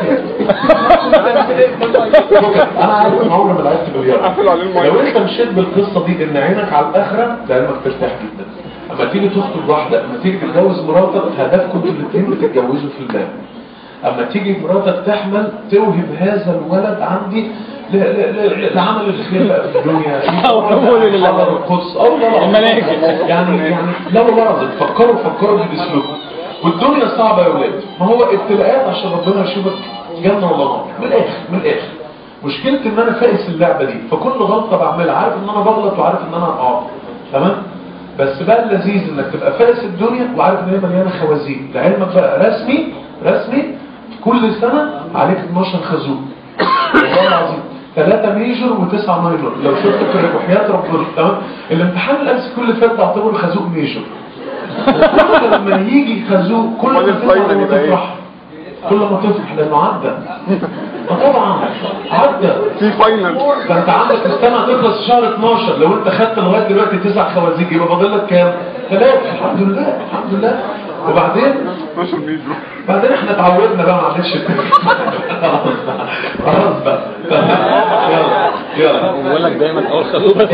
انا عارف ان عمري ما لعبت بلياردو قفل عليه المايك. لو انت مشيت بالقصه دي ان عينك على الاخره لعلمك ترتاح جدا اما تيجي تخطب واحده اما تيجي تتجوز مراتك هدفكم انتوا الاثنين بتتجوزوا في الله اما تيجي مراتك تحمل توهب هذا الولد عندي ل- ل- ل- لعمل الخير بقى في الدنيا قولوا لله. حضر القدس اه لا لا الملائكة. يعني يعني لا والله فكروا فكروا باسلوبكم والدنيا صعبه يا ولاد ما هو ابتلاءات عشان ربنا يشوفك جنه ولا نار من الاخر من الاخر مشكلتي ان انا فايس اللعبه دي فكل غلطه بعملها عارف ان انا بغلط وعارف ان انا هقع تمام بس بقى اللذيذ انك تبقى فايس الدنيا وعارف ان هي مليانه خوازيق لعلمك بقى رسمي رسمي كل سنه عليك 12 خازوق والله العظيم ثلاثة ميجر وتسعة ماينر لو شفت في الربحيات ربنا تمام الامتحان الامس كل فات تعتبر خازوق ميجر كل لما يجي خازوق كل ما أمال تفرح الفاينل لما يبقى إيه؟ تفرح كل ما تفرح لانه عدى آه طبعا عدى في فاينل ده انت عندك السنه هتخلص شهر 12 لو انت خدت لغايه دلوقتي تسع خوازيق يبقى فاضل لك كام؟ ثلاثه الحمد لله الحمد لله وبعدين 12 ميجر بعدين احنا اتعودنا بقى معلش خلاص بقى خلاص بقى يلا يلا بقول لك دايما اول خطوه بس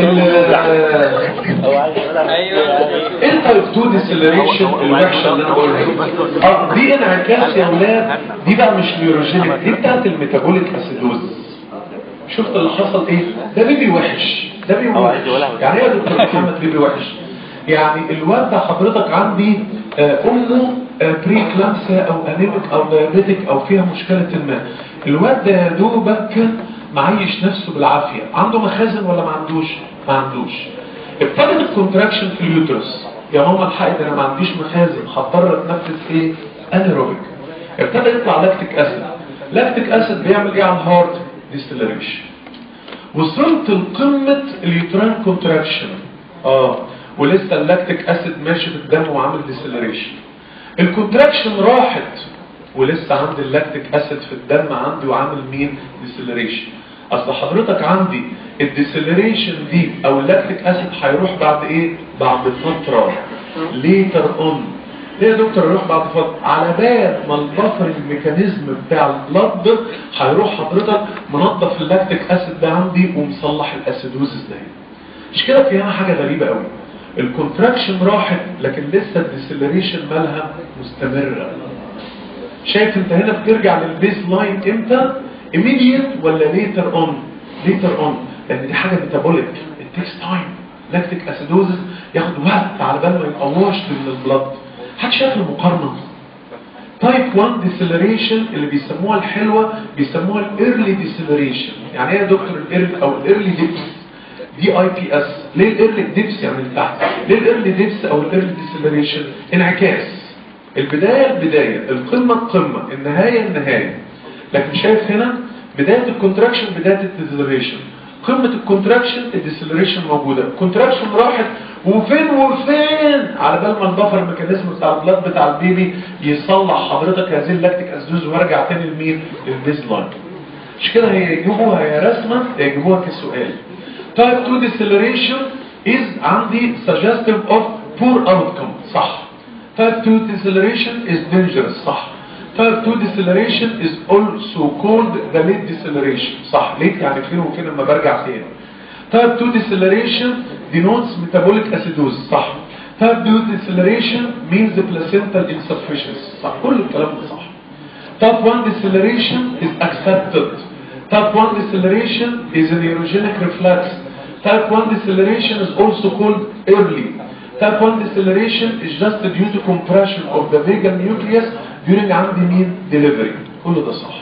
التايب 2 ديسلريشن الوحشه اللي انا بقولها دي. اه دي انعكاس يا ولاد دي بقى مش نيوروجينيك دي بتاعت الميتابوليك اسيدوز شفت اللي حصل ايه ده بيبي وحش ده بيبي وحش يعني ايه يا دكتور محمد بيبي وحش يعني الواد ده حضرتك عندي آه، امه بري كلامسيا او انيميك او دايابيتك او فيها مشكله ما الواد ده يا دوبك معيش نفسه بالعافيه عنده مخازن ولا ما عندوش ما عندوش ابتدت الكونتراكشن في اليوترس يا ماما الحق ده انا ما عنديش مخازن هضطر اتنفس ايه انيروبيك ابتدى يطلع لاكتيك اسيد لاكتيك اسيد بيعمل ايه على الهارت ديستلريشن وصلت لقمة اليوتران كونتراكشن اه ولسه اللاكتيك اسيد ماشي في الدم وعامل ديسلريشن الكونتراكشن راحت ولسه عندي اللاكتيك اسيد في الدم عندي وعامل مين ديسلريشن اصل حضرتك عندي الديسلريشن دي او اللاكتيك اسيد هيروح بعد ايه بعد فتره ليتر اون ليه يا دكتور يروح بعد فتره على بال ما البفر الميكانيزم بتاع البلد هيروح حضرتك منظف اللاكتيك اسيد ده عندي ومصلح الاسيدوزس ده مش كده في هنا حاجه غريبه قوي الكونتراكشن راحت لكن لسه الديسلريشن مالها مستمره شايف انت هنا بترجع للبيس لاين امتى immediate ولا later on later on لان دي حاجه ميتابوليك it takes time لاكتيك اسيدوزس ياخد وقت على بال ما يبقى واشد من البلد حد شايف المقارنه تايب 1 ديسلريشن اللي بيسموها الحلوه بيسموها الايرلي ديسلريشن يعني ايه يا دكتور الايرلي او الايرلي ديبس دي اي بي اس ليه الايرلي ديبس يعني من تحت ليه الايرلي ديبس او الايرلي ديسلريشن انعكاس البدايه البدايه القمه القمه النهايه النهايه لكن شايف هنا بدايه الكونتراكشن بدايه الديسلريشن قمه الكونتراكشن الديسلريشن موجوده الكونتراكشن راحت وفين وفين على بال ما البفر الميكانيزم بتاع البلاد بتاع البيبي يصلح حضرتك هذه اللاكتيك اسيدوز وارجع تاني لمين للبيز لاين مش كده هيجيبوها يا رسمه هيجيبوها كسؤال تايب 2 ديسلريشن از عندي suggestive of poor outcome صح تايب 2 deceleration is dangerous صح تايب 2 deceleration is also called the late deceleration صح ليه يعني فين وفين لما برجع تاني تايب 2 deceleration denotes metabolic acidosis صح تايب 2 deceleration means placental insufficiency صح كل الكلام ده صح Type 1 deceleration is accepted. Type 1 deceleration is a neurogenic reflex. Type 1 deceleration is also called early. Type 1 deceleration is just due to compression of the vagal nucleus during عندي مين delivery. كل ده صح.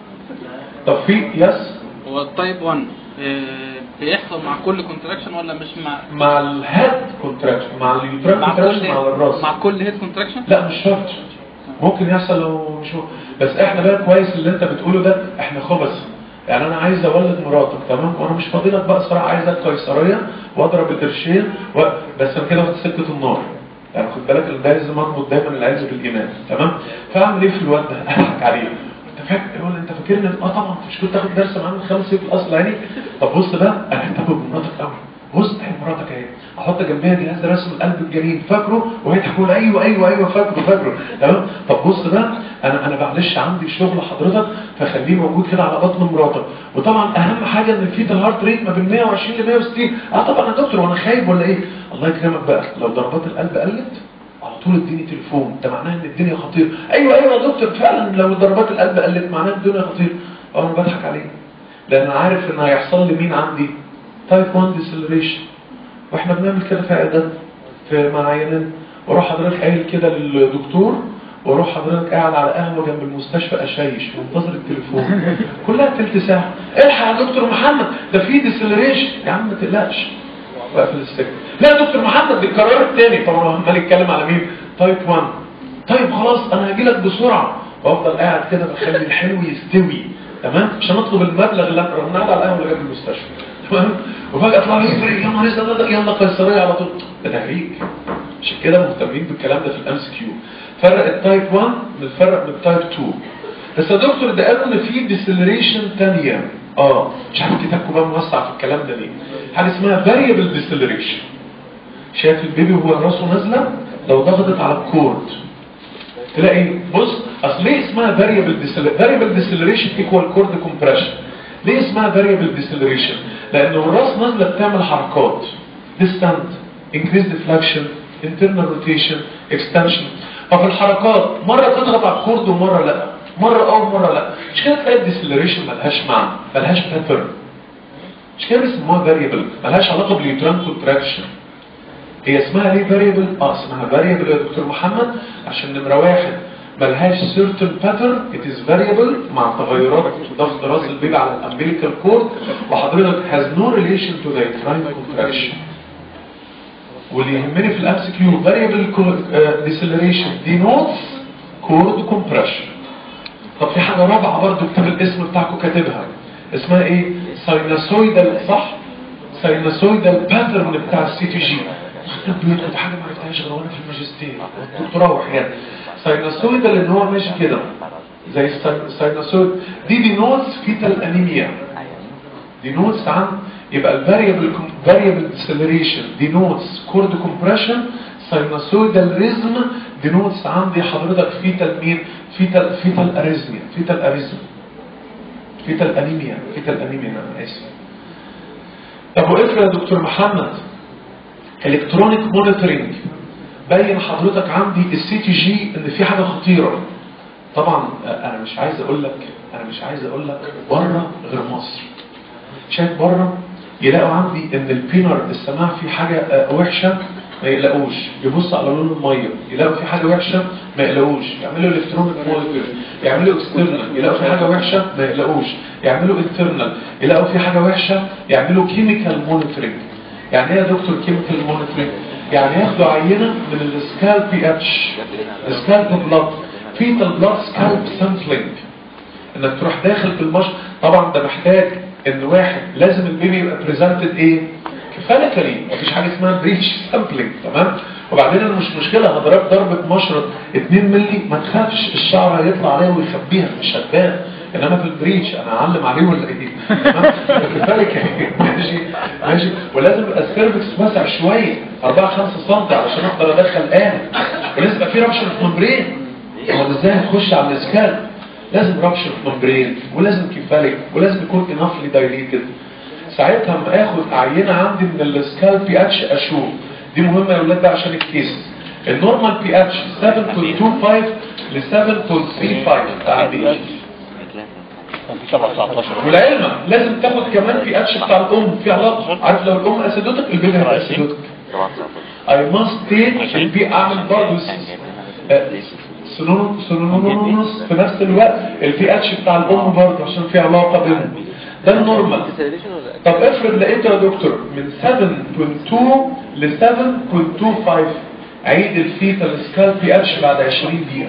طب في يس هو التايب 1 آه، بيحصل مع كل كونتراكشن ولا مش مع مع الهيد كونتراكشن مع اليوترال مع كونتراكشن مع الراس مع كل هيد كونتراكشن لا مش شرط ممكن يحصل لو مش هو. بس احنا بقى كويس اللي انت بتقوله ده احنا خبث يعني انا عايز اولد مراتك تمام وانا مش فاضي لك بقى صراحه عايزك قيصريه واضرب القرشين و... بس انا كده واخد سكه النار يعني خد بالك ان ده لازم اربط دايما العلم بالايمان تمام فاعمل ايه في الواد ده اضحك عليه انت فاكر يقول لي انت فاكرني اه طبعا انت مش كنت تاخد درس معانا من خمس سنين في الاصل يعني طب بص بقى انا ههتم بمراتك قوي بص اهي مراتك اهي احط جنبها جهاز رسم القلب الجميل فاكره وهي تقول ايوه ايوه ايوه فاكره فاكره تمام طب بص بقى انا انا معلش عندي شغل حضرتك فخليه موجود كده على بطن مراتك وطبعا اهم حاجه ان الفيتال هارت ريت ما بين 120 ل 160 اه طبعا يا دكتور وانا خايب ولا ايه الله يكرمك بقى لو ضربات القلب قلت على طول اديني تليفون ده معناه ان الدنيا خطيره ايوه ايوه يا دكتور فعلا لو ضربات القلب قلت معناه ان الدنيا خطيره اه انا بضحك عليه لان عارف ان هيحصل لي مين عندي تايب 1 ديسلريشن واحنا بنعمل كده في عيادات في مع عيانين واروح حضرتك قايل كده للدكتور واروح حضرتك قاعد على قهوه جنب المستشفى اشيش منتظر التليفون كلها تلت ساعه الحق يا دكتور محمد ده في ديسلريشن يا عم ما تقلقش واقفل السكه لا يا دكتور محمد دي القرار الثاني طبعا هو عمال يتكلم على مين تايب 1 طيب خلاص انا هاجي لك بسرعه وافضل قاعد كده بخلي الحلو يستوي تمام عشان اطلب المبلغ اللي انا رحنا على القهوه اللي جنب المستشفى تمام وفجاه اطلع لي يفرق يا نهار اسود ده يلا قيصريه على طول ده تهريج عشان كده مهتمين بالكلام ده في الام سي كيو فرق التايب 1 من الفرق من التايب 2 بس يا دكتور ده قالوا ان في ديسلريشن ثانيه اه مش عارف كتابكم بقى موسع في الكلام ده ليه حاجه اسمها فاريبل ديسلريشن شايف البيبي وهو راسه نازله لو ضغطت على الكورد تلاقي بص اصل ليه اسمها فاريبل ديسلريشن فاريبل ديسلريشن ايكوال كورد كومبريشن ليه اسمها فاريبل ديسلريشن لان الراس نازله بتعمل حركات ديستانت increased deflection internal rotation extension ففي الحركات مره تضغط على الكورد ومره لا مره اه ومره لا مش كده تلاقي الديسلريشن ملهاش معنى ملهاش باترن مش كده بيسموها فاريبل ملهاش علاقه باليوتران كونتراكشن هي اسمها ليه فاريبل اه اسمها فاريبل يا دكتور محمد عشان نمره واحد ملهاش certain pattern it is variable مع تغيرات ضغط راس البيبي على الامبليكال كورد وحضرتك has no relation to the uterine contraction واللي يهمني في الام سي كيو variable deceleration denotes cord compression طب في حاجه رابعه برضو اكتب الاسم بتاعكم كاتبها اسمها ايه سايناسويدال صح سايناسويدال باترن بتاع السي تي جي دي حاجه ما عرفتهاش غير وانا في الماجستير والدكتوراه وحاجات سايناسويدال ان هو ماشي كده زي السايناسويد دي دي نوتس فيتال انيميا دي نوتس عن يبقى الفاريبل فاريبل ديسلريشن دي نوتس كورد كومبريشن سايناسويدال ريزم دي نوتس عندي حضرتك فيتال مين فيتال فيتال اريزميا فيتال اريزم فيتال انيميا فيتال انيميا انا اسف طب وافرض يا دكتور محمد الكترونيك مونيتورنج بين حضرتك عندي السي تي جي ان في حاجه خطيره طبعا انا مش عايز اقول لك انا مش عايز اقول لك بره غير مصر شايف بره يلاقوا عندي ان البينر السماع فيه حاجه وحشه ما يقلقوش يبص على لون الميه يلاقوا في حاجه وحشه ما يقلقوش يعملوا الكترونيك مونيتور يعملوا اكسترنال يلاقوا في حاجه وحشه ما يقلقوش يعملوا انترنال يلاقوا في حاجه وحشه يعملوا كيميكال مونيتورنج يعني ايه يا دكتور كيميكال مونيتورنج يعني ياخدوا عينه من السكالب بي اتش السكالب بلاد فيتال بلاد سكالب سامبلينج انك تروح داخل في المش طبعا ده محتاج ان واحد لازم البيبي يبقى بريزنتد ايه كفاليكالي مفيش حاجه اسمها بريتش سامبلينج تمام وبعدين انا مش مشكله هضرب ضربه مشرط 2 مللي ما تخافش الشعر هيطلع عليها ويخبيها مش هتبان انما في البريتش انا اعلم عليه ولا ايه تمام كفاليكالي ماشي ماشي ولازم يبقى السيرفكس واسع شويه 4 5 سم علشان اقدر ادخل آن ولازم يبقى في رابشر في ممبرين هو ازاي هتخش على الاسكال لازم رابشر في ممبرين ولازم كيفاليك ولازم يكون انفلي دايليتد ساعتها اما اخد عينه عندي من السكال بي اتش اشوف دي مهمه يا اولاد بقى عشان الكيس النورمال بي اتش 7.25 ل 7.35 بتاع البي اتش والعلم لازم تاخد كمان بي اتش بتاع الام في علاقه عارف لو الام اسيدوتك البيبي هيبقى اسيدوتك اي ماست تيك البي اعمل برضه سنونونس في نفس الوقت البي اتش بتاع الام برضه عشان في علاقه بينهم ده النورمال طب افرض لقيته يا دكتور من 7.2 ل 7.25 عيد الفيتال سكال بي اتش بعد 20 دقيقه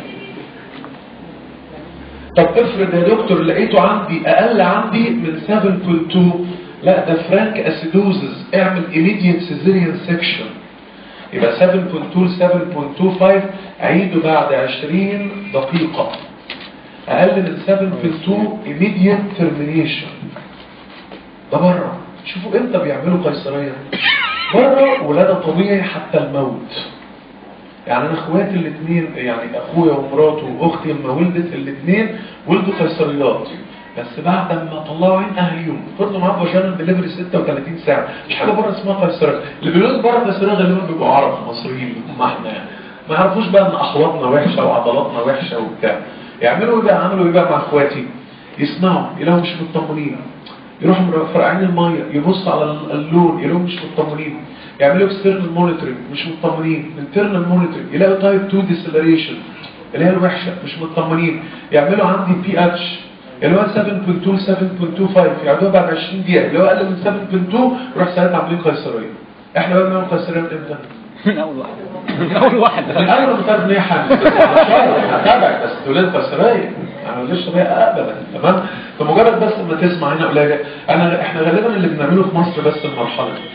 طب افرض يا دكتور لقيته عندي اقل عندي من 7.2 لا ده فرانك اسيدوزز اعمل immediate cesarean section يبقى 7.2 7.25 عيده بعد 20 دقيقة اقل من 7.2 immediate termination ده بره شوفوا امتى بيعملوا قيصرية بره ولادة طبيعي حتى الموت يعني انا اخواتي الاثنين يعني اخويا ومراته واختي لما ولدت الاثنين ولدوا قيصريات بس بعد ما طلعوا عين اهليهم فضلوا معاهم فاجينال دليفري 36 ساعه مش حاجه بره اسمها قيصريه اللي بيولدوا بره قيصريه غالبا بيبقوا عرب مصريين هم احنا يعني ما يعرفوش بقى ان احواضنا وحشه وعضلاتنا وحشه وبتاع يعملوا ايه بقى عملوا ايه بقى مع اخواتي يسمعوا يلاقوا مش مطمنين يروحوا فرقعين الميه يبص على اللون يلاقوا مش مطمنين يعملوا اكسترنال مونيتورنج مش مطمنين انترنال مونيتورنج يلاقوا تايب 2 ديسلريشن اللي هي الوحشه مش مطمنين يعملوا عندي بي اتش اللي هو 7.2 7.25 يعملوها بعد 20 دقيقه اللي هو اقل من 7.2 يروح ساعتها عاملين قيصريه احنا بقى بنعمل قيصريه من امتى؟ من اول واحده من اول واحده انا انا متعرف ان هي حامل بس هتابعك بس تولد قيصريه انا ماليش طريقه ابدا تمام فمجرد بس ما تسمع هنا قليل انا احنا غالبا اللي بنعمله في مصر بس المرحله دي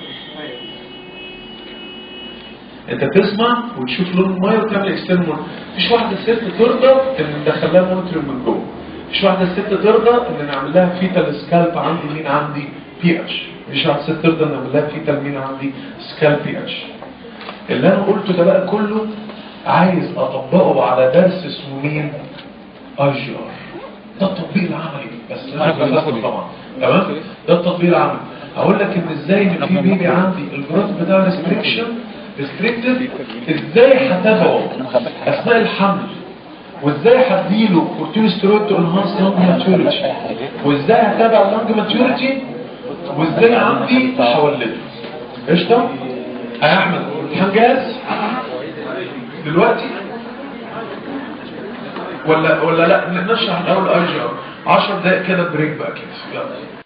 انت تسمع وتشوف لون الميه وتعمل اكسترنال مفيش واحده ست ترضى ان ندخل لها مونيتور من جوه مفيش واحده ست ترضى ان نعمل لها فيتال سكالب عندي مين عندي بي اتش مفيش واحده ست ترضى ان نعمل لها فيتال مين عندي سكالب بي اتش اللي انا قلته ده بقى كله عايز اطبقه على درس اسمه مين اي جي ار ده التطبيق العملي بس لازم تفهم طبعا تمام ده التطبيق العملي هقول لك ان ازاي ان في بيبي عندي الجروث بتاع ريستريكشن ريستريكتد ازاي هتابعه اثناء الحمل وازاي هديله كورتيكوستيرويد تو انهانس لونج ماتيوريتي وازاي هتابع لونج ماتيوريتي وازاي عندي هولده قشطه يا احمد هنجهز دلوقتي ولا ولا لا نشرح الاول اي جي ار 10 دقايق كده بريك بقى كده يلا